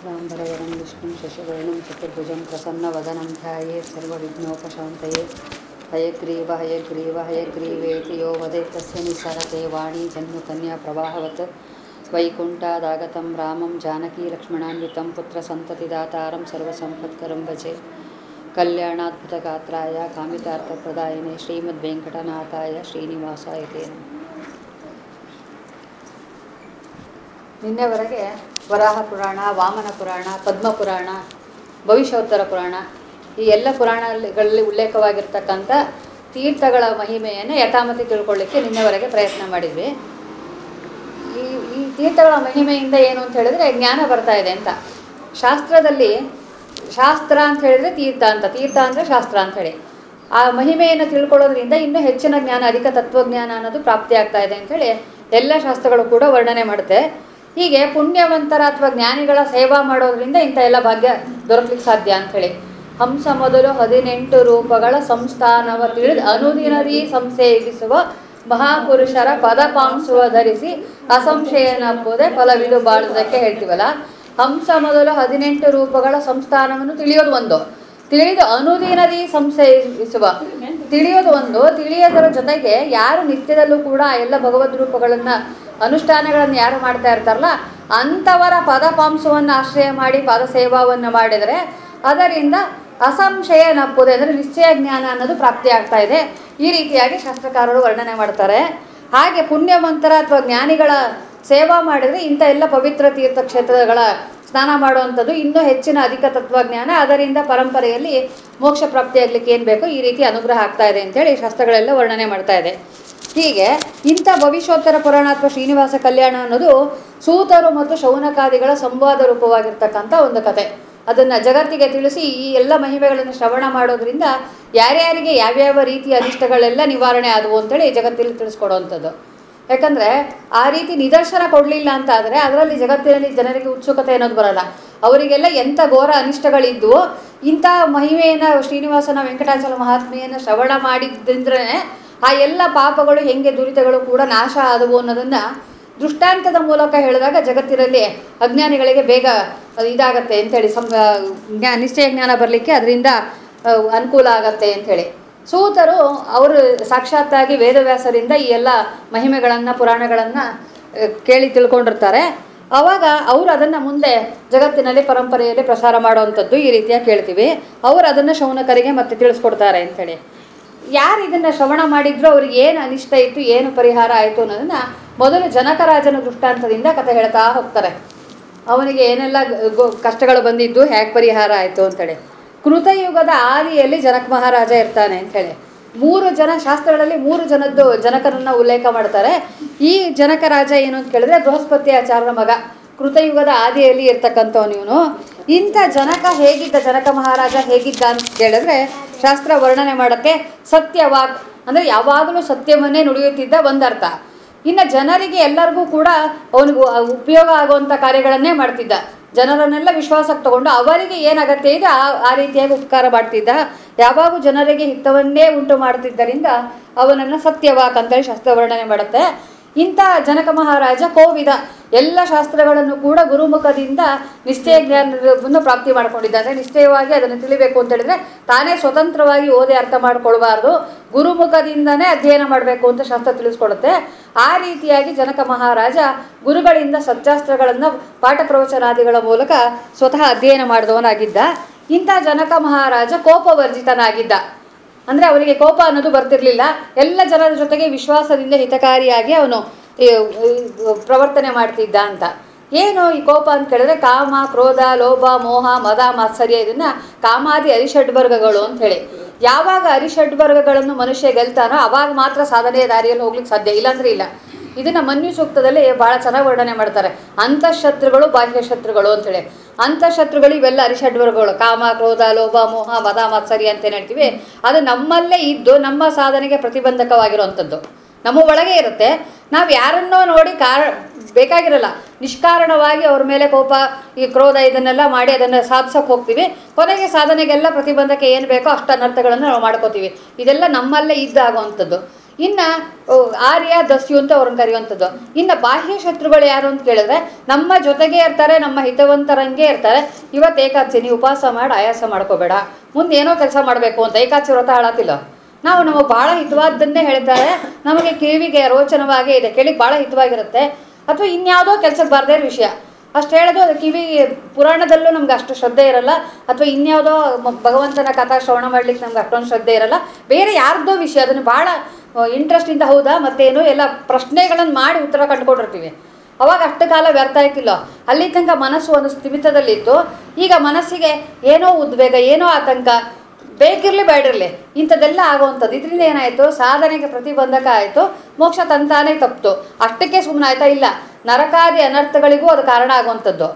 शुक्लाम्बरधरं विष्णुं शशिवर्णं चतुर्भुजं प्रसन्नवदनं ध्यायेत् सर्वविघ्नोपशान्तये हयग्रीव हयग्रीव हयग्रीवेति यो वदेत् तस्य निसरते वाणी जन्मकन्या प्रवाहवत् वैकुण्ठादागतं रामं जानकीलक्ष्मणान्वितं पुत्रसन्ततिदातारं सर्वसम्पत्करं भजे कल्याणाद्भुतगात्राय कामितार्थप्रदायिने श्रीमद्वेङ्कटनाथाय ಶ್ರೀನಿವಾಸಾಯ ತೇ ನಮಃ ನಿನ್ನೆವರೆಗೆ ವರಾಹ ಪುರಾಣ ವಾಮನ ಪುರಾಣ ಪದ್ಮ ಪುರಾಣ ಭವಿಷ್ಯೋತ್ತರ ಪುರಾಣ ಈ ಎಲ್ಲ ಪುರಾಣಗಳಲ್ಲಿ ಉಲ್ಲೇಖವಾಗಿರ್ತಕ್ಕಂಥ ತೀರ್ಥಗಳ ಮಹಿಮೆಯನ್ನು ಯಥಾಮತಿ ತಿಳ್ಕೊಳ್ಳಿಕ್ಕೆ ನಿನ್ನೆವರೆಗೆ ಪ್ರಯತ್ನ ಮಾಡಿದ್ವಿ ಈ ಈ ತೀರ್ಥಗಳ ಮಹಿಮೆಯಿಂದ ಏನು ಅಂತ ಹೇಳಿದ್ರೆ ಜ್ಞಾನ ಬರ್ತಾ ಇದೆ ಅಂತ ಶಾಸ್ತ್ರದಲ್ಲಿ ಶಾಸ್ತ್ರ ಅಂತ ಹೇಳಿದ್ರೆ ತೀರ್ಥ ಅಂತ ತೀರ್ಥ ಅಂದರೆ ಶಾಸ್ತ್ರ ಅಂತ ಹೇಳಿ ಆ ಮಹಿಮೆಯನ್ನು ತಿಳ್ಕೊಳ್ಳೋದ್ರಿಂದ ಇನ್ನೂ ಹೆಚ್ಚಿನ ಜ್ಞಾನ ಅಧಿಕ ತತ್ವಜ್ಞಾನ ಅನ್ನೋದು ಪ್ರಾಪ್ತಿ ಆಗ್ತಾ ಇದೆ ಅಂಥೇಳಿ ಎಲ್ಲ ಶಾಸ್ತ್ರಗಳು ಕೂಡ ವರ್ಣನೆ ಮಾಡುತ್ತೆ ಹೀಗೆ ಪುಣ್ಯವಂತರ ಅಥವಾ ಜ್ಞಾನಿಗಳ ಸೇವಾ ಮಾಡೋದ್ರಿಂದ ಇಂಥ ಎಲ್ಲ ಭಾಗ್ಯ ದೊರಕಲಿಕ್ಕೆ ಸಾಧ್ಯ ಅಂಥೇಳಿ ಹಂಸ ಮೊದಲು ಹದಿನೆಂಟು ರೂಪಗಳ ಸಂಸ್ಥಾನವ ತಿಳಿದು ಅನುದಿನದಿ ಸಂಸೇವಿಸುವ ಮಹಾಪುರುಷರ ಪದಪಾಂಸುವ ಧರಿಸಿ ಅಸಂಶಯನಪ್ಪುದೇ ಫಲವಿದು ಬಾಳುವುದಕ್ಕೆ ಹೇಳ್ತೀವಲ್ಲ ಹಂಸ ಮೊದಲು ಹದಿನೆಂಟು ರೂಪಗಳ ಸಂಸ್ಥಾನವನ್ನು ತಿಳಿಯೋದು ಒಂದು ತಿಳಿದು ಅನುದಿನದಿ ಸಂಶಯಿಸುವ ತಿಳಿಯೋದು ಒಂದು ತಿಳಿಯೋದರ ಜೊತೆಗೆ ಯಾರು ನಿತ್ಯದಲ್ಲೂ ಕೂಡ ಆ ಎಲ್ಲ ಭಗವದ್ ರೂಪಗಳನ್ನು ಅನುಷ್ಠಾನಗಳನ್ನು ಯಾರು ಮಾಡ್ತಾ ಇರ್ತಾರಲ್ಲ ಅಂಥವರ ಪದಪಾಂಶವನ್ನು ಆಶ್ರಯ ಮಾಡಿ ಪಾದ ಸೇವಾವನ್ನು ಮಾಡಿದರೆ ಅದರಿಂದ ಅಸಂಶಯ ನಪ್ಪುದೆ ಅಂದರೆ ನಿಶ್ಚಯ ಜ್ಞಾನ ಅನ್ನೋದು ಪ್ರಾಪ್ತಿ ಆಗ್ತಾ ಇದೆ ಈ ರೀತಿಯಾಗಿ ಶಾಸ್ತ್ರಕಾರರು ವರ್ಣನೆ ಮಾಡ್ತಾರೆ ಹಾಗೆ ಪುಣ್ಯವಂತರ ಅಥವಾ ಜ್ಞಾನಿಗಳ ಸೇವಾ ಮಾಡಿದರೆ ಇಂಥ ಎಲ್ಲ ಪವಿತ್ರ ತೀರ್ಥಕ್ಷೇತ್ರಗಳ ಸ್ನಾನ ಮಾಡುವಂಥದ್ದು ಇನ್ನೂ ಹೆಚ್ಚಿನ ಅಧಿಕ ತತ್ವಜ್ಞಾನ ಅದರಿಂದ ಪರಂಪರೆಯಲ್ಲಿ ಮೋಕ್ಷ ಪ್ರಾಪ್ತಿಯಾಗಲಿಕ್ಕೆ ಏನು ಬೇಕೋ ಈ ರೀತಿ ಅನುಗ್ರಹ ಆಗ್ತಾ ಇದೆ ಅಂತೇಳಿ ಶಾಸ್ತ್ರಗಳೆಲ್ಲ ವರ್ಣನೆ ಮಾಡ್ತಾ ಇದೆ ಹೀಗೆ ಇಂಥ ಭವಿಷ್ಯೋತ್ತರ ಪುರಾಣ ಅಥವಾ ಶ್ರೀನಿವಾಸ ಕಲ್ಯಾಣ ಅನ್ನೋದು ಸೂತರು ಮತ್ತು ಶೌನಕಾದಿಗಳ ಸಂವಾದ ರೂಪವಾಗಿರ್ತಕ್ಕಂಥ ಒಂದು ಕತೆ ಅದನ್ನು ಜಗತ್ತಿಗೆ ತಿಳಿಸಿ ಈ ಎಲ್ಲ ಮಹಿಮೆಗಳನ್ನು ಶ್ರವಣ ಮಾಡೋದ್ರಿಂದ ಯಾರ್ಯಾರಿಗೆ ಯಾವ್ಯಾವ ರೀತಿಯ ಅನಿಷ್ಟಗಳೆಲ್ಲ ನಿವಾರಣೆ ಆದವು ಅಂತೇಳಿ ಜಗತ್ತಲ್ಲಿ ತಿಳಿಸ್ಕೊಡೋವಂಥದ್ದು ಯಾಕಂದರೆ ಆ ರೀತಿ ನಿದರ್ಶನ ಕೊಡಲಿಲ್ಲ ಅಂತ ಆದರೆ ಅದರಲ್ಲಿ ಜಗತ್ತಿನಲ್ಲಿ ಜನರಿಗೆ ಉತ್ಸುಕತೆ ಅನ್ನೋದು ಬರಲ್ಲ ಅವರಿಗೆಲ್ಲ ಎಂಥ ಘೋರ ಅನಿಷ್ಟಗಳಿದ್ವು ಇಂಥ ಮಹಿಮೆಯನ್ನು ಶ್ರೀನಿವಾಸನ ವೆಂಕಟಾಚಲ ಮಹಾತ್ಮೆಯನ್ನು ಶ್ರವಣ ಮಾಡಿದ್ದಂದ್ರೆ ಆ ಎಲ್ಲ ಪಾಪಗಳು ಹೆಂಗೆ ದುರಿತಗಳು ಕೂಡ ನಾಶ ಆದವು ಅನ್ನೋದನ್ನು ದೃಷ್ಟಾಂತದ ಮೂಲಕ ಹೇಳಿದಾಗ ಜಗತ್ತಿನಲ್ಲಿ ಅಜ್ಞಾನಿಗಳಿಗೆ ಬೇಗ ಇದಾಗತ್ತೆ ಅಂಥೇಳಿ ಸಂ ಜ್ಞಾ ನಿಶ್ಚಯ ಜ್ಞಾನ ಬರಲಿಕ್ಕೆ ಅದರಿಂದ ಅನುಕೂಲ ಆಗತ್ತೆ ಅಂಥೇಳಿ ಸೂತರು ಅವರು ಸಾಕ್ಷಾತ್ತಾಗಿ ವೇದವ್ಯಾಸರಿಂದ ಈ ಎಲ್ಲ ಮಹಿಮೆಗಳನ್ನು ಪುರಾಣಗಳನ್ನು ಕೇಳಿ ತಿಳ್ಕೊಂಡಿರ್ತಾರೆ ಆವಾಗ ಅವರು ಅದನ್ನು ಮುಂದೆ ಜಗತ್ತಿನಲ್ಲಿ ಪರಂಪರೆಯಲ್ಲಿ ಪ್ರಸಾರ ಮಾಡುವಂಥದ್ದು ಈ ರೀತಿಯಾಗಿ ಕೇಳ್ತೀವಿ ಅವರು ಅದನ್ನು ಶೌನಕರಿಗೆ ಮತ್ತೆ ತಿಳಿಸ್ಕೊಡ್ತಾರೆ ಅಂಥೇಳಿ ಯಾರು ಇದನ್ನು ಶ್ರವಣ ಮಾಡಿದ್ರು ಅವ್ರಿಗೆ ಏನು ಅನಿಷ್ಟ ಇತ್ತು ಏನು ಪರಿಹಾರ ಆಯಿತು ಅನ್ನೋದನ್ನು ಮೊದಲು ಜನಕರಾಜನ ದೃಷ್ಟಾಂತದಿಂದ ಕಥೆ ಹೇಳ್ತಾ ಹೋಗ್ತಾರೆ ಅವನಿಗೆ ಏನೆಲ್ಲ ಕಷ್ಟಗಳು ಬಂದಿದ್ದು ಹೇಗೆ ಪರಿಹಾರ ಆಯಿತು ಅಂತೇಳಿ ಕೃತಯುಗದ ಆದಿಯಲ್ಲಿ ಜನಕ ಮಹಾರಾಜ ಇರ್ತಾನೆ ಅಂಥೇಳಿ ಮೂರು ಜನ ಶಾಸ್ತ್ರಗಳಲ್ಲಿ ಮೂರು ಜನದ್ದು ಜನಕರನ್ನು ಉಲ್ಲೇಖ ಮಾಡ್ತಾರೆ ಈ ಜನಕ ರಾಜ ಏನು ಅಂತ ಕೇಳಿದ್ರೆ ಬೃಹಸ್ಪತಿ ಆಚಾರ್ಯನ ಮಗ ಕೃತಯುಗದ ಆದಿಯಲ್ಲಿ ಇರ್ತಕ್ಕಂಥವನು ಇವನು ಇಂಥ ಜನಕ ಹೇಗಿದ್ದ ಜನಕ ಮಹಾರಾಜ ಹೇಗಿದ್ದ ಅಂತ ಕೇಳಿದ್ರೆ ಶಾಸ್ತ್ರ ವರ್ಣನೆ ಮಾಡೋಕ್ಕೆ ಸತ್ಯವಾಗ್ ಅಂದರೆ ಯಾವಾಗಲೂ ಸತ್ಯವನ್ನೇ ನುಡಿಯುತ್ತಿದ್ದ ಒಂದರ್ಥ ಇನ್ನು ಜನರಿಗೆ ಎಲ್ಲರಿಗೂ ಕೂಡ ಅವನಿಗೆ ಉಪಯೋಗ ಆಗುವಂಥ ಕಾರ್ಯಗಳನ್ನೇ ಮಾಡ್ತಿದ್ದ ಜನರನ್ನೆಲ್ಲ ವಿಶ್ವಾಸಕ್ಕೆ ತಗೊಂಡು ಅವರಿಗೆ ಏನು ಅಗತ್ಯ ಇದೆ ಆ ಆ ರೀತಿಯಾಗಿ ಉಪಕಾರ ಮಾಡ್ತಿದ್ದ ಯಾವಾಗೂ ಜನರಿಗೆ ಹಿತವನ್ನೇ ಉಂಟು ಮಾಡ್ತಿದ್ದರಿಂದ ಅವನನ್ನು ಸತ್ಯವಾಕ್ ಅಂತೇಳಿ ಶಾಸ್ತ್ರ ವರ್ಣನೆ ಮಾಡುತ್ತೆ ಇಂಥ ಜನಕ ಮಹಾರಾಜ ಕೋವಿದ ಎಲ್ಲ ಶಾಸ್ತ್ರಗಳನ್ನು ಕೂಡ ಗುರುಮುಖದಿಂದ ನಿಶ್ಚಯ ಜ್ಞಾನವನ್ನು ಪ್ರಾಪ್ತಿ ಮಾಡ್ಕೊಂಡಿದ್ದಾನೆ ನಿಶ್ಚಯವಾಗಿ ಅದನ್ನು ತಿಳಿಬೇಕು ಅಂತ ಹೇಳಿದ್ರೆ ತಾನೇ ಸ್ವತಂತ್ರವಾಗಿ ಓದಿ ಅರ್ಥ ಮಾಡ್ಕೊಳ್ಬಾರ್ದು ಗುರುಮುಖದಿಂದನೇ ಅಧ್ಯಯನ ಮಾಡಬೇಕು ಅಂತ ಶಾಸ್ತ್ರ ತಿಳಿಸ್ಕೊಡುತ್ತೆ ಆ ರೀತಿಯಾಗಿ ಜನಕ ಮಹಾರಾಜ ಗುರುಗಳಿಂದ ಸತ್ಯಾಸ್ತ್ರಗಳನ್ನು ಪಾಠ ಪ್ರವಚನಾದಿಗಳ ಮೂಲಕ ಸ್ವತಃ ಅಧ್ಯಯನ ಮಾಡಿದವನಾಗಿದ್ದ ಇಂಥ ಜನಕ ಮಹಾರಾಜ ಕೋಪವರ್ಜಿತನಾಗಿದ್ದ ಅಂದರೆ ಅವನಿಗೆ ಕೋಪ ಅನ್ನೋದು ಬರ್ತಿರ್ಲಿಲ್ಲ ಎಲ್ಲ ಜನರ ಜೊತೆಗೆ ವಿಶ್ವಾಸದಿಂದ ಹಿತಕಾರಿಯಾಗಿ ಅವನು ಪ್ರವರ್ತನೆ ಮಾಡ್ತಿದ್ದ ಅಂತ ಏನು ಈ ಕೋಪ ಅಂತ ಕೇಳಿದ್ರೆ ಕಾಮ ಕ್ರೋಧ ಲೋಭ ಮೋಹ ಮದ ಮಾತ್ಸರ್ಯ ಇದನ್ನು ಕಾಮಾದಿ ಅರಿಷಡ್ವರ್ಗಗಳು ಅಂತ ಹೇಳಿ ಯಾವಾಗ ಅರಿಷಡ್ವರ್ಗಗಳನ್ನು ಮನುಷ್ಯ ಗೆಲ್ತಾನೋ ಅವಾಗ ಮಾತ್ರ ಸಾಧನೆಯ ದಾರಿಯಲ್ಲಿ ಹೋಗ್ಲಿಕ್ಕೆ ಸಾಧ್ಯ ಇಲ್ಲಾಂದ್ರೆ ಇಲ್ಲ ಇದನ್ನು ಮನ್ಯು ಸೂಕ್ತದಲ್ಲಿ ಭಾಳ ಚೆನ್ನಾಗಿ ವರ್ಣನೆ ಮಾಡ್ತಾರೆ ಅಂತಃಶತ್ರುಗಳು ಬಾಹ್ಯ ಶತ್ರುಗಳು ಅಂತೇಳಿ ಅಂತಃಶತ್ರುಗಳು ಇವೆಲ್ಲ ಅರಿಷಡ್ವರ್ಗಗಳು ಕಾಮ ಕ್ರೋಧ ಲೋಭ ಮೋಹ ಮದ ಮಾತ್ಸರ್ಯ ಅಂತ ಏನು ಹೇಳ್ತೀವಿ ಅದು ನಮ್ಮಲ್ಲೇ ಇದ್ದು ನಮ್ಮ ಸಾಧನೆಗೆ ಪ್ರತಿಬಂಧಕವಾಗಿರುವಂಥದ್ದು ನಮ್ಮ ಒಳಗೆ ಇರುತ್ತೆ ನಾವು ಯಾರನ್ನೋ ನೋಡಿ ಕಾರ ಬೇಕಾಗಿರಲ್ಲ ನಿಷ್ಕಾರಣವಾಗಿ ಅವ್ರ ಮೇಲೆ ಕೋಪ ಈ ಕ್ರೋಧ ಇದನ್ನೆಲ್ಲ ಮಾಡಿ ಅದನ್ನು ಸಾಧಿಸೋಕೆ ಹೋಗ್ತೀವಿ ಕೊನೆಗೆ ಸಾಧನೆಗೆಲ್ಲ ಪ್ರತಿಬಂಧಕ್ಕೆ ಏನು ಬೇಕೋ ಅಷ್ಟು ಅನರ್ಥಗಳನ್ನು ನಾವು ಮಾಡ್ಕೋತೀವಿ ಇದೆಲ್ಲ ನಮ್ಮಲ್ಲೇ ಇದ್ದಾಗುವಂಥದ್ದು ಇನ್ನು ಓ, ಆರ್ಯ ದಸ್ಯು ಅಂತ ಅವ್ರನ್ನ ಕರೆಯುವಂಥದ್ದು ಇನ್ನು ಬಾಹ್ಯ ಶತ್ರುಗಳು ಯಾರು ಅಂತ ಕೇಳಿದ್ರೆ ನಮ್ಮ ಜೊತೆಗೆ ಇರ್ತಾರೆ ನಮ್ಮ ಹಿತವಂತರಂಗೆ ಇರ್ತಾರೆ ಇವತ್ತು ಏಕಾದಶಿ ನೀವು ಉಪವಾಸ ಮಾಡಿ ಆಯಾಸ ಮಾಡ್ಕೋಬೇಡ ಮುಂದೆ ಏನೋ ಕೆಲಸ ಮಾಡಬೇಕು ಅಂತ ಏಕಾದಶಿ ವ್ರತ ಹಾಳಾತಿಲ್ಲ ನಾವು ನಮಗೆ ಭಾಳ ಹಿತವಾದ್ದನ್ನೇ ಹೇಳ್ತಾರೆ ನಮಗೆ ಕಿವಿಗೆ ರೋಚನವಾಗೇ ಇದೆ ಕೇಳಿ ಭಾಳ ಹಿತವಾಗಿರುತ್ತೆ ಅಥವಾ ಇನ್ಯಾವುದೋ ಕೆಲಸಕ್ಕೆ ಬಾರದೇ ಇರೋ ವಿಷಯ ಅಷ್ಟು ಹೇಳೋದು ಅದು ಕಿವಿ ಪುರಾಣದಲ್ಲೂ ನಮ್ಗೆ ಅಷ್ಟು ಶ್ರದ್ಧೆ ಇರಲ್ಲ ಅಥವಾ ಇನ್ಯಾವುದೋ ಮ- ಭಗವಂತನ ಕಥಾ ಶ್ರವಣ ಮಾಡ್ಲಿಕ್ಕೆ ನಮ್ಗೆ ಅಷ್ಟೊಂದು ಶ್ರದ್ಧೆ ಇರಲ್ಲ ಬೇರೆ ಯಾರ್ದೋ ವಿಷಯ ಅದನ್ನು ಭಾಳ ಇಂಟ್ರೆಸ್ಟಿಂದ ಹೌದಾ ಮತ್ತೇನು ಎಲ್ಲ ಪ್ರಶ್ನೆಗಳನ್ನು ಮಾಡಿ ಉತ್ತರ ಕಂಡುಕೊಂಡಿರ್ತೀವಿ ಅವಾಗ ಅಷ್ಟು ಕಾಲ ವ್ಯರ್ಥ ಆಯ್ತಿಲ್ಲ ಅಲ್ಲಿ ತನಕ ಮನಸ್ಸು ಒಂದು ಸ್ಥಿಮಿತದಲ್ಲಿತ್ತು ಈಗ ಮನಸ್ಸಿಗೆ ಏನೋ ಉದ್ವೇಗ ಏನೋ ಆತಂಕ ಬೇಕಿರಲಿ ಬೇಡಿರಲಿ ಇಂಥದ್ದೆಲ್ಲ ಆಗುವಂಥದ್ದು ಇದರಿಂದ ಏನಾಯಿತು ಸಾಧನೆಗೆ ಪ್ರತಿಬಂಧಕ ಆಯಿತು ಮೋಕ್ಷ ತಂತಾನೇ ತಪ್ಪಿತು ಅಷ್ಟಕ್ಕೆ ಸುಮ್ಮನೆ ಆಯ್ತಾ ಇಲ್ಲ ನರಕಾದಿ ಅನರ್ಥಗಳಿಗೂ ಅದು ಕಾರಣ ಆಗುವಂಥದ್ದು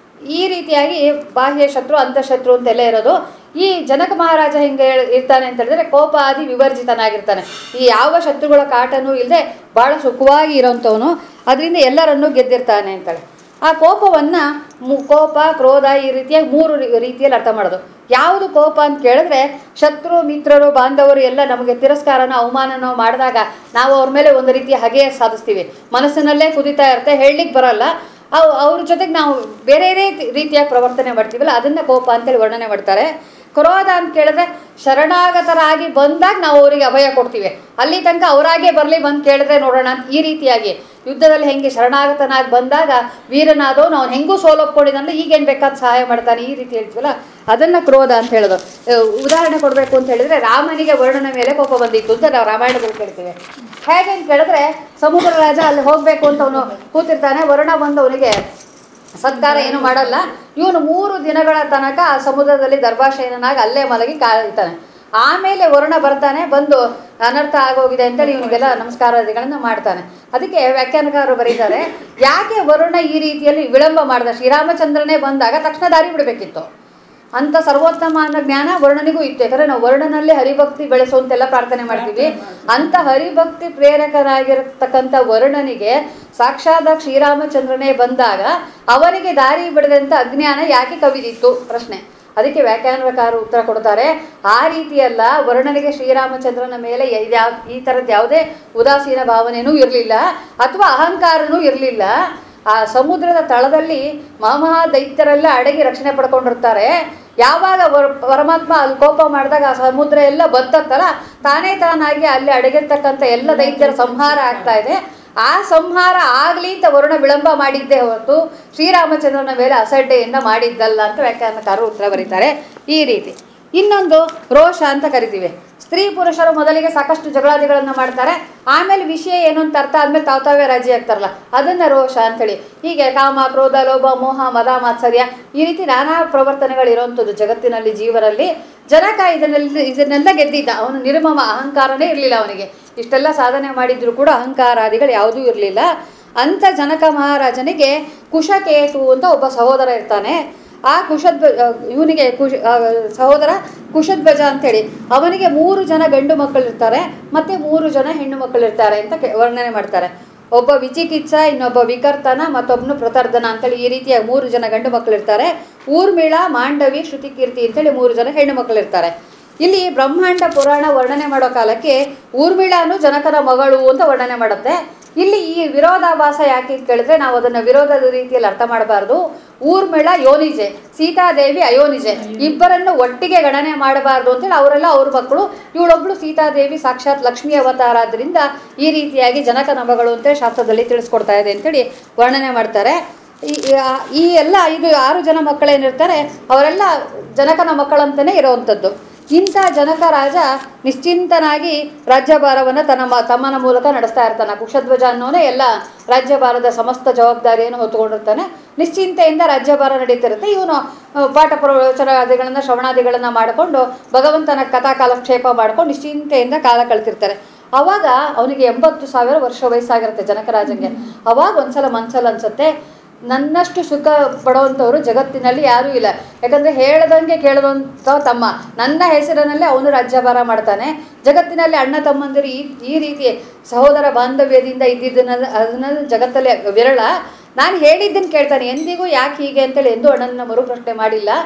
ಈ ರೀತಿಯಾಗಿ ಬಾಹ್ಯ ಶತ್ರು ಅಂತಃಶತ್ರು ಅಂತೆಲ್ಲ ಇರೋದು ಈ ಜನಕ ಮಹಾರಾಜ ಹಿಂಗೆ ಹೇಳ್- ಇರ್ತಾನೆ ಅಂತ ಹೇಳಿದ್ರೆ ಕೋಪಾದಿ ವಿವರ್ಜಿತನಾಗಿರ್ತಾನೆ ಈ ಯಾವ ಶತ್ರುಗಳ ಕಾಟನೂ ಇಲ್ಲದೆ ಭಾಳ ಸುಖವಾಗಿ ಇರೋಂಥವನು ಅದರಿಂದ ಎಲ್ಲರನ್ನೂ ಗೆದ್ದಿರ್ತಾನೆ ಅಂತೇಳಿ ಆ ಕೋಪವನ್ನು ಕೋಪ ಕ್ರೋಧ ಈ ರೀತಿಯಾಗಿ ಮೂರು ರೀ- ರೀತಿಯಲ್ಲಿ ಅರ್ಥ ಮಾಡೋದು ಯಾವುದು ಕೋಪ ಅಂತ ಕೇಳಿದ್ರೆ ಶತ್ರು ಮಿತ್ರರು ಬಾಂಧವರು ಎಲ್ಲ ನಮಗೆ ತಿರಸ್ಕಾರನ ಅವಮಾನನೋ ಮಾಡಿದಾಗ ನಾವು ಅವ್ರ ಮೇಲೆ ಒಂದು ರೀತಿಯ ಹಗೆ ಸಾಧಿಸ್ತೀವಿ ಮನಸ್ಸಿನಲ್ಲೇ ಕುದಿತಾ ಇರುತ್ತೆ ಹೇಳಲಿಕ್ಕೆ ಬರಲ್ಲ ಅವು ಅವ್ರ ಜೊತೆಗೆ ನಾವು ಬೇರೆ ರೀತಿ ರೀತಿಯಾಗಿ ಪ್ರವರ್ತನೆ ಮಾಡ್ತೀವಲ್ಲ ಅದನ್ನ ಕೋಪ ಅಂತೇಳಿ ವರ್ಣನೆ ಮಾಡ್ತಾರೆ ಕ್ರೋಧ ಅಂತ ಕೇಳಿದ್ರೆ ಶರಣಾಗತರಾಗಿ ಬಂದಾಗ ನಾವು ಅವರಿಗೆ ಅಭಯ ಕೊಡ್ತೀವಿ ಅಲ್ಲಿ ತನಕ ಅವರಾಗೆ ಬರಲಿ ಬಂದು ಕೇಳಿದ್ರೆ ನೋಡೋಣ ಅಂತ ಈ ರೀತಿಯಾಗಿ ಯುದ್ಧದಲ್ಲಿ ಹೆಂಗೆ ಶರಣಾಗತನಾಗಿ ಬಂದಾಗ ವೀರನಾದವನು ಅವ್ನು ಹೆಂಗೂ ಸೋಲೊಪ್ಕೊಂಡಿದ್ದಾನೆ ಈಗೇನು ಬೇಕಾದ ಸಹಾಯ ಮಾಡ್ತಾನೆ ಈ ರೀತಿ ಹೇಳ್ತೀವಲ್ಲ ಅದನ್ನು ಕ್ರೋಧ ಅಂತ ಹೇಳೋದು ಅಹ್ ಉದಾಹರಣೆ ಕೊಡಬೇಕು ಅಂತ ಹೇಳಿದ್ರೆ ರಾಮನಿಗೆ ವರ್ಣನ ಮೇಲೆ ಕೋಪ ಬಂದಿತ್ತು ಅಂತ ನಾವು ರಾಮಾಯಣದಲ್ಲಿ ಕೇಳ್ತೀವಿ ಹೇಗೆ ಅಂತ ಕೇಳಿದ್ರೆ ಸಮುದ್ರ ರಾಜ ಅಲ್ಲಿ ಹೋಗಬೇಕು ಅಂತ ಅವನು ಕೂತಿರ್ತಾನೆ ವರುಣ ಬಂದು ಅವನಿಗೆ ಸತ್ಕಾರ ಏನು ಮಾಡಲ್ಲ ಇವನು ಮೂರು ದಿನಗಳ ತನಕ ಆ ಸಮುದ್ರದಲ್ಲಿ ದರ್ಭಾಶಯನಾಗಿ ಅಲ್ಲೇ ಮಲಗಿ ಕಾಯ್ತಾನೆ ಆಮೇಲೆ ವರುಣ ಬರ್ತಾನೆ ಬಂದು ಅನರ್ಥ ಆಗೋಗಿದೆ ಅಂತೇಳಿ ಇವನಿಗೆಲ್ಲ ನಮಸ್ಕಾರಾದಿಗಳನ್ನು ಮಾಡ್ತಾನೆ ಅದಕ್ಕೆ ವ್ಯಾಖ್ಯಾನಕಾರರು ಬರೀತಾರೆ ಯಾಕೆ ವರುಣ ಈ ರೀತಿಯಲ್ಲಿ ವಿಳಂಬ ಮಾಡಿದ ಶ್ರೀರಾಮಚಂದ್ರನೇ ಬಂದಾಗ ತಕ್ಷಣ ದಾರಿ ಬಿಡಬೇಕಿತ್ತು ಅಂತ ಸರ್ವೋತ್ತಮ ಅನ್ನೋ ಜ್ಞಾನ ವರ್ಣನಿಗೂ ಇತ್ತು ಯಾಕಂದ್ರೆ ನಾವು ವರ್ಣನಲ್ಲಿ ಹರಿಭಕ್ತಿ ಬೆಳೆಸುವಂತೆಲ್ಲ ಪ್ರಾರ್ಥನೆ ಮಾಡ್ತೀವಿ ಅಂತ ಹರಿಭಕ್ತಿ ಪ್ರೇರಕನಾಗಿರತಕ್ಕಂಥ ವರ್ಣನಿಗೆ ಸಾಕ್ಷಾತ್ ಶ್ರೀರಾಮಚಂದ್ರನೇ ಬಂದಾಗ ಅವನಿಗೆ ದಾರಿ ಬಿಡದಂತ ಅಜ್ಞಾನ ಯಾಕೆ ಕವಿದಿತ್ತು ಪ್ರಶ್ನೆ ಅದಕ್ಕೆ ವ್ಯಾಖ್ಯಾನಕಾರರು ಉತ್ತರ ಕೊಡ್ತಾರೆ ಆ ರೀತಿಯಲ್ಲ ವರ್ಣನಿಗೆ ಶ್ರೀರಾಮಚಂದ್ರನ ಮೇಲೆ ಇದ್ಯಾವ್ ಈ ಥರದ್ದು ಯಾವುದೇ ಉದಾಸೀನ ಭಾವನೆಯೂ ಇರಲಿಲ್ಲ ಅಥವಾ ಅಹಂಕಾರನೂ ಇರಲಿಲ್ಲ ಆ ಸಮುದ್ರದ ತಳದಲ್ಲಿ ಮಹಾ ದೈತ್ಯರೆಲ್ಲ ಅಡಗಿ ರಕ್ಷಣೆ ಪಡ್ಕೊಂಡಿರ್ತಾರೆ ಯಾವಾಗ ವರ್- ಪರಮಾತ್ಮ ಅಲ್ಲಿ ಕೋಪ ಮಾಡಿದಾಗ ಆ ಸಮುದ್ರ ಎಲ್ಲ ಬತ್ತತ್ತಲ್ಲ ತಾನೇ ತಾನಾಗಿ ಅಲ್ಲಿ ಅಡಗಿರ್ತಕ್ಕಂಥ ಎಲ್ಲ ದೈತ್ಯರ ಸಂಹಾರ ಆಗ್ತಾ ಇದೆ ಆ ಸಂಹಾರ ಆಗಲಿ ಅಂತ ವರುಣ ವಿಳಂಬ ಮಾಡಿದ್ದೇ ಹೊರತು ಶ್ರೀರಾಮಚಂದ್ರನ ಮೇಲೆ ಅಸಡ್ಡೆಯಿಂದ ಮಾಡಿದ್ದಲ್ಲ ಅಂತ ವ್ಯಾಖ್ಯಾನಕಾರರು ಉತ್ತರ ಬರೀತಾರೆ ಈ ರೀತಿ ಇನ್ನೊಂದು ರೋಷ ಅಂತ ಕರಿತೀವಿ ಸ್ತ್ರೀ ಪುರುಷರು ಮೊದಲಿಗೆ ಸಾಕಷ್ಟು ಜಗಳಾದಿಗಳನ್ನು ಮಾಡ್ತಾರೆ ಆಮೇಲೆ ವಿಷಯ ಏನು ಅಂತ ಅರ್ಥ ಆದ್ಮೇಲೆ ತಾವು ತಾವೇ ರಾಜಿ ಆಗ್ತಾರಲ್ಲ ಅದನ್ನ ರೋಷ ಅಂತೇಳಿ ಹೀಗೆ ಕಾಮ ಕ್ರೋಧ ಲೋಭ ಮೋಹ ಮದ ಮಾತ್ಸರ್ಯ ಈ ರೀತಿ ನಾನಾ ಪ್ರವರ್ತನೆಗಳಿರುವಂಥದ್ದು ಜಗತ್ತಿನಲ್ಲಿ ಜೀವರಲ್ಲಿ ಜನಕ ಇದನ್ನೆಲ್ಲ ಇದನ್ನೆಲ್ಲ ಗೆದ್ದಿದ್ದ ಅವನು ನಿರ್ಮಮ ಅಹಂಕಾರನೇ ಇರಲಿಲ್ಲ ಅವನಿಗೆ ಇಷ್ಟೆಲ್ಲ ಸಾಧನೆ ಮಾಡಿದ್ರು ಕೂಡ ಅಹಂಕಾರಾದಿಗಳು ಯಾವುದೂ ಇರಲಿಲ್ಲ ಅಂಥ ಜನಕ ಮಹಾರಾಜನಿಗೆ ಕುಶಕೇತು ಅಂತ ಒಬ್ಬ ಸಹೋದರ ಇರ್ತಾನೆ ಆ ಕುಶಧ್ವ ಇವನಿಗೆ ಕುಶ ಆ, ಸಹೋದರ ಕುಶಧ್ವಜ ಅಂತೇಳಿ ಅವನಿಗೆ ಮೂರು ಜನ ಗಂಡು ಮಕ್ಕಳಿರ್ತಾರೆ ಮತ್ತೆ ಮೂರು ಜನ ಹೆಣ್ಣು ಮಕ್ಕಳಿರ್ತಾರೆ ಅಂತ ಕೆ- ವರ್ಣನೆ ಮಾಡ್ತಾರೆ ಒಬ್ಬ ವಿಚಿಕಿತ್ಸ ಇನ್ನೊಬ್ಬ ವಿಕರ್ತನ ಮತ್ತೊಬ್ಬನು ಪ್ರತರ್ಧನ ಅಂತೇಳಿ ಈ ರೀತಿಯ ಮೂರು ಜನ ಗಂಡು ಮಕ್ಕಳಿರ್ತಾರೆ ಊರ್ಮಿಳ ಮಾಂಡವಿ ಶ್ರುತಿಕೀರ್ತಿ ಅಂತೇಳಿ ಮೂರು ಜನ ಹೆಣ್ಣು ಮಕ್ಕಳಿರ್ತಾರೆ ಇಲ್ಲಿ ಬ್ರಹ್ಮಾಂಡ ಪುರಾಣ ವರ್ಣನೆ ಮಾಡೋ ಕಾಲಕ್ಕೆ ಊರ್ಮಿಳಾನು ಜನಕನ ಮಗಳು ಅಂತ ವರ್ಣನೆ ಮಾಡುತ್ತೆ ಇಲ್ಲಿ ಈ ವಿರೋಧಾಭಾಸ ಯಾಕೆ ಅಂತ ಕೇಳಿದ್ರೆ ನಾವು ಅದನ್ನು ವಿರೋಧದ ರೀತಿಯಲ್ಲಿ ಅರ್ಥ ಮಾಡಬಾರ್ದು ಊರ್ಮಿಳ ಯೋನಿಜೆ ಸೀತಾದೇವಿ ಅಯೋನಿಜೆ ಇಬ್ಬರನ್ನು ಒಟ್ಟಿಗೆ ಗಣನೆ ಮಾಡಬಾರ್ದು ಅಂತೇಳಿ ಅವರೆಲ್ಲ ಅವ್ರ ಮಕ್ಕಳು ಇವಳೊಬ್ಳು ಸೀತಾದೇವಿ ಸಾಕ್ಷಾತ್ ಲಕ್ಷ್ಮೀ ಅವತಾರ ಆದ್ರಿಂದ ಈ ರೀತಿಯಾಗಿ ಜನಕನ ಮಗಳು ಅಂತ ಶಾಸ್ತ್ರದಲ್ಲಿ ತಿಳಿಸ್ಕೊಡ್ತಾ ಇದೆ ಅಂತೇಳಿ ವರ್ಣನೆ ಮಾಡ್ತಾರೆ ಈ- ಈ- ಈ ಎಲ್ಲ ಐದು ಆರು ಜನ ಮಕ್ಕಳೇನಿರ್ತಾರೆ ಅವರೆಲ್ಲ ಜನಕನ ಮಕ್ಕಳಂತಲೇ ಇರೋವಂಥದ್ದು ಇಂಥ ಜನಕ ರಾಜ ನಿಶ್ಚಿಂತನಾಗಿ ರಾಜ್ಯಭಾರವನ್ನು ತನ್ನ ಮ ತಮ್ಮನ ಮೂಲಕ ನಡೆಸ್ತಾ ಇರ್ತಾನೆ ಕುಶಧ್ವಜ ಅನ್ನೋನೇ ಎಲ್ಲ ರಾಜ್ಯಭಾರದ ಸಮಸ್ತ ಜವಾಬ್ದಾರಿಯನ್ನು ಹೊತ್ತುಕೊಂಡಿರ್ತಾನೆ ನಿಶ್ಚಿಂತೆಯಿಂದ ರಾಜ್ಯಭಾರ ನಡೀತಿರುತ್ತೆ ಇವನು ಆ, ಪಾಠ ಪ್ರವಚನಾದಿಗಳನ್ನು ಶ್ರವಣಾದಿಗಳನ್ನು ಮಾಡಿಕೊಂಡು ಭಗವಂತನ ಕಥಾ ಕಾಲಕ್ಷೇಪ ಮಾಡ್ಕೊಂಡು ನಿಶ್ಚಿಂತೆಯಿಂದ ಕಾಲ ಕಳ್ತಿರ್ತಾರೆ ಅವಾಗ ಅವನಿಗೆ ಎಂಬತ್ತು ಸಾವಿರ ವರ್ಷ ವಯಸ್ಸಾಗಿರುತ್ತೆ ಜನಕರಾಜಂಗೆ ಅವಾಗ ಒಂದ್ಸಲ ಮನ್ಸಲ್ಲಿ ಅನ್ಸುತ್ತೆ ನನ್ನಷ್ಟು ಸುಖ ಪಡೋವಂಥವ್ರು ಜಗತ್ತಿನಲ್ಲಿ ಯಾರೂ ಇಲ್ಲ ಯಾಕಂದರೆ ಹೇಳ್ದಂಗೆ ಕೇಳುವಂಥ ತಮ್ಮ ನನ್ನ ಹೆಸರಿನಲ್ಲೇ ಅವನು ರಾಜ್ಯಭಾರ ಮಾಡ್ತಾನೆ ಜಗತ್ತಿನಲ್ಲಿ ಅಣ್ಣ ತಮ್ಮಂದಿರು ಈ ಈ ರೀತಿ ಸಹೋದರ ಬಾಂಧವ್ಯದಿಂದ ಇದ್ದಿದ್ದನ್ನ ಅದನ್ನ ಜಗತ್ತಲ್ಲಿ ವಿರಳ ನಾನು ಹೇಳಿದ್ದನ್ನು ಕೇಳ್ತಾನೆ ಎಂದಿಗೂ ಯಾಕೆ ಹೀಗೆ ಅಂತೇಳಿ ಎಂದೂ ಅಣ್ಣನ ಮರುಪ್ರಶ್ನೆ ಮಾಡಿಲ್ಲ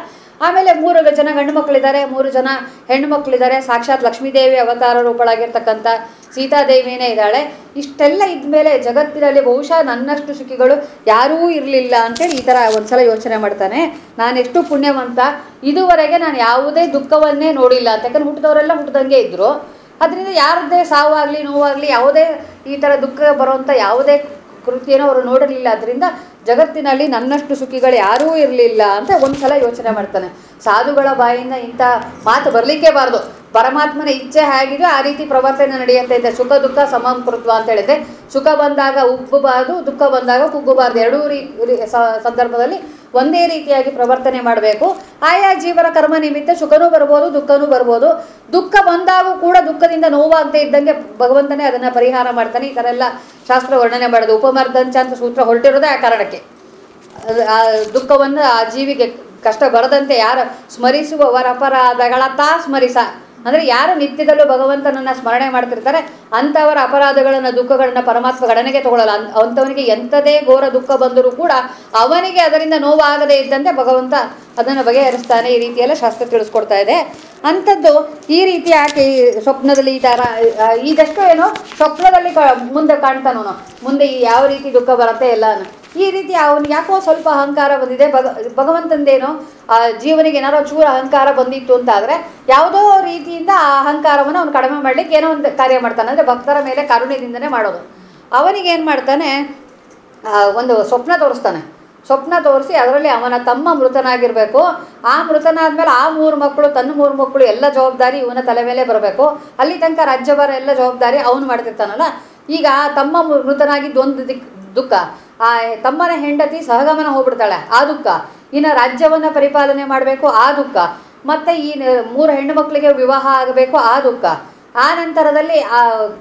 ಆಮೇಲೆ ಮೂರು ಜನ ಗಂಡು ಮಕ್ಕಳಿದ್ದಾರೆ ಮೂರು ಜನ ಹೆಣ್ಣು ಮಕ್ಕಳಿದ್ದಾರೆ ಸಾಕ್ಷಾತ್ ಲಕ್ಷ್ಮೀದೇವಿ ಅವತಾರ ರೂಪಳಾಗಿರ್ತಕ್ಕಂಥ ಸೀತಾದೇವಿನೇ ಇದ್ದಾಳೆ ಇಷ್ಟೆಲ್ಲ ಇದ್ಮೇಲೆ ಜಗತ್ತಿನಲ್ಲಿ ಬಹುಶಃ ನನ್ನಷ್ಟು ಸುಖಿಗಳು ಯಾರೂ ಇರಲಿಲ್ಲ ಅಂತೇಳಿ ಈ ಥರ ಒಂದ್ಸಲ ಯೋಚನೆ ಮಾಡ್ತಾನೆ ನಾನೆಷ್ಟು ಪುಣ್ಯವಂತ ಇದುವರೆಗೆ ನಾನು ಯಾವುದೇ ದುಃಖವನ್ನೇ ನೋಡಿಲ್ಲ ಅಂತ ಯಾಕಂದ್ರೆ ಹುಟ್ಟಿದವರೆಲ್ಲ ಹುಟ್ಟಿದಂಗೆ ಇದ್ದರು ಅದರಿಂದ ಯಾರದ್ದೇ ಸಾವಾಗಲಿ ನೋವಾಗಲಿ ಯಾವುದೇ ಈ ಥರ ದುಃಖ ಬರುವಂಥ ಯಾವುದೇ ಕೃತಿಯನ್ನು ಅವರು ನೋಡಿರಲಿಲ್ಲ ಅದರಿಂದ ಜಗತ್ತಿನಲ್ಲಿ ನನ್ನಷ್ಟು ಸುಖಿಗಳು ಯಾರೂ ಇರಲಿಲ್ಲ ಅಂತ ಒಂದ್ಸಲ ಯೋಚನೆ ಮಾಡ್ತಾನೆ ಸಾಧುಗಳ ಬಾಯಿಂದ ಇಂಥ ಮಾತು ಬರಲಿಕ್ಕೆ ಬಾರ್ದು ಪರಮಾತ್ಮನ ಇಚ್ಛೆ ಹೇಗಿದೆಯೋ ಆ ರೀತಿ ಪ್ರವರ್ತನೆ ನಡೆಯುತ್ತೆ ಇದೆ ಸುಖ ದುಃಖ ಸಮಂಕೃತ್ವ ಅಂತ ಹೇಳಿದೆ ಸುಖ ಬಂದಾಗ ಉಬ್ಬಬಾರ್ದು ದುಃಖ ಬಂದಾಗ ಕುಗ್ಗಬಾರ್ದು ಎರಡೂ ರೀ ರೀ- ಸ- ಸಂದರ್ಭದಲ್ಲಿ ಒಂದೇ ರೀತಿಯಾಗಿ ಪ್ರವರ್ತನೆ ಮಾಡಬೇಕು ಆಯಾ ಜೀವನ ಕರ್ಮ ನಿಮಿತ್ತ ಸುಖನೂ ಬರ್ಬೋದು ದುಃಖನೂ ಬರ್ಬೋದು ದುಃಖ ಬಂದಾಗೂ ಕೂಡ ದುಃಖದಿಂದ ನೋವಾಗದೇ ಇದ್ದಂಗೆ ಭಗವಂತನೇ ಅದನ್ನು ಪರಿಹಾರ ಮಾಡ್ತಾನೆ ಈ ಥರ ಎಲ್ಲ ಶಾಸ್ತ್ರ ವರ್ಣನೆ ಮಾಡೋದು ಉಪಮರ್ದಂಚ ಅಂತ ಸೂತ್ರ ಹೊರಟಿರೋದೇ ಆ ಕಾರಣಕ್ಕೆ ಅದು ಆ ದುಃಖವನ್ನು ಆ ಜೀವಿಗೆ ಕಷ್ಟ ಬರದಂತೆ ಯಾರು ಸ್ಮರಿಸುವವರ ಅಪರಾಧಗಳ ತಾ ಸ್ಮರಿಸ ಅಂದರೆ ಯಾರು ನಿತ್ಯದಲ್ಲೂ ಭಗವಂತನನ್ನು ಸ್ಮರಣೆ ಮಾಡ್ತಿರ್ತಾರೆ ಅಂಥವರ ಅಪರಾಧಗಳನ್ನು ದುಃಖಗಳನ್ನು ಪರಮಾತ್ಮ ಗಣನೆಗೆ ತಗೊಳ್ಳಲ್ಲ ಅನ್- ಅಂಥವನಿಗೆ ಎಂಥದೇ ಘೋರ ದುಃಖ ಬಂದರೂ ಕೂಡ ಅವನಿಗೆ ಅದರಿಂದ ನೋವಾಗದೇ ಇದ್ದಂತೆ ಭಗವಂತ ಅದನ್ನು ಬಗೆಹರಿಸ್ತಾನೆ ಈ ರೀತಿಯೆಲ್ಲ ಶಾಸ್ತ್ರ ತಿಳಿಸ್ಕೊಡ್ತಾ ಇದೆ ಅಂಥದ್ದು ಈ ರೀತಿ ಯಾಕೆ ಈ ಸ್ವಪ್ನದಲ್ಲಿ ಈ ಥರ ಆ, ಇದಷ್ಟು ಏನೋ ಸ್ವಪ್ನದಲ್ಲಿ ಕ ಮುಂದೆ ಕಾಣ್ತಾನವನು ಮುಂದೆ ಈ ಯಾವ ರೀತಿ ದುಃಖ ಬರುತ್ತೆ ಎಲ್ಲಾನು ಈ ರೀತಿ ಅವನಿಗೆ ಯಾಕೋ ಸ್ವಲ್ಪ ಅಹಂಕಾರ ಬಂದಿದೆ ಭಗ ಭಗವಂತಂದೇನೋ ಆ ಜೀವನಿಗೆ ಏನಾರೋ ಚೂರು ಅಹಂಕಾರ ಬಂದಿತ್ತು ಅಂತ ಆದರೆ ಯಾವುದೋ ರೀತಿಯಿಂದ ಆ ಅಹಂಕಾರವನ್ನು ಅವನು ಕಡಿಮೆ ಮಾಡಲಿಕ್ಕೆ ಏನೋ ಒಂದು ಕಾರ್ಯ ಮಾಡ್ತಾನೆ ಅಂದರೆ ಭಕ್ತರ ಮೇಲೆ ಕರುಣ್ಯದಿಂದನೇ ಮಾಡೋದು ಅವನಿಗೆ ಏನು ಮಾಡ್ತಾನೆ ಆ, ಒಂದು ಸ್ವಪ್ನ ತೋರಿಸ್ತಾನೆ ಸ್ವಪ್ನ ತೋರಿಸಿ ಅದರಲ್ಲಿ ಅವನ ತಮ್ಮ ಮೃತನಾಗಿರಬೇಕು ಆ ಮೃತನಾದ್ಮೇಲೆ ಆ ಮೂರು ಮಕ್ಕಳು ತನ್ನ ಮೂರು ಮಕ್ಕಳು ಎಲ್ಲ ಜವಾಬ್ದಾರಿ ಇವನ ತಲೆ ಮೇಲೆ ಬರಬೇಕು ಅಲ್ಲಿ ತನಕ ರಾಜ್ಯಭಾರ ಎಲ್ಲ ಜವಾಬ್ದಾರಿ ಅವನು ಮಾಡ್ತಿರ್ತಾನಲ್ಲ ಈಗ ಆ ತಮ್ಮ ಮೃ- ಮೃತನಾಗಿದ್ದು ಒಂದು ದಿಕ್ ದುಃಖ ಆ ತಮ್ಮನ ಹೆಂಡತಿ ಸಹಗಮನ ಹೋಗ್ಬಿಡ್ತಾಳೆ ಆ ದುಃಖ ಇನ್ನು ರಾಜ್ಯವನ್ನು ಪರಿಪಾಲನೆ ಮಾಡಬೇಕು ಆ ದುಃಖ ಮತ್ತು ಈ ನ- ಮೂರು ಹೆಣ್ಣು ಮಕ್ಕಳಿಗೆ ವಿವಾಹ ಆಗಬೇಕು ಆ ದುಃಖ ಆ ನಂತರದಲ್ಲಿ ಆ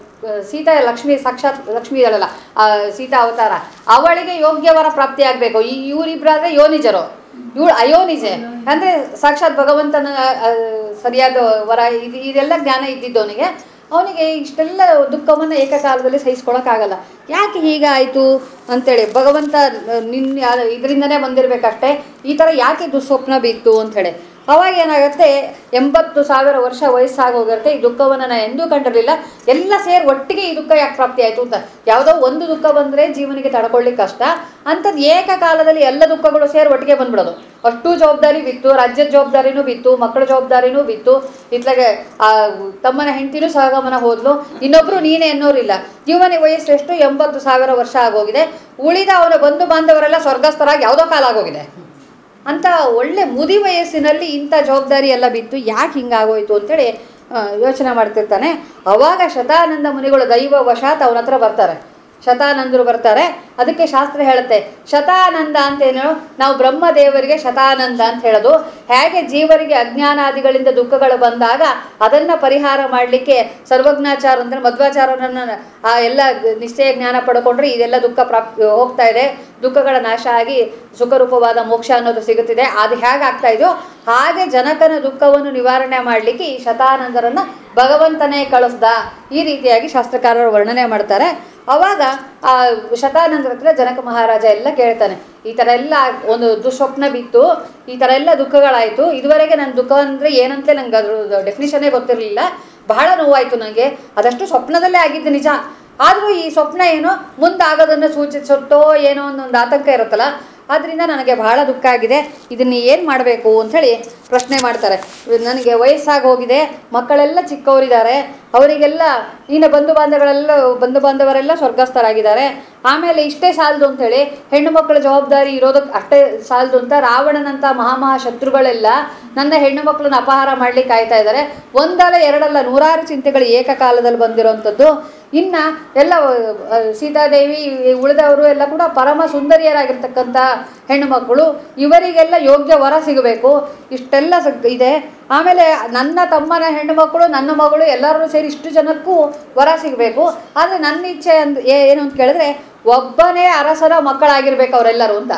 ಸೀತಾ ಲಕ್ಷ್ಮಿ ಸಾಕ್ಷಾತ್ ಲಕ್ಷ್ಮಿ ಇರಲ್ಲ ಆ ಸೀತಾ ಅವತಾರ ಅವಳಿಗೆ ಯೋಗ್ಯವರ ಪ್ರಾಪ್ತಿ ಆಗಬೇಕು ಈ ಇವರಿಬ್ಬರಾದ್ರೆ ಯೋನಿಜರು ಇವಳು ಅಯೋನಿಜೆ ಅಂದರೆ ಸಾಕ್ಷಾತ್ ಭಗವಂತನ ಆ, ಸರಿಯಾದ ವರ ಇದು ಇದೆಲ್ಲ ಜ್ಞಾನ ಇದ್ದಿದ್ದವನಿಗೆ ಅವನಿಗೆ ಇಷ್ಟೆಲ್ಲ ದುಃಖವನ್ನು ಏಕಕಾಲದಲ್ಲಿ ಸಹಿಸ್ಕೊಳಕ್ಕಾಗಲ್ಲ ಯಾಕೆ ಹೀಗಾಯಿತು ಅಂತೇಳಿ ಭಗವಂತ ನಿನ್ನ ಇದರಿಂದನೇ ಬಂದಿರಬೇಕಷ್ಟೇ ಈ ಥರ ಯಾಕೆ ದುಸ್ವಪ್ನ ಬಿತ್ತು ಅಂಥೇಳಿ ಅವಾಗ ಏನಾಗುತ್ತೆ ಎಂಬತ್ತು ಸಾವಿರ ವರ್ಷ ವಯಸ್ಸಾಗೋಗಿರುತ್ತೆ ಈ ದುಃಖವನ್ನು ನಾನು ಎಂದೂ ಕಂಡಿರಲಿಲ್ಲ ಎಲ್ಲ ಸೇರಿ ಒಟ್ಟಿಗೆ ಈ ದುಃಖ ಯಾಕೆ ಪ್ರಾಪ್ತಿ ಆಯಿತು ಅಂತ ಯಾವುದೋ ಒಂದು ದುಃಖ ಬಂದರೆ ಜೀವನಿಗೆ ತಡ್ಕೊಳ್ಳಿಕ್ಕೆ ಕಷ್ಟ ಅಂಥದ್ದು ಏಕಕಾಲದಲ್ಲಿ ಎಲ್ಲ ದುಃಖಗಳು ಸೇರಿ ಒಟ್ಟಿಗೆ ಬಂದ್ಬಿಡೋದು ಅಷ್ಟು ಜವಾಬ್ದಾರಿ ಬಿತ್ತು ರಾಜ್ಯದ ಜವಾಬ್ದಾರಿನೂ ಬಿತ್ತು ಮಕ್ಕಳ ಜವಾಬ್ದಾರಿನೂ ಬಿತ್ತು ಇತ್ಲಾಗೆ ಆ ತಮ್ಮನ ಹೆಂಡತಿನೂ ಸಹಗಮನ ಹೋದ್ಲು ಇನ್ನೊಬ್ರು ನೀನೇ ಅನ್ನೋರಿಲ್ಲ ಜೀವನ ವಯಸ್ಸು ಎಷ್ಟು ಎಂಬತ್ತು ಸಾವಿರ ವರ್ಷ ಆಗೋಗಿದೆ ಉಳಿದ ಅವನ ಬಂಧು ಬಾಂಧವರೆಲ್ಲ ಸ್ವರ್ಗಸ್ಥರಾಗಿ ಯಾವುದೋ ಕಾಲ ಆಗೋಗಿದೆ ಅಂತ ಒಳ್ಳೆ ಮುದಿ ವಯಸ್ಸಿನಲ್ಲಿ ಇಂಥ ಜವಾಬ್ದಾರಿ ಎಲ್ಲ ಬಿತ್ತು ಯಾಕೆ ಹಿಂಗಾಗೋಯ್ತು ಅಂತೇಳಿ ಆ, ಯೋಚನೆ ಮಾಡ್ತಿರ್ತಾನೆ ಅವಾಗ ಶತಾನಂದ ಮುನಿಗಳು ದೈವ ವಶಾತ್ ಅವನ ಹತ್ರ ಬರ್ತಾರೆ ಶತಾನಂದರು ಬರ್ತಾರೆ ಅದಕ್ಕೆ ಶಾಸ್ತ್ರ ಹೇಳುತ್ತೆ ಶತಾನಂದ ಅಂತ ಏನು ನಾವು ಬ್ರಹ್ಮದೇವರಿಗೆ ಶತಾನಂದ ಅಂತ ಹೇಳೋದು ಹೇಗೆ ಜೀವರಿಗೆ ಅಜ್ಞಾನಾದಿಗಳಿಂದ ದುಃಖಗಳು ಬಂದಾಗ ಅದನ್ನು ಪರಿಹಾರ ಮಾಡಲಿಕ್ಕೆ ಸರ್ವಜ್ಞಾಚಾರ ಅಂದರೆ ಮಧ್ವಾಚಾರ್ಯರನ್ನ ಆ ಎಲ್ಲ ನಿಶ್ಚಯ ಜ್ಞಾನ ಪಡ್ಕೊಂಡ್ರೆ ಇದೆಲ್ಲ ದುಃಖ ಪ್ರಾಪ್ ಹೋಗ್ತಾ ಇದೆ ದುಃಖಗಳ ನಾಶ ಆಗಿ ಸುಖರೂಪವಾದ ಮೋಕ್ಷ ಅನ್ನೋದು ಸಿಗುತ್ತಿದೆ ಅದು ಹೇಗೆ ಆಗ್ತಾ ಇದೆಯೋ ಹಾಗೆ ಜನಕನ ದುಃಖವನ್ನು ನಿವಾರಣೆ ಮಾಡಲಿಕ್ಕೆ ಈ ಶತಾನಂದರನ್ನು ಭಗವಂತನೇ ಕಳಿಸ್ದ ಈ ರೀತಿಯಾಗಿ ಶಾಸ್ತ್ರಕಾರರು ವರ್ಣನೆ ಮಾಡ್ತಾರೆ ಅವಾಗ ಆ ಶತಾನಂದರ ಹತ್ರ ಜನಕ ಮಹಾರಾಜ ಎಲ್ಲ ಕೇಳ್ತಾನೆ ಈ ಥರ ಎಲ್ಲ ಒಂದು ದುಸ್ವಪ್ನ ಬಿತ್ತು ಈ ಥರ ಎಲ್ಲ ದುಃಖಗಳಾಯಿತು ಇದುವರೆಗೆ ನನ್ನ ದುಃಖ ಅಂದರೆ ಏನಂತ ನಂಗೆ ಅದ್ರ ಡೆಫಿನಿಷನ್ನೇ ಗೊತ್ತಿರಲಿಲ್ಲ ಬಹಳ ನೋವಾಯಿತು ನನಗೆ ಅದಷ್ಟು ಸ್ವಪ್ನದಲ್ಲೇ ಆಗಿದ್ದು ನಿಜ ಆದರೂ ಈ ಸ್ವಪ್ನ ಏನೋ ಮುಂದಾಗೋದನ್ನು ಸೂಚಿಸುತ್ತೋ ಏನೋ ಅನ್ನೊಂದು ಆತಂಕ ಇರುತ್ತಲ್ಲ ಆದ್ದರಿಂದ ನನಗೆ ಬಹಳ ದುಃಖ ಆಗಿದೆ ಇದನ್ನು ಏನು ಮಾಡಬೇಕು ಅಂಥೇಳಿ ಪ್ರಶ್ನೆ ಮಾಡ್ತಾರೆ ನನಗೆ ವಯಸ್ಸಾಗಿ ಹೋಗಿದೆ ಮಕ್ಕಳೆಲ್ಲ ಚಿಕ್ಕವರಿದ್ದಾರೆ ಅವರಿಗೆಲ್ಲ ಇನ್ನು ಬಂಧು ಬಾಂಧವರೆಲ್ಲ ಬಂಧು ಬಾಂಧವರೆಲ್ಲ ಸ್ವರ್ಗಸ್ಥರಾಗಿದ್ದಾರೆ ಆಮೇಲೆ ಇಷ್ಟೇ ಸಾಲದು ಅಂಥೇಳಿ ಹೆಣ್ಣು ಮಕ್ಕಳ ಜವಾಬ್ದಾರಿ ಇರೋದಕ್ಕೆ ಅಷ್ಟೇ ಸಾಲದು ಅಂತ ರಾವಣನಂಥ ಮಹಾಮಹಾ ಶತ್ರುಗಳೆಲ್ಲ ನನ್ನ ಹೆಣ್ಣು ಮಕ್ಕಳನ್ನ ಅಪಹಾರ ಮಾಡ್ಲಿಕ್ಕೆ ಕಾಯ್ತಾ ಇದ್ದಾರೆ ಒಂದಲ್ಲ ಎರಡಲ್ಲ ನೂರಾರು ಚಿಂತೆಗಳು ಏಕಕಾಲದಲ್ಲಿ ಬಂದಿರೋವಂಥದ್ದು ಇನ್ನು ಎಲ್ಲ ಆ, ಸೀತಾದೇವಿ ಈ ಉಳಿದವರು ಎಲ್ಲ ಕೂಡ ಪರಮ ಸುಂದರಿಯರಾಗಿರ್ತಕ್ಕಂಥ ಹೆಣ್ಣು ಮಕ್ಕಳು ಇವರಿಗೆಲ್ಲ ಯೋಗ್ಯ ವರ ಸಿಗಬೇಕು ಇಷ್ಟೆಲ್ಲ ಸ- ಇದೆ ಆಮೇಲೆ ನನ್ನ ತಮ್ಮನ ಹೆಣ್ಣು ಮಕ್ಕಳು ನನ್ನ ಮಗಳು ಎಲ್ಲರೂ ಸೇರಿ ಇಷ್ಟು ಜನಕ್ಕೂ ವರ ಸಿಗಬೇಕು ಆದರೆ ನನ್ನ ಇಚ್ಛೆ ಅಂದ್ ಏ- ಏನು ಅಂತ ಕೇಳಿದ್ರೆ ಒಬ್ಬನೇ ಅರಸನ ಮಕ್ಕಳಾಗಿರ್ಬೇಕು ಅವರೆಲ್ಲರೂ ಅಂತ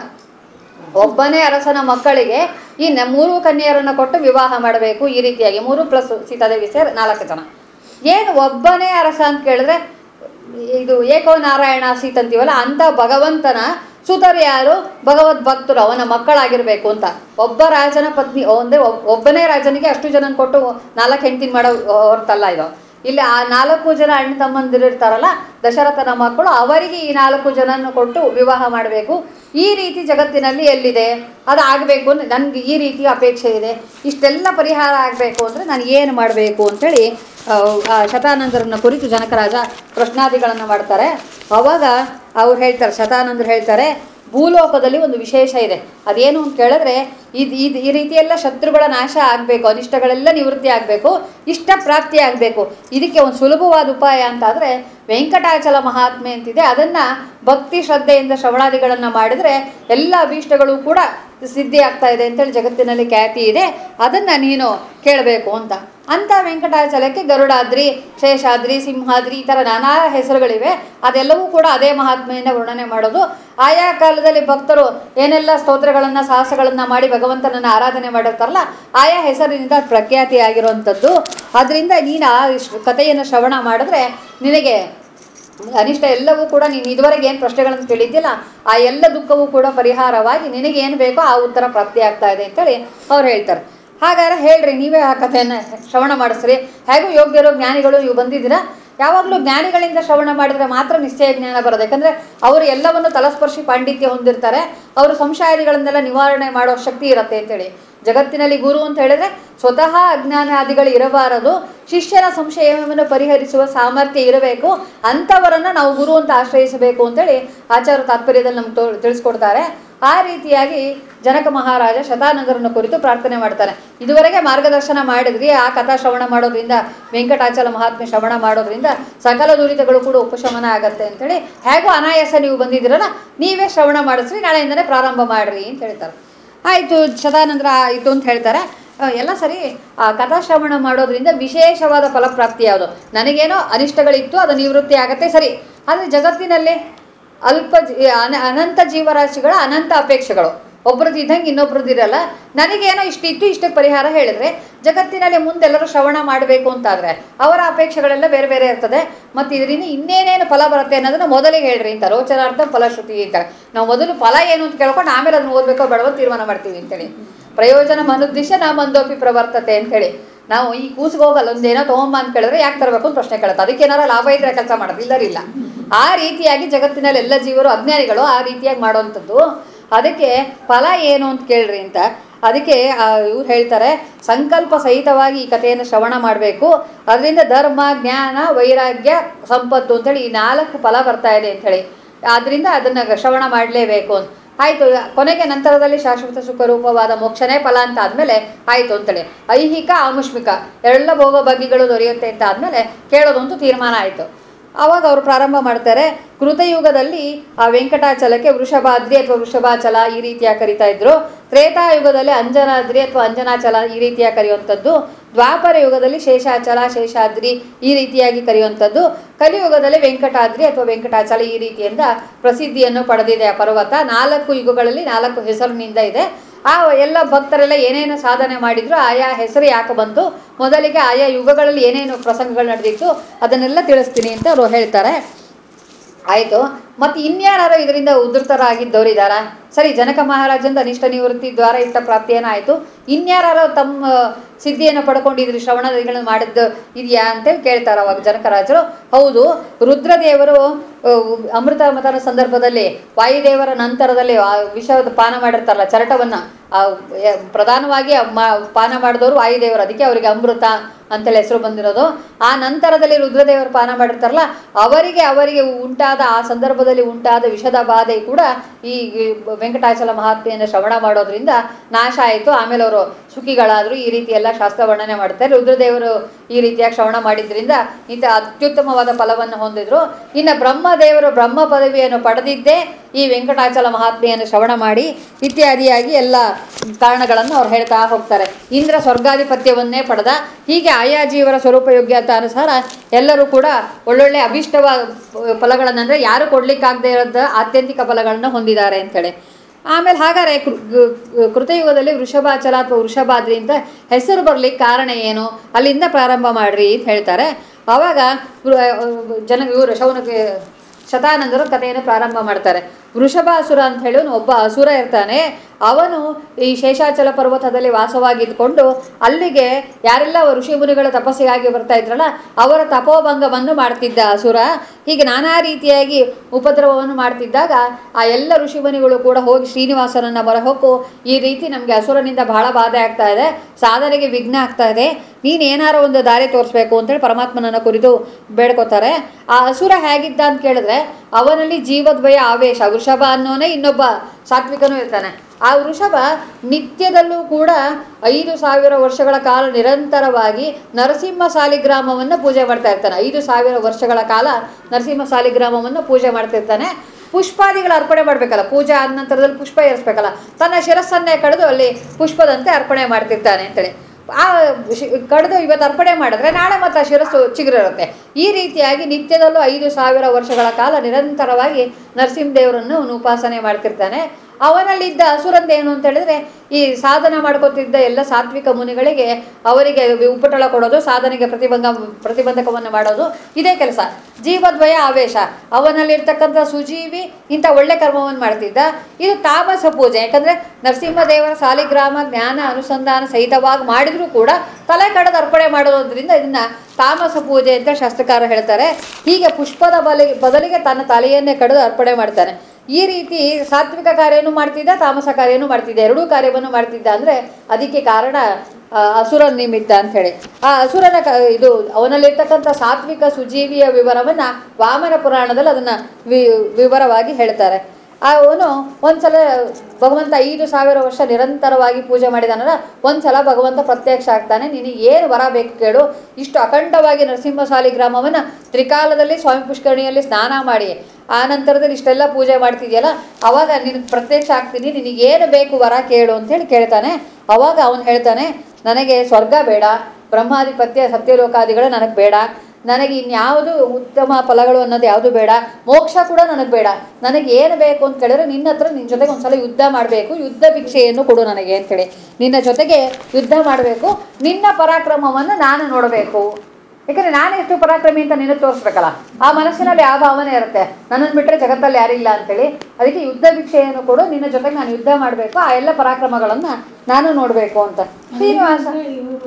ಒಬ್ಬನೇ ಅರಸನ ಮಕ್ಕಳಿಗೆ ಈ ನ- ಮೂರು ಕನ್ಯೆಯರನ್ನು ಕೊಟ್ಟು ವಿವಾಹ ಮಾಡಬೇಕು ಈ ರೀತಿಯಾಗಿ ಮೂರು ಪ್ಲಸ್ ಸೀತಾದೇವಿ ಸೇರಿ ನಾಲ್ಕು ಜನ ಏನು ಒಬ್ಬನೇ ಅರಸ ಅಂತ ಕೇಳಿದ್ರೆ ಇದು ಏಕೋ ನಾರಾಯಣ ಸೀತ್ ಅಂತೀವಲ್ಲ ಅಂಥ ಭಗವಂತನ ಸುತರು ಯಾರು ಭಗವದ್ ಭಕ್ತರು ಅವನ ಮಕ್ಕಳಾಗಿರ್ಬೇಕು ಅಂತ ಒಬ್ಬ ರಾಜನ ಪತ್ನಿ ಒಂದೇ ಒಬ್- ಒಬ್ಬನೇ ರಾಜನಿಗೆ ಅಷ್ಟು ಜನ ಕೊಟ್ಟು ನಾಲ್ಕು ಹೆಂಡತಿನ ಮಾಡೋ ಹೊರತಲ್ಲ ಇದು ಇಲ್ಲಿ ಆ ನಾಲ್ಕು ಜನ ಅಣ್ಣ ತಮ್ಮಂದಿರು ಇರ್ತಾರಲ್ಲ ದಶರಥನ ಮಕ್ಕಳು ಅವರಿಗೆ ಈ ನಾಲ್ಕು ಜನನ್ನು ಕೊಟ್ಟು ವಿವಾಹ ಮಾಡಬೇಕು ಈ ರೀತಿ ಜಗತ್ತಿನಲ್ಲಿ ಎಲ್ಲಿದೆ ಅದು ಆಗಬೇಕು ನನಗೆ ಈ ರೀತಿ ಅಪೇಕ್ಷೆ ಇದೆ ಇಷ್ಟೆಲ್ಲ ಪರಿಹಾರ ಆಗಬೇಕು ಅಂದರೆ ನಾನು ಏನು ಮಾಡಬೇಕು ಅಂಥೇಳಿ ಆ, ಆ ಶತಾನಂದರನ್ನ ಕುರಿತು ಜನಕರಾಜ ಪ್ರಶ್ನಾದಿಗಳನ್ನು ಮಾಡ್ತಾರೆ ಅವಾಗ ಅವ್ರು ಹೇಳ್ತಾರೆ ಶತಾನಂದರು ಹೇಳ್ತಾರೆ ಭೂಲೋಕದಲ್ಲಿ ಒಂದು ವಿಶೇಷ ಇದೆ ಅದೇನು ಅಂತ ಕೇಳಿದ್ರೆ ಇದು ಇದು ಈ ರೀತಿಯೆಲ್ಲ ಶತ್ರುಗಳ ನಾಶ ಆಗಬೇಕು ಅನಿಷ್ಟಗಳೆಲ್ಲ ನಿವೃತ್ತಿ ಆಗಬೇಕು ಇಷ್ಟ ಪ್ರಾಪ್ತಿ ಆಗಬೇಕು ಇದಕ್ಕೆ ಒಂದು ಸುಲಭವಾದ ಉಪಾಯ ಅಂತಾದರೆ ವೆಂಕಟಾಚಲ ಮಹಾತ್ಮೆ ಅಂತಿದೆ ಅದನ್ನು ಭಕ್ತಿ ಶ್ರದ್ಧೆಯಿಂದ ಶ್ರವಣಾದಿಗಳನ್ನು ಮಾಡಿದರೆ ಎಲ್ಲ ಅಭೀಷ್ಟಗಳು ಕೂಡ ಸಿದ್ಧಿ ಆಗ್ತಾ ಇದೆ ಅಂತೇಳಿ ಜಗತ್ತಿನಲ್ಲಿ ಖ್ಯಾತಿ ಇದೆ ಅದನ್ನು ನೀನು ಕೇಳಬೇಕು ಅಂತ ಅಂಥ ವೆಂಕಟಾಚಲಕ್ಕೆ ಗರುಡಾದ್ರಿ ಶೇಷಾದ್ರಿ ಸಿಂಹಾದ್ರಿ ಈ ಥರ ನಾನಾ ಹೆಸರುಗಳಿವೆ ಅದೆಲ್ಲವೂ ಕೂಡ ಅದೇ ಮಹಾತ್ಮೆಯಿಂದ ವರ್ಣನೆ ಮಾಡೋದು ಆಯಾ ಕಾಲದಲ್ಲಿ ಭಕ್ತರು ಏನೆಲ್ಲ ಸ್ತೋತ್ರಗಳನ್ನು ಸಾಹಸಗಳನ್ನು ಮಾಡಿ ಭಗವಂತನನ್ನು ಆರಾಧನೆ ಮಾಡಿರ್ತಾರಲ್ಲ ಆಯಾ ಹೆಸರಿನಿಂದ ಪ್ರಖ್ಯಾತಿ ಆಗಿರುವಂಥದ್ದು ಅದರಿಂದ ನೀನು ಆ ಶ್ರ- ಕಥೆಯನ್ನು ಶ್ರವಣ ಮಾಡಿದ್ರೆ ನಿನಗೆ ಅನಿಷ್ಟ ಎಲ್ಲವೂ ಕೂಡ ನೀನು ಇದುವರೆಗೆ ಏನು ಪ್ರಶ್ನೆಗಳನ್ನು ಕೇಳಿದ್ದಿಲ್ಲ ಆ ಎಲ್ಲ ದುಃಖವೂ ಕೂಡ ಪರಿಹಾರವಾಗಿ ನಿನಗೆ ಏನು ಬೇಕೋ ಆ ಉತ್ತರ ಪ್ರಾಪ್ತಿ ಆಗ್ತಾ ಇದೆ ಅಂತೇಳಿ ಅವ್ರು ಹೇಳ್ತಾರೆ ಹಾಗಾದ್ರೆ ಹೇಳ್ರಿ ನೀವೇ ಆ ಕಥೆಯನ್ನು ಶ್ರವಣ ಮಾಡಿಸ್ರಿ ಹೇಗೂ ಯೋಗ್ಯರು ಜ್ಞಾನಿಗಳು ಇವು ಬಂದಿದ್ದೀರಾ ಯಾವಾಗಲೂ ಜ್ಞಾನಿಗಳಿಂದ ಶ್ರವಣ ಮಾಡಿದ್ರೆ ಮಾತ್ರ ನಿಶ್ಚಯ ಜ್ಞಾನ ಬರೋದು ಯಾಕಂದರೆ ಅವರು ಎಲ್ಲವನ್ನು ತಲಸ್ಪರ್ಶಿ ಪಾಂಡಿತ್ಯ ಹೊಂದಿರ್ತಾರೆ ಅವರು ಸಂಶಯಾದಿಗಳನ್ನೆಲ್ಲ ನಿವಾರಣೆ ಮಾಡೋ ಶಕ್ತಿ ಇರುತ್ತೆ ಅಂತೇಳಿ ಜಗತ್ತಿನಲ್ಲಿ ಗುರು ಅಂತ ಹೇಳಿದ್ರೆ ಸ್ವತಃ ಅಜ್ಞಾನಾದಿಗಳು ಇರಬಾರದು ಶಿಷ್ಯನ ಸಂಶಯವನ್ನು ಪರಿಹರಿಸುವ ಸಾಮರ್ಥ್ಯ ಇರಬೇಕು ಅಂಥವರನ್ನು ನಾವು ಗುರು ಅಂತ ಆಶ್ರಯಿಸಬೇಕು ಅಂತೇಳಿ ಆಚಾರ ತಾತ್ಪರ್ಯದಲ್ಲಿ ನಮ್ಗೆ ತೋ ತಿಳಿಸ್ಕೊಡ್ತಾರೆ ಆ ರೀತಿಯಾಗಿ ಜನಕ ಮಹಾರಾಜ ಶತಾನಗರನ ಕುರಿತು ಪ್ರಾರ್ಥನೆ ಮಾಡ್ತಾರೆ ಇದುವರೆಗೆ ಮಾರ್ಗದರ್ಶನ ಮಾಡಿದ್ರಿ ಆ ಕಥಾ ಶ್ರವಣ ಮಾಡೋದ್ರಿಂದ ವೆಂಕಟಾಚಲ ಮಹಾತ್ಮೆ ಶ್ರವಣ ಮಾಡೋದ್ರಿಂದ ಸಕಲ ದುರಿತಗಳು ಕೂಡ ಉಪಶಮನ ಆಗತ್ತೆ ಅಂತೇಳಿ ಹೇಗೂ ಅನಾಯಾಸ ನೀವು ಬಂದಿದ್ದೀರಲ್ಲ ನೀವೇ ಶ್ರವಣ ಮಾಡಿಸ್ರಿ ನಾಳೆಯಿಂದನೇ ಪ್ರಾರಂಭ ಮಾಡ್ರಿ ಅಂತ ಹೇಳ್ತಾರೆ ಆಯಿತು ಶತಾನಂದ್ರ ಆಯಿತು ಅಂತ ಹೇಳ್ತಾರೆ ಆ, ಎಲ್ಲ ಸರಿ ಆ ಕಥಾಶ್ರವಣ ಮಾಡೋದ್ರಿಂದ ವಿಶೇಷವಾದ ಫಲಪ್ರಾಪ್ತಿ ಯಾವುದು ನನಗೇನೋ ಅನಿಷ್ಟಗಳಿತ್ತು ಅದು ನಿವೃತ್ತಿ ಆಗತ್ತೆ ಸರಿ ಆದರೆ ಜಗತ್ತಿನಲ್ಲಿ ಅಲ್ಪ ಜಿ- ಅನ ಅನಂತ ಜೀವರಾಶಿಗಳ ಅನಂತ ಅಪೇಕ್ಷೆಗಳು ಒಬ್ರದ್ದು ಇದ್ದಂಗೆ ಇನ್ನೊಬ್ರದ್ದು ಇರಲ್ಲ ನನಗೇನೋ ಇಷ್ಟಿತ್ತು ಇಷ್ಟಕ್ಕೆ ಪರಿಹಾರ ಹೇಳಿದ್ರೆ ಜಗತ್ತಿನಲ್ಲಿ ಮುಂದೆಲ್ಲರೂ ಶ್ರವಣ ಮಾಡಬೇಕು ಅಂತಾದರೆ ಅವರ ಅಪೇಕ್ಷೆಗಳೆಲ್ಲ ಬೇರೆ ಬೇರೆ ಇರ್ತದೆ ಮತ್ತು ಇದರಿಂದ ಇನ್ನೇನೇನು ಫಲ ಬರುತ್ತೆ ಅನ್ನೋದನ್ನ ಮೊದಲಿಗೆ ಹೇಳ್ರಿ ಅಂತ ರೋಚನಾರ್ಥ ಫಲಶ್ರುತಿ ಅಂತಾರೆ ನಾವು ಮೊದಲು ಫಲ ಏನು ಅಂತ ಕೇಳ್ಕೊಂಡು ಆಮೇಲೆ ಅದನ್ನ ಓದಬೇಕೋ ಬೇಡವೋ ತೀರ್ಮಾನ ಮಾಡ್ತೀವಿ ಅಂತೇಳಿ ಪ್ರಯೋಜನ ಮನುದ್ದೇಶ ನಾ ಮಂದೋಪಿ ಪ್ರವರ್ತತೆ ಅಂತೇಳಿ ನಾವು ಈ ಕೂಸಿಗೆ ಹೋಗಲ್ಲ ಒಂದೇನೋ ತೊಗೊಂಬ ಅಂತ ಕೇಳಿದ್ರೆ ಯಾಕೆ ತರಬೇಕು ಅಂತ ಪ್ರಶ್ನೆ ಕೇಳುತ್ತೆ ಅದಕ್ಕೆ ಏನಾರ ಲಾಭ ಇದ್ರೆ ಕೆಲಸ ಮಾಡೋದು ಇಲ್ಲರಿಲ್ಲ ಆ ರೀತಿಯಾಗಿ ಜಗತ್ತಿನಲ್ಲಿ ಎಲ್ಲ ಜೀವರು ಅಜ್ಞಾನಿಗಳು ಆ ರೀತಿಯಾಗಿ ಮಾಡುವಂಥದ್ದು ಅದಕ್ಕೆ ಫಲ ಏನು ಅಂತ ಕೇಳ್ರಿ ಅಂತ ಅದಕ್ಕೆ ಇವ್ರು ಹೇಳ್ತಾರೆ ಸಂಕಲ್ಪ ಸಹಿತವಾಗಿ ಈ ಕಥೆಯನ್ನು ಶ್ರವಣ ಮಾಡಬೇಕು ಅದರಿಂದ ಧರ್ಮ ಜ್ಞಾನ ವೈರಾಗ್ಯ ಸಂಪತ್ತು ಅಂತೇಳಿ ಈ ನಾಲ್ಕು ಫಲ ಬರ್ತಾ ಇದೆ ಅಂಥೇಳಿ ಆದ್ದರಿಂದ ಅದನ್ನು ಶ್ರವಣ ಮಾಡಲೇಬೇಕು ಅಂತ ಆಯಿತು ಕೊನೆಗೆ ನಂತರದಲ್ಲಿ ಶಾಶ್ವತ ಸುಖರೂಪವಾದ ಮೋಕ್ಷನೇ ಫಲ ಅಂತ ಆದಮೇಲೆ ಆಯಿತು ಅಂತೇಳಿ ಐಹಿಕ ಆಮುಷ್ಮಿಕ ಎಲ್ಲ ಭೋಗ ಬಗ್ಗಿಗಳು ದೊರೆಯುತ್ತೆ ಅಂತ ಆದಮೇಲೆ ಕೇಳೋದಂತೂ ತೀರ್ಮಾನ ಆಯಿತು ಆವಾಗ ಅವರು ಪ್ರಾರಂಭ ಮಾಡ್ತಾರೆ ಕೃತಯುಗದಲ್ಲಿ ಆ ವೆಂಕಟಾಚಲಕ್ಕೆ ವೃಷಭಾದ್ರಿ ಅಥವಾ ವೃಷಭಾಚಲ ಈ ರೀತಿಯಾಗಿ ಕರಿತಾ ಇದ್ರು ತ್ರೇತಾಯುಗದಲ್ಲಿ ಅಂಜನಾದ್ರಿ ಅಥವಾ ಅಂಜನಾಚಲ ಈ ರೀತಿಯಾಗಿ ಕರೆಯುವಂಥದ್ದು ದ್ವಾಪರ ಯುಗದಲ್ಲಿ ಶೇಷಾಚಲ ಶೇಷಾದ್ರಿ ಈ ರೀತಿಯಾಗಿ ಕರೆಯುವಂಥದ್ದು ಕಲಿಯುಗದಲ್ಲಿ ವೆಂಕಟಾದ್ರಿ ಅಥವಾ ವೆಂಕಟಾಚಲ ಈ ರೀತಿಯಿಂದ ಪ್ರಸಿದ್ಧಿಯನ್ನು ಪಡೆದಿದೆ ಆ ಪರ್ವತ ನಾಲ್ಕು ಯುಗಗಳಲ್ಲಿ ನಾಲ್ಕು ಹೆಸರಿನಿಂದ ಇದೆ ಆ ಎಲ್ಲ ಭಕ್ತರೆಲ್ಲ ಏನೇನು ಸಾಧನೆ ಮಾಡಿದ್ರು ಆಯಾ ಹೆಸರು ಯಾಕೆ ಬಂತು ಮೊದಲಿಗೆ ಆಯಾ ಯುಗಗಳಲ್ಲಿ ಏನೇನು ಪ್ರಸಂಗಗಳು ನಡೆದಿತ್ತು ಅದನ್ನೆಲ್ಲ ತಿಳಿಸ್ತೀನಿ ಅಂತ ಅವರು ಹೇಳ್ತಾರೆ ಆಯಿತು ಮತ್ತು ಇನ್ಯಾರು ಇದರಿಂದ ಉದ್ಧತರಾಗಿದ್ದವ್ರು ಇದ್ದಾರಾ ಸರಿ ಜನಕ ಮಹಾರಾಜಂದ ಅನಿಷ್ಟ ನಿವೃತ್ತಿ ದ್ವಾರ ಇಷ್ಟ ಪ್ರಾಪ್ತಿಯೇನೋ ಆಯಿತು ಇನ್ಯಾರು ತಮ್ಮ ಸಿದ್ಧಿಯನ್ನು ಪಡ್ಕೊಂಡಿದ್ರು ಶ್ರವಣಗಳನ್ನು ಮಾಡಿದ್ದು ಇದೆಯಾ ಅಂತೇಳಿ ಕೇಳ್ತಾರೆ ಅವಾಗ ಜನಕರಾಜರು ಹೌದು ರುದ್ರದೇವರು ಆ, ಅಮೃತ ಮತನ ಸಂದರ್ಭದಲ್ಲಿ ವಾಯುದೇವರ ನಂತರದಲ್ಲಿ ಆ ವಿಷದ ಪಾನ ಮಾಡಿರ್ತಾರಲ್ಲ ಚರಟವನ್ನು ಆ, ಎ- ಪ್ರಧಾನವಾಗಿ ಆ ಮ- ಪಾನ ಮಾಡಿದವರು ವಾಯುದೇವರು ಅದಕ್ಕೆ ಅವರಿಗೆ ಅಮೃತ ಅಂತೇಳಿ ಹೆಸರು ಬಂದಿರೋದು ಆ ನಂತರದಲ್ಲಿ ರುದ್ರದೇವರು ಪಾನ ಮಾಡಿರ್ತಾರಲ್ಲ ಅವರಿಗೆ ಅವರಿಗೆ ಉಂಟಾದ ಆ ಸಂದರ್ಭದಲ್ಲಿ ಉಂಟಾದ ವಿಷದ ಬಾಧೆ ಕೂಡ ಈ ಈ ವೆಂಕಟಾಚಲ ಮಹಾತ್ಮೆಯನ್ನು ಶ್ರವಣ ಮಾಡೋದ್ರಿಂದ ನಾಶ ಆಯಿತು ಆಮೇಲೆ ಅವರು ಸುಖಿಗಳಾದರು ಈ ರೀತಿ ಎಲ್ಲ ಶಾಸ್ತ್ರ ವರ್ಣನೆ ಮಾಡ್ತಾರೆ ರುದ್ರದೇವರು ಈ ರೀತಿಯಾಗಿ ಶ್ರವಣ ಮಾಡಿದ್ರಿಂದ ಇಂಥ ಅತ್ಯುತ್ತಮವಾದ ಫಲವನ್ನು ಹೊಂದಿದ್ರು ಇನ್ನು ಬ್ರಹ್ಮದೇವರು ಬ್ರಹ್ಮ ಪದವಿಯನ್ನು ಪಡೆದಿದ್ದೇ ಈ ವೆಂಕಟಾಚಲ ಮಹಾತ್ಮೆಯನ್ನು ಶ್ರವಣ ಮಾಡಿ ಇತ್ಯಾದಿಯಾಗಿ ಎಲ್ಲ ಕಾರಣಗಳನ್ನು ಅವ್ರು ಹೇಳ್ತಾ ಹೋಗ್ತಾರೆ ಇಂದ್ರ ಸ್ವರ್ಗಾಧಿಪತ್ಯವನ್ನೇ ಪಡೆದ ಹೀಗೆ ಆಯಾ ಜೀವರ ಸ್ವರೂಪ ಯೋಗ್ಯತಾನುಸಾರ ಎಲ್ಲರೂ ಕೂಡ ಒಳ್ಳೊಳ್ಳೆ ಅಭಿಷ್ಟವಾದ ಫಲಗಳನ್ನು ಅಂದರೆ ಯಾರು ಕೊಡ್ಲಿಕ್ಕಾಗದೇ ಇರೋದ ಆತ್ಯಂತಿಕ ಫಲಗಳನ್ನು ಹೊಂದಿದ್ದಾರೆ ಅಂತೇಳಿ ಆಮೇಲೆ ಹಾಗಾದ್ರೆ ಕೃ- ಗ- ಕೃತಯುಗದಲ್ಲಿ ವೃಷಭಾಚಲ ಅಥವಾ ವೃಷಭಾದ್ರಿ ಅಂತ ಹೆಸರು ಬರ್ಲಿಕ್ಕೆ ಕಾರಣ ಏನು ಅಲ್ಲಿಂದ ಪ್ರಾರಂಭ ಮಾಡ್ರಿ ಅಂತ ಹೇಳ್ತಾರೆ ಆವಾಗ ವೃ- ಜನ ಇವರು ಶೌನಕ ಶತಾನಂದರು ಕಥೆಯನ್ನು ಪ್ರಾರಂಭ ಮಾಡ್ತಾರೆ ವೃಷಭಾಸುರ ಅಂತ ಹೇಳಿ ಅವ್ನು ಒಬ್ಬ ಅಸುರ ಇರ್ತಾನೆ ಅವನು ಈ ಶೇಷಾಚಲ ಪರ್ವತದಲ್ಲಿ ವಾಸವಾಗಿದ್ದುಕೊಂಡು ಅಲ್ಲಿಗೆ ಯಾರೆಲ್ಲ ಋಷಿ ಮುನಿಗಳ ತಪಸ್ಸಿಗಾಗಿ ಬರ್ತಾ ಇದ್ರಲ್ಲ ಅವರ ತಪೋಭಂಗವನ್ನು ಮಾಡ್ತಿದ್ದ ಅಸುರ ಹೀಗೆ ನಾನಾ ರೀತಿಯಾಗಿ ಉಪದ್ರವವನ್ನು ಮಾಡ್ತಿದ್ದಾಗ ಆ ಎಲ್ಲ ಋಷಿ ಮುನಿಗಳು ಕೂಡ ಹೋಗಿ ಶ್ರೀನಿವಾಸನನ್ನ ಹೊರಹೊಕ್ಕು ಈ ರೀತಿ ನಮಗೆ ಅಸುರನಿಂದ ಬಹಳ ಬಾಧೆ ಆಗ್ತಾ ಇದೆ ಸಾಧನೆಗೆ ವಿಘ್ನ ಆಗ್ತಾ ಇದೆ ನೀನು ಏನಾರ ಒಂದು ದಾರಿ ತೋರಿಸ್ಬೇಕು ಅಂತೇಳಿ ಪರಮಾತ್ಮನನ್ನ ಕುರಿತು ಬೇಡ್ಕೋತಾರೆ ಆ ಅಸುರ ಹೇಗಿದ್ದ ಅಂತ ಕೇಳಿದ್ರೆ ಅವನಲ್ಲಿ ಜೀವದ್ವಯ ಆವೇಶ ವೃಷಭ ಅನ್ನೋನೇ ಇನ್ನೊಬ್ಬ ಸಾತ್ವಿಕನೂ ಇರ್ತಾನೆ ಆ ವೃಷಭ ನಿತ್ಯದಲ್ಲೂ ಕೂಡ ಐದು ಸಾವಿರ ವರ್ಷಗಳ ಕಾಲ ನಿರಂತರವಾಗಿ ನರಸಿಂಹ ಸಾಲಿಗ್ರಾಮವನ್ನು ಪೂಜೆ ಮಾಡ್ತಾ ಇರ್ತಾನೆ ಐದು ಸಾವಿರ ವರ್ಷಗಳ ಕಾಲ ನರಸಿಂಹ ಸಾಲಿಗ್ರಾಮವನ್ನು ಪೂಜೆ ಮಾಡ್ತಿರ್ತಾನೆ ಪುಷ್ಪಾದಿಗಳು ಅರ್ಪಣೆ ಮಾಡಬೇಕಲ್ಲ ಪೂಜೆ ಆದ ನಂತರದಲ್ಲಿ ಪುಷ್ಪ ಏರಿಸ್ಬೇಕಲ್ಲ ತನ್ನ ಶಿರಸ್ಸನ್ನೇ ಕಡಿದು ಅಲ್ಲಿ ಪುಷ್ಪದಂತೆ ಅರ್ಪಣೆ ಮಾಡ್ತಿರ್ತಾನೆ ಅಂತೇಳಿ ಆ ಶಿ- ಕಡಿದು ಇವತ್ತು ಅರ್ಪಣೆ ಮಾಡಿದ್ರೆ ನಾಳೆ ಮತ್ತೆ ಆ ಶಿರಸ್ಸು ಚಿಗುರಿರುತ್ತೆ ಈ ರೀತಿಯಾಗಿ ನಿತ್ಯದಲ್ಲೂ ಐದು ಸಾವಿರ ವರ್ಷಗಳ ಕಾಲ ನಿರಂತರವಾಗಿ ನರಸಿಂಹದೇವರನ್ನು ಅವನು ಉಪಾಸನೆ ಮಾಡ್ತಿರ್ತಾನೆ ಅವನಲ್ಲಿದ್ದ ಅಸುರಂದ ಏನು ಅಂತ ಹೇಳಿದ್ರೆ ಈ ಸಾಧನ ಮಾಡ್ಕೊತಿದ್ದ ಎಲ್ಲ ಸಾತ್ವಿಕ ಮುನಿಗಳಿಗೆ ಅವರಿಗೆ ಉಪಟಳ ಕೊಡೋದು ಸಾಧನೆಗೆ ಪ್ರತಿಬಂಧ ಪ್ರತಿಬಂಧಕವನ್ನು ಮಾಡೋದು ಇದೇ ಕೆಲಸ ಜೀವದ್ವಯ ಆವೇಶ ಅವನಲ್ಲಿರ್ತಕ್ಕಂಥ ಸುಜೀವಿ ಇಂಥ ಒಳ್ಳೆ ಕರ್ಮವನ್ನು ಮಾಡ್ತಿದ್ದ ಇದು ತಾಮಸ ಪೂಜೆ ಯಾಕಂದರೆ ನರಸಿಂಹದೇವರ ಸಾಲಿಗ್ರಾಮ ಜ್ಞಾನ ಅನುಸಂಧಾನ ಸಹಿತವಾಗಿ ಮಾಡಿದರೂ ಕೂಡ ತಲೆ ಕಡದ ಅರ್ಪಣೆ ಮಾಡೋದ್ರಿಂದ ಇದನ್ನ ತಾಮಸ ಪೂಜೆ ಅಂತ ಶಾಸ್ತ್ರಕಾರ ಹೇಳ್ತಾರೆ ಹೀಗೆ ಪುಷ್ಪದ ಬಲಿ ಬದಲಿಗೆ ತನ್ನ ತಲೆಯನ್ನೇ ಕಡಿದು ಅರ್ಪಣೆ ಮಾಡ್ತಾನೆ ಈ ರೀತಿ ಸಾತ್ವಿಕ ಕಾರ್ಯನೂ ಮಾಡ್ತಿದ್ದ ತಾಮಸ ಕಾರ್ಯನೂ ಮಾಡ್ತಿದ್ದ ಎರಡೂ ಕಾರ್ಯವನ್ನು ಮಾಡ್ತಿದ್ದ ಅಂದರೆ ಅದಕ್ಕೆ ಕಾರಣ ಆ, ಅಸುರ ನಿಮಿತ್ತ ಅಂಥೇಳಿ ಆ ಅಸುರನ ಕ ಇದು ಅವನಲ್ಲಿರ್ತಕ್ಕಂಥ ಸಾತ್ವಿಕ ಸುಜೀವಿಯ ವಿವರವನ್ನು ವಾಮನ ಪುರಾಣದಲ್ಲಿ ಅದನ್ನು ವಿ ವಿವರವಾಗಿ ಹೇಳ್ತಾರೆ ಆ ಅವನು ಒಂದ್ಸಲ ಭಗವಂತ ಐದು ಸಾವಿರ ವರ್ಷ ನಿರಂತರವಾಗಿ ಪೂಜೆ ಮಾಡಿದಾನಲ್ಲ ಒಂದ್ಸಲ ಭಗವಂತ ಪ್ರತ್ಯಕ್ಷ ಆಗ್ತಾನೆ ನಿನಗೆ ಏನು ವರ ಬೇಕು ಕೇಳು ಇಷ್ಟು ಅಖಂಡವಾಗಿ ನರಸಿಂಹ ಸಾಲಿಗ್ರಾಮವನ್ನು ತ್ರಿಕಾಲದಲ್ಲಿ ಸ್ವಾಮಿ ಪುಷ್ಕರಣಿಯಲ್ಲಿ ಸ್ನಾನ ಮಾಡಿ ಆ ನಂತರದಲ್ಲಿ ಇಷ್ಟೆಲ್ಲ ಪೂಜೆ ಮಾಡ್ತಿದ್ಯಲ್ಲ ಅವಾಗ ನಿನಗೆ ಪ್ರತ್ಯಕ್ಷ ಆಗ್ತೀನಿ ನಿನಗೇನು ಬೇಕು ವರ ಕೇಳು ಅಂತೇಳಿ ಕೇಳ್ತಾನೆ ಅವಾಗ ಅವನು ಹೇಳ್ತಾನೆ ನನಗೆ ಸ್ವರ್ಗ ಬೇಡ ಬ್ರಹ್ಮಾಧಿಪತ್ಯ ಸತ್ಯಲೋಕಾದಿಗಳು ನನಗೆ ಬೇಡ ನನಗೆ ಇನ್ಯಾವುದು ಉತ್ತಮ ಫಲಗಳು ಅನ್ನೋದು ಯಾವುದು ಬೇಡ ಮೋಕ್ಷ ಕೂಡ ನನಗೆ ಬೇಡ ನನಗೆ ಏನು ಬೇಕು ಅಂತ ಕೇಳಿದ್ರೆ ನಿನ್ನ ಹತ್ರ ನಿನ್ನ ಜೊತೆಗೆ ಒಂದ್ಸಲ ಯುದ್ಧ ಮಾಡಬೇಕು ಯುದ್ಧ ಭಿಕ್ಷೆಯನ್ನು ಕೊಡು ನನಗೆ ಅಂತೇಳಿ ನಿನ್ನ ಜೊತೆಗೆ ಯುದ್ಧ ಮಾಡಬೇಕು ನಿನ್ನ ಪರಾಕ್ರಮವನ್ನು ನಾನು ನೋಡಬೇಕು ಯಾಕಂದ್ರೆ ನಾನು ಎಷ್ಟು ಪರಾಕ್ರಮಿ ಅಂತ ನಿನಗೆ ತೋರಿಸ್ಬೇಕಲ್ಲ ಆ ಮನಸ್ಸಿನಲ್ಲಿ ಆ ಭಾವನೆ ಇರುತ್ತೆ ನನ್ನನ್ನು ಬಿಟ್ಟರೆ ಜಗತ್ತಲ್ಲಿ ಯಾರಿಲ್ಲ ಅಂತೇಳಿ ಅದಕ್ಕೆ ಯುದ್ಧ ಭಿಕ್ಷೆಯನ್ನು ಕೊಡು ನಿನ್ನ ಜೊತೆಗೆ ನಾನು ಯುದ್ಧ ಮಾಡಬೇಕು ಆ ಎಲ್ಲ ಪರಾಕ್ರಮಗಳನ್ನು ನಾನು ನೋಡಬೇಕು ಅಂತ ಶ್ರೀನಿವಾಸ ಇವರು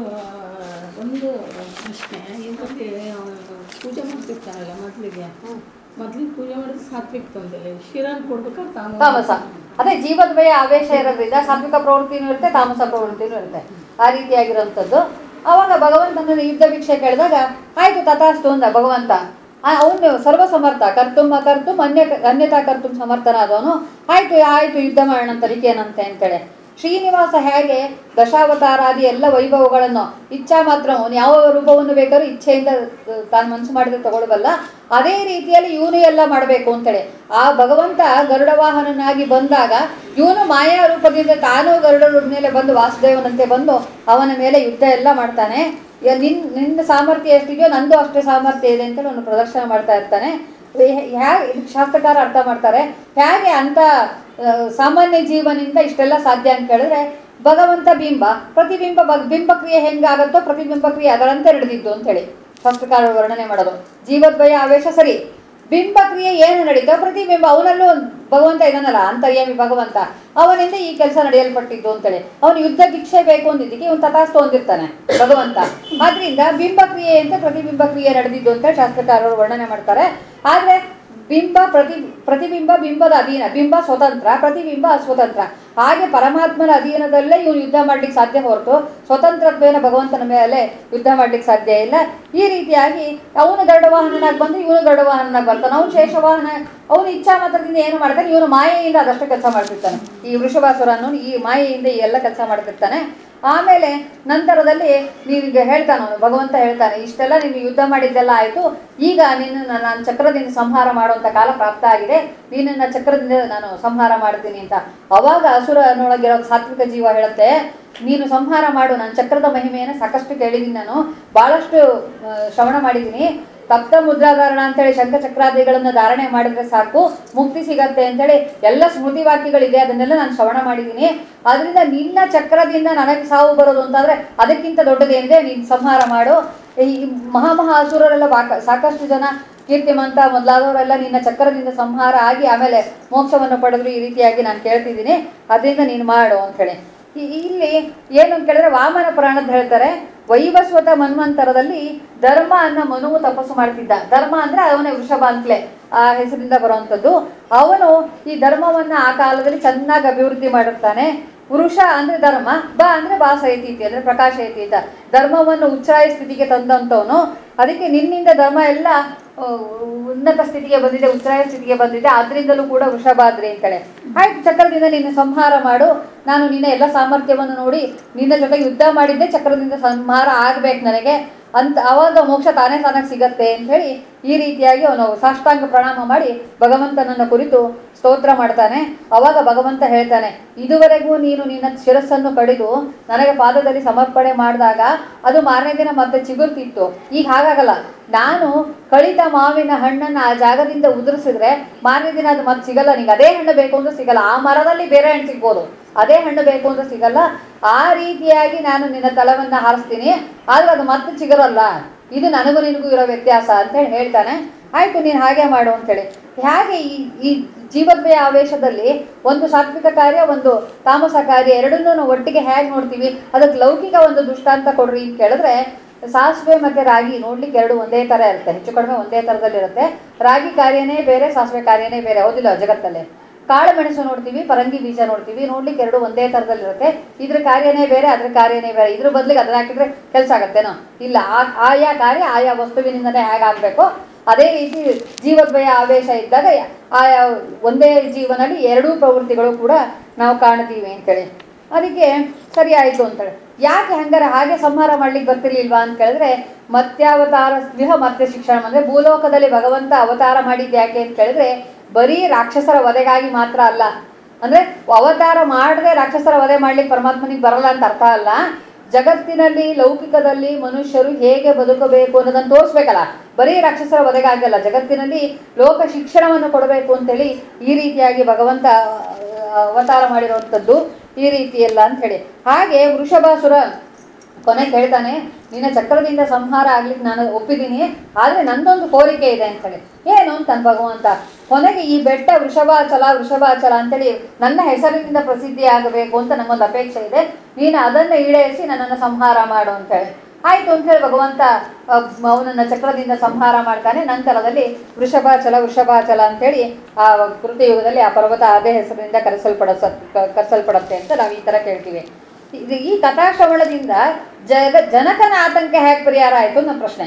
ಒಂದು ಪ್ರಶ್ನೆ ಇದರಲ್ಲಿ ಪೂಜೆ ಮಾಡ್ತಿರ್ತಾರಲ್ಲ ಮೊದಲಿಗೆ ಮೊದಲಿಗೆ ಪೂಜೆ ಮಾಡಿದ್ರೆ ಸಾತ್ವಿಕ್ ತಂದಿಲ್ಲ ಶಿರನ್ ಕೊಡ್ಬೇಕಾದ್ರೆ ತಾನು ತಾಮಸ ಅದೇ ಜೀವದ್ವಯ ಆವೇಶ ಇರೋದ್ರಿಂದ ಸಾತ್ವಿಕ ಪ್ರವೃತ್ತಿನೂ ಇರುತ್ತೆ ತಾಮಸ ಪ್ರವೃತ್ತಿನೂ ಇರುತ್ತೆ ಆ ರೀತಿಯಾಗಿರೋಂಥದ್ದು ಅವಾಗ ಭಗವಂತನ ಯುದ್ಧ ಭಿಕ್ಷೆ ಕೇಳಿದಾಗ ಆಯ್ತು ತಥಾಸ್ತು ಅಂದ ಭಗವಂತ ಅವನು ಸರ್ವಸಮರ್ಥ ಕರ್ತುಂ ಅಕರ್ತುಂ ಅನ್ಯ ಅನ್ಯತಾ ಕರ್ತುಂ ಸಮರ್ಥನಾದವನು ಆಯ್ತು ಆಯ್ತು ಯುದ್ಧ ಮಾಡೋಣ ತನಿಖೇನಂತೆ ಅಂತೇಳಿ ಶ್ರೀನಿವಾಸ ಹೇಗೆ ದಶಾವತಾರಾದಿ ಎಲ್ಲ ವೈಭವಗಳನ್ನು ಇಚ್ಛಾ ಮಾತ್ರ ಅವನು ಯಾವ ರೂಪವನ್ನು ಬೇಕಾದ್ರೂ ಇಚ್ಛೆಯಿಂದ ಅಹ್, ತಾನು ಮನಸ್ಸು ಮಾಡಿದ್ರೆ ತಗೊಳ್ಬಲ್ಲ ಅದೇ ರೀತಿಯಲ್ಲಿ ಇವನು ಎಲ್ಲ ಮಾಡಬೇಕು ಅಂತೇಳಿ ಆ ಭಗವಂತ ಗರುಡ ವಾಹನನಾಗಿ ಬಂದಾಗ ಇವನು ಮಾಯಾ ರೂಪದಿಂದ ತಾನು ಗರುಡನ ಮೇಲೆ ಬಂದು ವಾಸುದೇವನಂತೆ ಬಂದು ಅವನ ಮೇಲೆ ಯುದ್ಧ ಎಲ್ಲ ಮಾಡ್ತಾನೆ ಯ- ನಿನ್ ನಿನ್ನ ಸಾಮರ್ಥ್ಯ ಎಷ್ಟಿದೆಯೋ ನಂದು ಅಷ್ಟೇ ಸಾಮರ್ಥ್ಯ ಇದೆ ಅಂತೇಳಿ ಅವನು ಪ್ರದರ್ಶನ ಮಾಡ್ತಾ ಇರ್ತಾನೆ ಹೇಗೆ ಇದಕ್ಕೆ ಶಾಸ್ತ್ರಕಾರ ಅರ್ಥ ಮಾಡ್ತಾರೆ ಹೇಗೆ ಅಂತ ಆ, ಸಾಮಾನ್ಯ ಜೀವನಿಂದ ಇಷ್ಟೆಲ್ಲ ಸಾಧ್ಯ ಅಂತ ಕೇಳಿದ್ರೆ ಭಗವಂತ ಬಿಂಬ ಪ್ರತಿಬಿಂಬ ಬ- ಬಿಂಬ ಕ್ರಿಯೆ ಹೆಂಗಾಗತ್ತೋ ಪ್ರತಿಬಿಂಬ ಕ್ರಿಯೆ ಅದರಂತೆ ನಡೆದಿದ್ದು ಅಂತೇಳಿ ಶಾಸ್ತ್ರಕಾರ ವರ್ಣನೆ ಮಾಡೋದು ಜೀವದ್ವಯ ಆವೇಶ ಸರಿ ಬಿಂಬ ಕ್ರಿಯೆ ಏನು ನಡೀತೋ ಪ್ರತಿಬಿಂಬ ಅವನಲ್ಲೂ ಒಂದ್ ಭಗವಂತ ಇದಾನಲ್ಲ ಅಂತರ್ಯಾಮಿ ಭಗವಂತ ಅವನಿಂದ ಈ ಕೆಲಸ ನಡೆಯಲ್ಪಟ್ಟಿದ್ದು ಅಂತೇಳಿ ಅವನು ಯುದ್ಧ ಭಿಕ್ಷೆ ಬೇಕು ಅಂದಿದ್ದಕ್ಕೆ ಇವನು ತಥಾಸ್ತು ಹೊಂದಿರ್ತಾನೆ ಭಗವಂತ ಆದ್ರಿಂದ ಬಿಂಬ ಕ್ರಿಯೆ ಅಂತ ಪ್ರತಿಬಿಂಬ ಕ್ರಿಯೆ ನಡೆದಿದ್ದು ಅಂತ ಶಾಸ್ತ್ರಕಾರರು ವರ್ಣನೆ ಮಾಡ್ತಾರೆ ಆದ್ರೆ ಬಿಂಬ ಪ್ರತಿ ಪ್ರತಿಬಿಂಬ ಬಿಂಬದ ಅಧೀನ ಬಿಂಬ ಸ್ವತಂತ್ರ ಪ್ರತಿಬಿಂಬ ಅಸ್ವತಂತ್ರ ಹಾಗೆ ಪರಮಾತ್ಮನ ಅಧೀನದಲ್ಲೇ ಇವನು ಯುದ್ಧ ಮಾಡ್ಲಿಕ್ಕೆ ಸಾಧ್ಯ ಹೊರತು ಸ್ವತಂತ್ರತ್ವೇನ ಭಗವಂತನ ಮೇಲೆ ಯುದ್ಧ ಮಾಡ್ಲಿಕ್ಕೆ ಸಾಧ್ಯ ಇಲ್ಲ ಈ ರೀತಿಯಾಗಿ ಅವನು ಗರುಡವಾಹನನಾಗಿ ಬಂದು ಇವನು ಗರುಡವಾಹನನಾಗಿ ಬರ್ತಾನೆ ಅವನು ಶೇಷವಾಹನ ಅವನು ಇಚ್ಛಾ ಮಾತ್ರದಿಂದ ಏನು ಮಾಡ್ತಾನೆ ಇವನು ಮಾಯೆಯಿಂದ ಅದಷ್ಟು ಕೆಲಸ ಮಾಡ್ತಿರ್ತಾನೆ ಈ ವೃಷಭಾಸುರ ಅನ್ನೋನು ಈ ಮಾಯೆಯಿಂದ ಈ ಎಲ್ಲ ಕೆಲಸ ಮಾಡ್ತಿರ್ತಾನೆ ಆಮೇಲೆ ನಂತರದಲ್ಲಿ ನೀವೀಗ ಹೇಳ್ತಾನೆ ಅವನು ಭಗವಂತ ಹೇಳ್ತಾನೆ ಇಷ್ಟೆಲ್ಲ ನೀನು ಯುದ್ಧ ಮಾಡಿದ್ದೆಲ್ಲ ಆಯಿತು ಈಗ ನಿನ್ನ ನಾನು ಚಕ್ರದಿಂದ ಸಂಹಾರ ಮಾಡುವಂಥ ಕಾಲ ಪ್ರಾಪ್ತ ಆಗಿದೆ ನೀನನ್ನ ಚಕ್ರದಿಂದ ನಾನು ಸಂಹಾರ ಮಾಡ್ತೀನಿ ಅಂತ ಅವಾಗ ಅಸುರನೊಳಗಿರೋ ಸಾತ್ವಿಕ ಜೀವ ಹೇಳುತ್ತೆ ನೀನು ಸಂಹಾರ ಮಾಡು ನಾನು ಚಕ್ರದ ಮಹಿಮೆಯನ್ನು ಸಾಕಷ್ಟು ಕೇಳಿದ್ದೀನಿ ನಾನು ಭಾಳಷ್ಟು ಆ, ಶ್ರವಣ ಮಾಡಿದ್ದೀನಿ ತಪ್ತ ಮುದ್ರಾಧಾರಣ ಅಂತೇಳಿ ಶಂಖಚಕ್ರಾದಿಗಳನ್ನು ಧಾರಣೆ ಮಾಡಿದ್ರೆ ಸಾಕು ಮುಕ್ತಿ ಸಿಗತ್ತೆ ಅಂತೇಳಿ ಎಲ್ಲ ಸ್ಮೃತಿ ವಾಕ್ಯಗಳಿದೆ ಅದನ್ನೆಲ್ಲ ನಾನು ಶ್ರವಣ ಮಾಡಿದ್ದೀನಿ ಅದರಿಂದ ನಿನ್ನ ಚಕ್ರದಿಂದ ನನಗೆ ಸಾವು ಬರೋದು ಅಂತಾದ್ರೆ ಅದಕ್ಕಿಂತ ದೊಡ್ಡದೇನಿದೆ ನೀನು ಸಂಹಾರ ಮಾಡು ಈ ಮಹಾ ಮಹಾ ಅಸುರರೆಲ್ಲ ವಾಕ ಸಾಕಷ್ಟು ಜನ ಕೀರ್ತಿಮಂತ ಮೊದಲಾದವರೆಲ್ಲ ನಿನ್ನ ಚಕ್ರದಿಂದ ಸಂಹಾರ ಆಗಿ ಆಮೇಲೆ ಮೋಕ್ಷವನ್ನು ಪಡೆದ್ರು ಈ ರೀತಿಯಾಗಿ ನಾನು ಕೇಳ್ತಿದ್ದೀನಿ ಅದರಿಂದ ನೀನು ಮಾಡು ಅಂಥೇಳಿ ಈ- ಇಲ್ಲಿ ಏನು ಅಂತ ಕೇಳಿದ್ರೆ ವಾಮನ ಪುರಾಣದ ಹೇಳ್ತಾರೆ ವೈವಸ್ವತ ಮನ್ವಂತರದಲ್ಲಿ ಧರ್ಮ ಅನ್ನೋ ಮನುವು ತಪಸ್ಸು ಮಾಡ್ತಿದ್ದ ಧರ್ಮ ಅಂದ್ರೆ ಅವನೇ ವೃಷಭ ಅಂತಲೇ ಆ ಹೆಸರಿಂದ ಬರುವಂಥದ್ದು ಅವನು ಈ ಧರ್ಮವನ್ನ ಆ ಕಾಲದಲ್ಲಿ ಚೆನ್ನಾಗಿ ಅಭಿವೃದ್ಧಿ ಮಾಡಿರ್ತಾನೆ ವೃಷ ಅಂದ್ರೆ ಧರ್ಮ ಬ ಅಂದ್ರೆ ಬಾಸಯತೀತಿ ಅಂದ್ರೆ ಪ್ರಕಾಶಯತೀತ ಧರ್ಮವನ್ನು ಉಚ್ಚಾಯ ಸ್ಥಿತಿಗೆ ತಂದಂಥವನು ಅದಕ್ಕೆ ನಿನ್ನಿಂದ ಧರ್ಮ ಎಲ್ಲ ಆ, ಉನ್ನತ ಸ್ಥಿತಿಗೆ ಬಂದಿದೆ ಉಚ್ಚಾಯ ಸ್ಥಿತಿಗೆ ಬಂದಿದೆ ಆದ್ರಿಂದಲೂ ಕೂಡ ವೃಷಭಾದ್ರಿ ಅಂತೇಳಿ ಆಯ್ತು ಚಕ್ರದಿಂದ ನಿನ್ನ ಸಂಹಾರ ಮಾಡು ನಾನು ನಿನ್ನ ಎಲ್ಲ ಸಾಮರ್ಥ್ಯವನ್ನು ನೋಡಿ ನಿನ್ನ ಜೊತೆ ಯುದ್ಧ ಮಾಡಿದ್ದೆ ಚಕ್ರದಿಂದ ಸಂಹಾರ ಆಗ್ಬೇಕು ನನಗೆ ಅಂತ ಅವಾಗ ಮೋಕ್ಷ ತಾನೇ ತಾನಾಗಿ ಸಿಗತ್ತೆ ಅಂತ ಹೇಳಿ ಈ ರೀತಿಯಾಗಿ ಅವನು ಸಾಷ್ಟಾಂಗ ಪ್ರಣಾಮ ಮಾಡಿ ಭಗವಂತನನ್ನ ಕುರಿತು ಸ್ತೋತ್ರ ಮಾಡ್ತಾನೆ ಅವಾಗ ಭಗವಂತ ಹೇಳ್ತಾನೆ ಇದುವರೆಗೂ ನೀನು ನಿನ್ನ ಶಿರಸ್ಸನ್ನು ಕಡಿದು ನನಗೆ ಪಾದದಲ್ಲಿ ಸಮರ್ಪಣೆ ಮಾಡಿದಾಗ ಅದು ಮಾರನೇ ದಿನ ಮತ್ತೆ ಚಿಗುರ್ತಿತ್ತು ಈಗ ಹಾಗಾಗಲ್ಲ ನಾನು ಕಳಿತ ಮಾವಿನ ಹಣ್ಣನ್ನು ಆ ಜಾಗದಿಂದ ಉದುರಿಸಿದ್ರೆ ಮಾರನೇ ದಿನ ಅದು ಮತ್ತೆ ಸಿಗಲ್ಲ ನಿಂಗೆ ಅದೇ ಹಣ್ಣು ಬೇಕು ಅಂದ್ರೆ ಸಿಗಲ್ಲ ಆ ಮರದಲ್ಲಿ ಬೇರೆ ಹಣ್ಣು ಸಿಗ್ಬೋದು ಅದೇ ಹಣ್ಣು ಬೇಕು ಅಂದ್ರೆ ಸಿಗಲ್ಲ ಆ ರೀತಿಯಾಗಿ ನಾನು ನಿನ್ನ ತಲವನ್ನ ಹಾರಿಸ್ತೀನಿ ಆದ್ರೆ ಅದು ಮತ್ತೆ ಚಿಗುರಲ್ಲ ಇದು ನನಗೂ ನಿನಗೂ ಇರೋ ವ್ಯತ್ಯಾಸ ಅಂತೇಳಿ ಹೇಳ್ತಾನೆ ಆಯ್ತು ನೀನು ಹಾಗೆ ಮಾಡು ಅಂತೇಳಿ ಹೇಗೆ ಈ ಈ ಜೀವದ್ವಯ ಆವೇಶದಲ್ಲಿ ಒಂದು ಸಾತ್ವಿಕ ಕಾರ್ಯ ಒಂದು ತಾಮಸ ಕಾರ್ಯ ಎರಡನ್ನೂ ನಾವು ಒಟ್ಟಿಗೆ ಹೇಗೆ ನೋಡ್ತೀವಿ ಅದಕ್ಕೆ ಲೌಕಿಕ ಒಂದು ದೃಷ್ಟಾಂತ ಕೊಡ್ರಿ ಅಂತ ಕೇಳಿದ್ರೆ ಸಾಸಿವೆ ಮತ್ತೆ ರಾಗಿ ನೋಡ್ಲಿಕ್ಕೆ ಎರಡು ಒಂದೇ ತರ ಇರುತ್ತೆ ಹೆಚ್ಚು ಕಡಿಮೆ ಒಂದೇ ತರದಲ್ಲಿರುತ್ತೆ ರಾಗಿ ಕಾರ್ಯನೇ ಬೇರೆ ಸಾಸಿವೆ ಕಾರ್ಯನೇ ಬೇರೆ ಹೌದಿಲ್ಲ ಜಗತ್ತಲ್ಲಿ ಕಾಳು ಮೆಣಸು ನೋಡ್ತೀವಿ ಪರಂಗಿ ಬೀಜ ನೋಡ್ತೀವಿ ನೋಡ್ಲಿಕ್ಕೆ ಎರಡು ಒಂದೇ ಥರದಲ್ಲಿರುತ್ತೆ ಇದ್ರ ಕಾರ್ಯನೇ ಬೇರೆ ಅದ್ರ ಕಾರ್ಯನೇ ಬೇರೆ ಇದ್ರ ಬದಲಿಗೆ ಅದನ್ನ ಹಾಕಿದ್ರೆ ಕೆಲಸ ಆಗತ್ತೇನೋ ಇಲ್ಲ ಆ- ಆಯಾ ಕಾರ್ಯ ಆಯಾ ವಸ್ತುವಿನಿಂದನೇ ಹೇಗಾಗಬೇಕು ಅದೇ ರೀತಿ ಜೀವದ್ವಯ ಆವೇಶ ಇದ್ದಾಗ ಆಯಾ ಒಂದೇ ಜೀವನಲ್ಲಿ ಎರಡೂ ಪ್ರವೃತ್ತಿಗಳು ಕೂಡ ನಾವು ಕಾಣ್ತೀವಿ ಅಂತೇಳಿ ಅದಕ್ಕೆ ಸರಿ ಆಯಿತು ಅಂತೇಳಿ ಯಾಕೆ ಹಂಗಾರೆ ಹಾಗೆ ಸಂಹಾರ ಮಾಡ್ಲಿಕ್ಕೆ ಬರ್ತಿರ್ಲಿಲ್ವಾ ಅಂತ ಕೇಳಿದ್ರೆ ಮತ್ಯಾವತಾರ ಸ್ವಿಹ ಮತ್ತೆ ಶಿಕ್ಷಣ ಅಂದ್ರೆ ಭೂಲೋಕದಲ್ಲಿ ಭಗವಂತ ಅವತಾರ ಮಾಡಿದ್ದು ಯಾಕೆ ಅಂತ ಕೇಳಿದ್ರೆ ಬರೀ ರಾಕ್ಷಸರ ವಧೆಗಾಗಿ ಮಾತ್ರ ಅಲ್ಲ ಅಂದ್ರೆ ಅವತಾರ ಮಾಡದೆ ರಾಕ್ಷಸರ ವಧೆ ಮಾಡ್ಲಿಕ್ಕೆ ಪರಮಾತ್ಮನಿಗೆ ಬರಲ್ಲ ಅಂತ ಅರ್ಥ ಅಲ್ಲ ಜಗತ್ತಿನಲ್ಲಿ ಲೌಕಿಕದಲ್ಲಿ ಮನುಷ್ಯರು ಹೇಗೆ ಬದುಕಬೇಕು ಅನ್ನೋದನ್ನು ತೋರಿಸ್ಬೇಕಲ್ಲ ಬರೀ ರಾಕ್ಷಸರ ವಧೆಗಾಗಲ್ಲ ಜಗತ್ತಿನಲ್ಲಿ ಲೋಕ ಶಿಕ್ಷಣವನ್ನು ಕೊಡಬೇಕು ಅಂತೇಳಿ ಈ ರೀತಿಯಾಗಿ ಭಗವಂತ ಆ, ಅವತಾರ ಮಾಡಿರುವಂಥದ್ದು ಈ ರೀತಿ ಎಲ್ಲ ಅಂತ ಹೇಳಿ ಹಾಗೆ ವೃಷಭಾಸುರ ಕೊನೆ ಕೇಳ್ತಾನೆ ನಿನ್ನ ಚಕ್ರದಿಂದ ಸಂಹಾರ ಆಗ್ಲಿಕ್ಕೆ ನಾನು ಒಪ್ಪಿದ್ದೀನಿ ಆದ್ರೆ ನಂದೊಂದು ಕೋರಿಕೆ ಇದೆ ಅಂತೇಳಿ ಏನು ಅಂತ ಭಗವಂತ ಕೊನೆಗೆ ಈ ಬೆಟ್ಟ ವೃಷಭಾಚಲ ವೃಷಭಾಚಲ ಅಂತೇಳಿ ನನ್ನ ಹೆಸರಿನಿಂದ ಪ್ರಸಿದ್ಧಿ ಆಗಬೇಕು ಅಂತ ನಂಗೊಂದು ಅಪೇಕ್ಷೆ ಇದೆ ನೀನು ಅದನ್ನ ಈಡೇರಿಸಿ ನನ್ನನ್ನು ಸಂಹಾರ ಮಾಡು ಅಂತೇಳಿ ಆಯ್ತು ಅಂತ ಹೇಳಿ ಭಗವಂತ ಅಹ್, ಅವನನ್ನ ಚಕ್ರದಿಂದ ಸಂಹಾರ ಮಾಡ್ತಾನೆ ನಂತರದಲ್ಲಿ ವೃಷಭಾಚಲ ವೃಷಭಾಚಲ ಅಂತೇಳಿ ಆ ಕೃತಯುಗದಲ್ಲಿ ಆ ಪರ್ವತ ಅದೇ ಹೆಸರಿನಿಂದ ಕರೆಸಲ್ಪಡ ಕರೆಸಲ್ಪಡುತ್ತೆ ಅಂತ ನಾವು ಈ ತರ ಕೇಳ್ತೀವಿ ಇದು ಈ ಕಥಾಶ್ರವಣದಿಂದ ಜಗ ಜನಕನ ಆತಂಕ ಹೇಗೆ ಪರಿಹಾರ ಆಯಿತು ನಮ್ಮ ಪ್ರಶ್ನೆ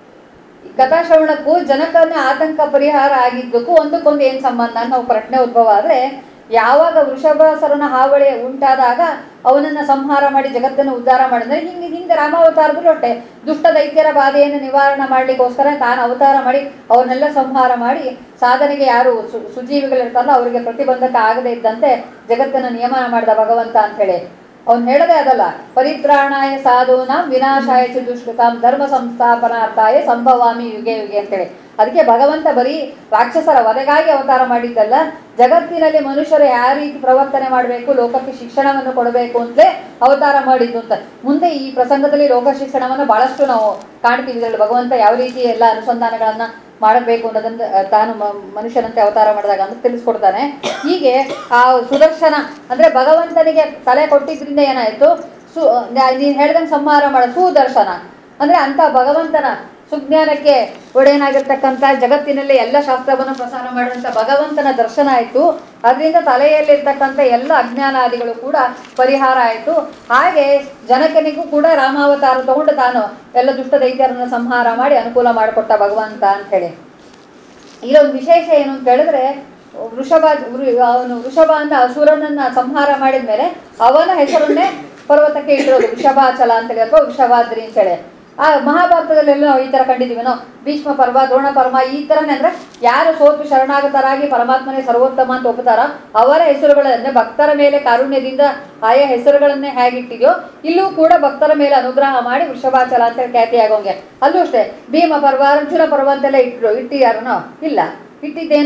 ಈ ಕಥಾಶ್ರವಣಕ್ಕೂ ಜನಕನ ಆತಂಕ ಪರಿಹಾರ ಆಗಿದ್ದಕ್ಕೂ ಒಂದಕ್ಕೊಂದು ಏನು ಸಂಬಂಧ ಅನ್ನೋ ಪ್ರಶ್ನೆ ಉದ್ಭವ ಆದರೆ ಯಾವಾಗ ವೃಷಭಾಸರನ ಹಾವಳಿ ಉಂಟಾದಾಗ ಅವನನ್ನ ಸಂಹಾರ ಮಾಡಿ ಜಗತ್ತನ್ನು ಉದ್ಧಾರ ಮಾಡಿದ್ರೆ ಹಿಂಗೆ ಹಿಂದೆ ರಾಮಾವತಾರದಲ್ಲೂ ಅಷ್ಟೇ ದುಷ್ಟ ದೈತ್ಯರ ಬಾಧೆಯನ್ನು ನಿವಾರಣೆ ಮಾಡ್ಲಿಕ್ಕೋಸ್ಕರ ತಾನು ಅವತಾರ ಮಾಡಿ ಅವನ್ನೆಲ್ಲ ಸಂಹಾರ ಮಾಡಿ ಸಾಧನೆಗೆ ಯಾರು ಸು ಸುಜೀವಿಗಳಿರ್ತಾರಲ್ಲ ಅವರಿಗೆ ಪ್ರತಿಬಂಧಕ ಆಗದೇ ಇದ್ದಂತೆ ಜಗತ್ತನ್ನು ನಿಯಮನ ಮಾಡಿದ ಭಗವಂತ ಅಂತೇಳಿ ಅವ್ನು ಹೇಳದೆ ಅದಲ್ಲ ಪರಿತ್ರಾಣಾಯ ಸಾಧೂನ ವಿನಾಶಾಯ ಚ ದುಷ್ಕೃತಾಂ ಧರ್ಮ ಸಂಸ್ಥಾಪನಾರ್ಥಾಯ ಸಂಭವಾಮಿ ಯುಗೆ ಯುಗೆ ಅಂತೇಳಿ ಅದಕ್ಕೆ ಭಗವಂತ ಬರೀ ರಾಕ್ಷಸರ ವಧೆಗಾಗಿ ಅವತಾರ ಮಾಡಿದ್ದಲ್ಲ ಜಗತ್ತಿನಲ್ಲಿ ಮನುಷ್ಯರು ಯಾವ ರೀತಿ ಪ್ರವರ್ತನೆ ಮಾಡಬೇಕು ಲೋಕಕ್ಕೆ ಶಿಕ್ಷಣವನ್ನು ಕೊಡಬೇಕು ಅಂತಲೇ ಅವತಾರ ಮಾಡಿದ್ದು ಅಂತ ಮುಂದೆ ಈ ಪ್ರಸಂಗದಲ್ಲಿ ಲೋಕ ಶಿಕ್ಷಣವನ್ನು ಬಹಳಷ್ಟು ನಾವು ಕಾಣ್ತೀವಿ ಇದರಲ್ಲಿ ಭಗವಂತ ಯಾವ ರೀತಿ ಎಲ್ಲ ಅನುಸಂಧಾನಗಳನ್ನ ಮಾಡಬೇಕು ಅನ್ನೋದನ್ನ ಆ, ತಾನು ಮ- ಮನುಷ್ಯನಂತೆ ಅವತಾರ ಮಾಡಿದಾಗ ಅಂತ ತಿಳಿಸ್ಕೊಡ್ತಾನೆ ಹೀಗೆ ಆ ಸುದರ್ಶನ ಅಂದ್ರೆ ಭಗವಂತನಿಗೆ ತಲೆ ಕೊಟ್ಟಿದ್ರಿಂದ ಏನಾಯ್ತು ಸು ನೀನು ಹೇಳ್ದಂಗೆ ಸಂಹಾರ ಮಾಡ ಸುದರ್ಶನ ಅಂದ್ರೆ ಅಂತ ಭಗವಂತನ ಸುಜ್ಞಾನಕ್ಕೆ ಒಡೆಯನಾಗಿರ್ತಕ್ಕಂಥ ಜಗತ್ತಿನಲ್ಲಿ ಎಲ್ಲ ಶಾಸ್ತ್ರವನ್ನು ಪ್ರಸಾರ ಮಾಡಿದಂಥ ಭಗವಂತನ ದರ್ಶನ ಆಯಿತು ಅದರಿಂದ ತಲೆಯಲ್ಲಿರ್ತಕ್ಕಂಥ ಎಲ್ಲ ಅಜ್ಞಾನಾದಿಗಳು ಕೂಡ ಪರಿಹಾರ ಆಯಿತು ಹಾಗೆ ಜನಕನಿಗೂ ಕೂಡ ರಾಮಾವತಾರ ತಗೊಂಡು ತಾನು ಎಲ್ಲ ದುಷ್ಟ ದೈತ್ಯರನ್ನು ಸಂಹಾರ ಮಾಡಿ ಅನುಕೂಲ ಮಾಡಿಕೊಟ್ಟ ಭಗವಂತ ಅಂತ ಹೇಳಿ ಇದೊಂದು ವಿಶೇಷ ಏನು ಅಂತ ಹೇಳಿದ್ರೆ ವೃಷಭ ವೃ- ಅವನು ವೃಷಭ ಅಂತ ಅಸುರನನ್ನ ಸಂಹಾರ ಮಾಡಿದ ಮೇಲೆ ಅವನ ಹೆಸರನ್ನೇ ಪರ್ವತಕ್ಕೆ ಇಟ್ಟಿರೋದು ವೃಷಭಾಚಲ ಅಂತೇಳಿ ಅಥವಾ ವೃಷಭಾದ್ರಿ ಅಂತೇಳಿ ಆ ಮಹಾಭಾರತದಲ್ಲೆಲ್ಲ ನಾವು ಈ ಥರ ಕಂಡಿದ್ದೀವಿ ನಾವು ಭೀಷ್ಮ ಪರ್ವ ದ್ರೋಣ ಪರ್ವ ಈ ಥರನೇ ಅಂದ್ರೆ ಯಾರು ಸೋತು ಶರಣಾಗತರಾಗಿ ಪರಮಾತ್ಮನೇ ಸರ್ವೋತ್ತಮ ಅಂತ ಒಪ್ಪುತ್ತಾರ ಅವರ ಹೆಸರುಗಳನ್ನೇ ಭಕ್ತರ ಮೇಲೆ ಕಾರುಣ್ಯದಿಂದ ಆಯಾ ಹೆಸರುಗಳನ್ನೇ ಹೇಗಿಟ್ಟಿದೆಯೋ ಇಲ್ಲೂ ಕೂಡ ಭಕ್ತರ ಮೇಲೆ ಅನುಗ್ರಹ ಮಾಡಿ ವೃಷಭಾಚಲ ಅಂತೇಳಿ ಖ್ಯಾತಿ ಆಗೋಂಗೆ ಅಲ್ಲೂ ಅಷ್ಟೇ ಭೀಮ ಪರ್ವ ಅರ್ಜುನ ಪರ್ವ ಅಂತೆಲ್ಲ ಇಟ್ಟರು ಇಟ್ಟಿಯಾರನೋ ಇಲ್ಲ ಇಟ್ಟಿದ್ದೇನೋ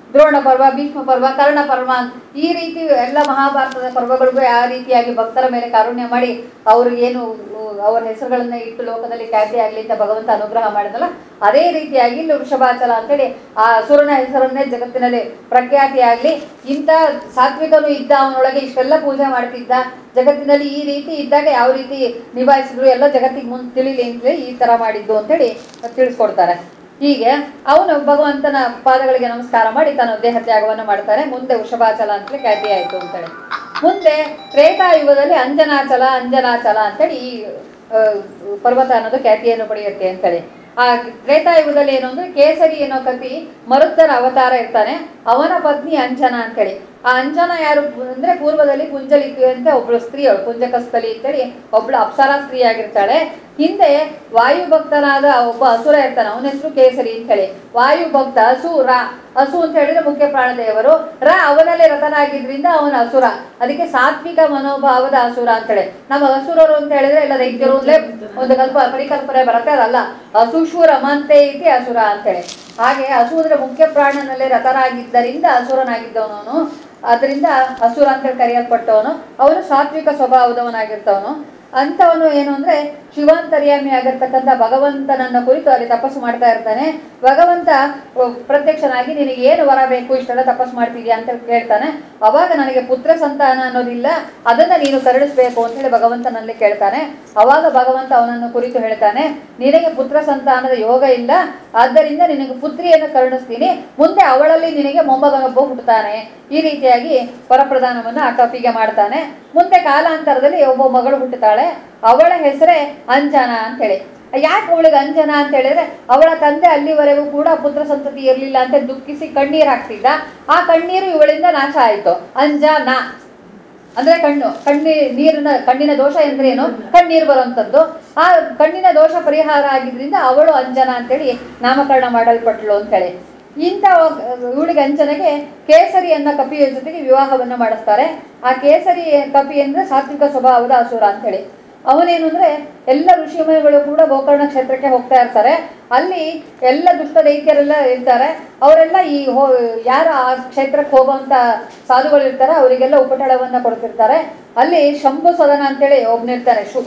ದ್ರೋಣ ಪರ್ವ ಭೀಷ್ಮ ಪರ್ವ ಕರ್ಣ ಪರ್ವ ಈ ರೀತಿ ಎಲ್ಲ ಮಹಾಭಾರತದ ಪರ್ವಗಳಿಗೂ ಆ ರೀತಿಯಾಗಿ ಭಕ್ತರ ಮೇಲೆ ಕಾರುಣ್ಯ ಮಾಡಿ ಅವ್ರಿಗೇನು ಅವರ ಹೆಸರುಗಳನ್ನ ಇಟ್ಟು ಲೋಕದಲ್ಲಿ ಖ್ಯಾತಿ ಆಗಲಿ ಅಂತ ಭಗವಂತ ಅನುಗ್ರಹ ಮಾಡಿದಲ್ಲ ಅದೇ ರೀತಿಯಾಗಿ ಇಲ್ಲಿ ವೃಷಭಾಚಲ ಅಂತೇಳಿ ಆ ಅಸುರನ ಹೆಸರನ್ನೇ ಜಗತ್ತಿನಲ್ಲಿ ಪ್ರಖ್ಯಾತಿ ಆಗಲಿ ಇಂಥ ಸಾತ್ವಿಕನು ಇದ್ದ ಅವನೊಳಗೆ ಇಷ್ಟೆಲ್ಲ ಪೂಜೆ ಮಾಡ್ತಿದ್ದ ಜಗತ್ತಿನಲ್ಲಿ ಈ ರೀತಿ ಇದ್ದಾಗ ಯಾವ ರೀತಿ ನಿಭಾಯಿಸಿದ್ರು ಎಲ್ಲ ಜಗತ್ತಿಗೆ ಮುಂದೆ ತಿಳಿಲಿ ಅಂತೇಳಿ ಈ ಥರ ಮಾಡಿದ್ದು ಅಂತೇಳಿ ತಿಳಿಸ್ಕೊಡ್ತಾರೆ ಹೀಗೆ ಅವನು ಭಗವಂತನ ಪಾದಗಳಿಗೆ ನಮಸ್ಕಾರ ಮಾಡಿ ತನ್ನ ದೇಹ ತ್ಯಾಗವನ್ನು ಮಾಡ್ತಾನೆ ಮುಂದೆ ವೃಷಭಾಚಲ ಅಂತೇಳಿ ಖ್ಯಾತಿ ಆಯಿತು ಅಂತೇಳಿ ಮುಂದೆ ತ್ರೇತಾಯುಗದಲ್ಲಿ ಅಂಜನಾಚಲ ಅಂಜನಾಚಲ ಅಂತೇಳಿ ಈ ಆ, ಪರ್ವತ ಅನ್ನೋದು ಖ್ಯಾತಿಯನ್ನು ಪಡೆಯುತ್ತೆ ಅಂತೇಳಿ ಆ ತ್ರೇತಾಯುಗದಲ್ಲಿ ಏನು ಅಂದ್ರೆ ಕೇಸರಿ ಅನ್ನೋ ಕವಿ ಮರುತ್ತನ ಅವತಾರ ಇರ್ತಾನೆ ಅವನ ಪತ್ನಿ ಅಂಜನ ಅಂತೇಳಿ ಆ ಅಂಜನ ಯಾರು ಅಂದ್ರೆ ಪೂರ್ವದಲ್ಲಿ ಕುಂಜಲಿಕೆ ಅಂತ ಒಬ್ಳು ಸ್ತ್ರೀ ಅವಳು ಕುಂಜಕಸ್ಥಲಿ ಅಂತೇಳಿ ಒಬ್ಳು ಅಪ್ಸರಾ ಸ್ತ್ರೀ ಆಗಿರ್ತಾಳೆ ಹಿಂದೆ ವಾಯು ಭಕ್ತನಾದ ಒಬ್ಬ ಅಸುರ ಇರ್ತಾನೆ ಅವನ ಹೆಸರು ಕೇಸರಿ ಅಂತೇಳಿ ವಾಯು ಭಕ್ತ ಹಸು ರ ಹಸು ಅಂತ ಹೇಳಿದ್ರೆ ಮುಖ್ಯ ಪ್ರಾಣದೇವರು ರ ಅವನಲ್ಲಿ ರಥನಾಗಿದ್ರಿಂದ ಅವನ ಅಸುರ ಅದಕ್ಕೆ ಸಾತ್ವಿಕ ಮನೋಭಾವದ ಅಸುರ ಅಂತೇಳಿ ನಮ್ಮ ಅಸುರರು ಅಂತ ಹೇಳಿದ್ರೆ ಎಲ್ಲ ದೈತ್ಯರು ಅಂದ್ರೆ ಒಂದು ಕಲ್ಪ ಪರಿಕಲ್ಪನೆ ಬರುತ್ತೆ ಅದಲ್ಲ ಅಸುಷು ರಮಂತೆ ಇತಿ ಅಸುರ ಅಂತೇಳಿ ಹಾಗೆ ಹಸು ಅಂದ್ರೆ ಮುಖ್ಯ ಪ್ರಾಣನಲ್ಲಿ ರಥನಾಗಿದ್ದರಿಂದ ಅಸುರನಾಗಿದ್ದವನು ಅದರಿಂದ ಅಸುರ ಅಂತ ಕರೆಯಲ್ಪಟ್ಟವನು ಅವನು ಸಾತ್ವಿಕ ಸ್ವಭಾವದವನಾಗಿರ್ತವನು ಅಂಥವನು ಏನು ಅಂದ್ರೆ ಶಿವಾಂತರ್ಯಾಮಿ ಆಗಿರ್ತಕ್ಕಂಥ ಭಗವಂತನನ್ನ ಕುರಿತು ಅಲ್ಲಿ ತಪಸ್ಸು ಮಾಡ್ತಾ ಇರ್ತಾನೆ ಭಗವಂತ ಅ, ಪ್ರತ್ಯಕ್ಷನಾಗಿ ನಿನಗೆ ಏನು ವರ ಬೇಕು ಇಷ್ಟೆಲ್ಲ ತಪಸ್ಸು ಮಾಡ್ತಿದ್ಯಾ ಅಂತ ಕೇಳ್ತಾನೆ ಅವಾಗ ನನಗೆ ಪುತ್ರ ಸಂತಾನ ಅನ್ನೋದಿಲ್ಲ ಅದನ್ನ ನೀನು ಕರುಣಿಸ್ಬೇಕು ಅಂತ ಹೇಳಿ ಭಗವಂತನಲ್ಲಿ ಕೇಳ್ತಾನೆ ಅವಾಗ ಭಗವಂತ ಅವನನ್ನು ಕುರಿತು ಹೇಳ್ತಾನೆ ನಿನಗೆ ಪುತ್ರ ಸಂತಾನದ ಯೋಗ ಇಲ್ಲ ಆದ್ದರಿಂದ ನಿನಗೆ ಪುತ್ರಿಯನ್ನು ಕರುಣಿಸ್ತೀನಿ ಮುಂದೆ ಅವಳಲ್ಲಿ ನಿನಗೆ ಮೊಮ್ಮಗನೊಬ್ಬ ಹುಟ್ಟುತ್ತಾನೆ ಈ ರೀತಿಯಾಗಿ ವರಪ್ರದಾನವನ್ನು ಆ ಕಪಿಗೆ ಮಾಡ್ತಾನೆ ಮುಂದೆ ಕಾಲಾಂತರದಲ್ಲಿ ಒಬ್ಬ ಮಗಳು ಹುಟ್ಟುತ್ತಾಳೆ ಅವಳ ಹೆಸರೇ ಅಂಜನ ಅಂತೇಳಿ ಯಾಕೆ ಅವಳಿಗೆ ಅಂಜನ ಅಂತ ಹೇಳಿದ್ರೆ ಅವಳ ತಂದೆ ಅಲ್ಲಿವರೆಗೂ ಕೂಡ ಪುತ್ರ ಸಂತತಿ ಇರಲಿಲ್ಲ ಅಂತ ದುಃಖಿಸಿ ಕಣ್ಣೀರು ಹಾಕ್ತಿದ್ದ ಆ ಕಣ್ಣೀರು ಇವಳಿಂದ ನಾಶ ಆಯಿತು ಅಂಜನ ಅಂದ್ರೆ ಕಣ್ಣು ಕಣ್ಣಿ ನೀರಿನ ಕಣ್ಣಿನ ದೋಷ ಅಂದ್ರೆ ಏನು ಕಣ್ಣೀರು ಬರುವಂಥದ್ದು ಆ ಕಣ್ಣಿನ ದೋಷ ಪರಿಹಾರ ಆಗಿದ್ರಿಂದ ಅವಳು ಅಂಜನ ಅಂತೇಳಿ ನಾಮಕರಣ ಮಾಡಲ್ಪಟ್ಲು ಅಂತೇಳಿ ಇಂಥ ಇವಳಿಗೆ ಅಂಜನೆಗೆ ಕೇಸರಿ ಅನ್ನೋ ಕಪಿಯ ಜೊತೆಗೆ ವಿವಾಹವನ್ನು ಮಾಡಿಸ್ತಾರೆ ಆ ಕೇಸರಿ ಕಪಿ ಅಂದ್ರೆ ಸಾತ್ವಿಕ ಸ್ವಭಾವದ ಅಸುರ ಅಂತೇಳಿ ಅವನೇನು ಅಂದ್ರೆ ಎಲ್ಲ ಋಷಿಮುನಿಗಳು ಕೂಡ ಗೋಕರ್ಣ ಕ್ಷೇತ್ರಕ್ಕೆ ಹೋಗ್ತಾ ಇರ್ತಾರೆ ಅಲ್ಲಿ ಎಲ್ಲ ದುಷ್ಟ ದೈತ್ಯರೆಲ್ಲ ಇರ್ತಾರೆ ಅವರೆಲ್ಲ ಈ ಹೋ ಯಾರು ಆ ಕ್ಷೇತ್ರಕ್ಕೆ ಹೋಗುವಂತ ಸಾಧುಗಳು ಇರ್ತಾರೆ ಅವರಿಗೆಲ್ಲ ಉಪಟಳವನ್ನ ಕೊಡ್ತಿರ್ತಾರೆ ಅಲ್ಲಿ ಶಂಭು ಸದನ ಅಂತೇಳಿ ಒಬ್ನಿರ್ತಾನೆ ಶು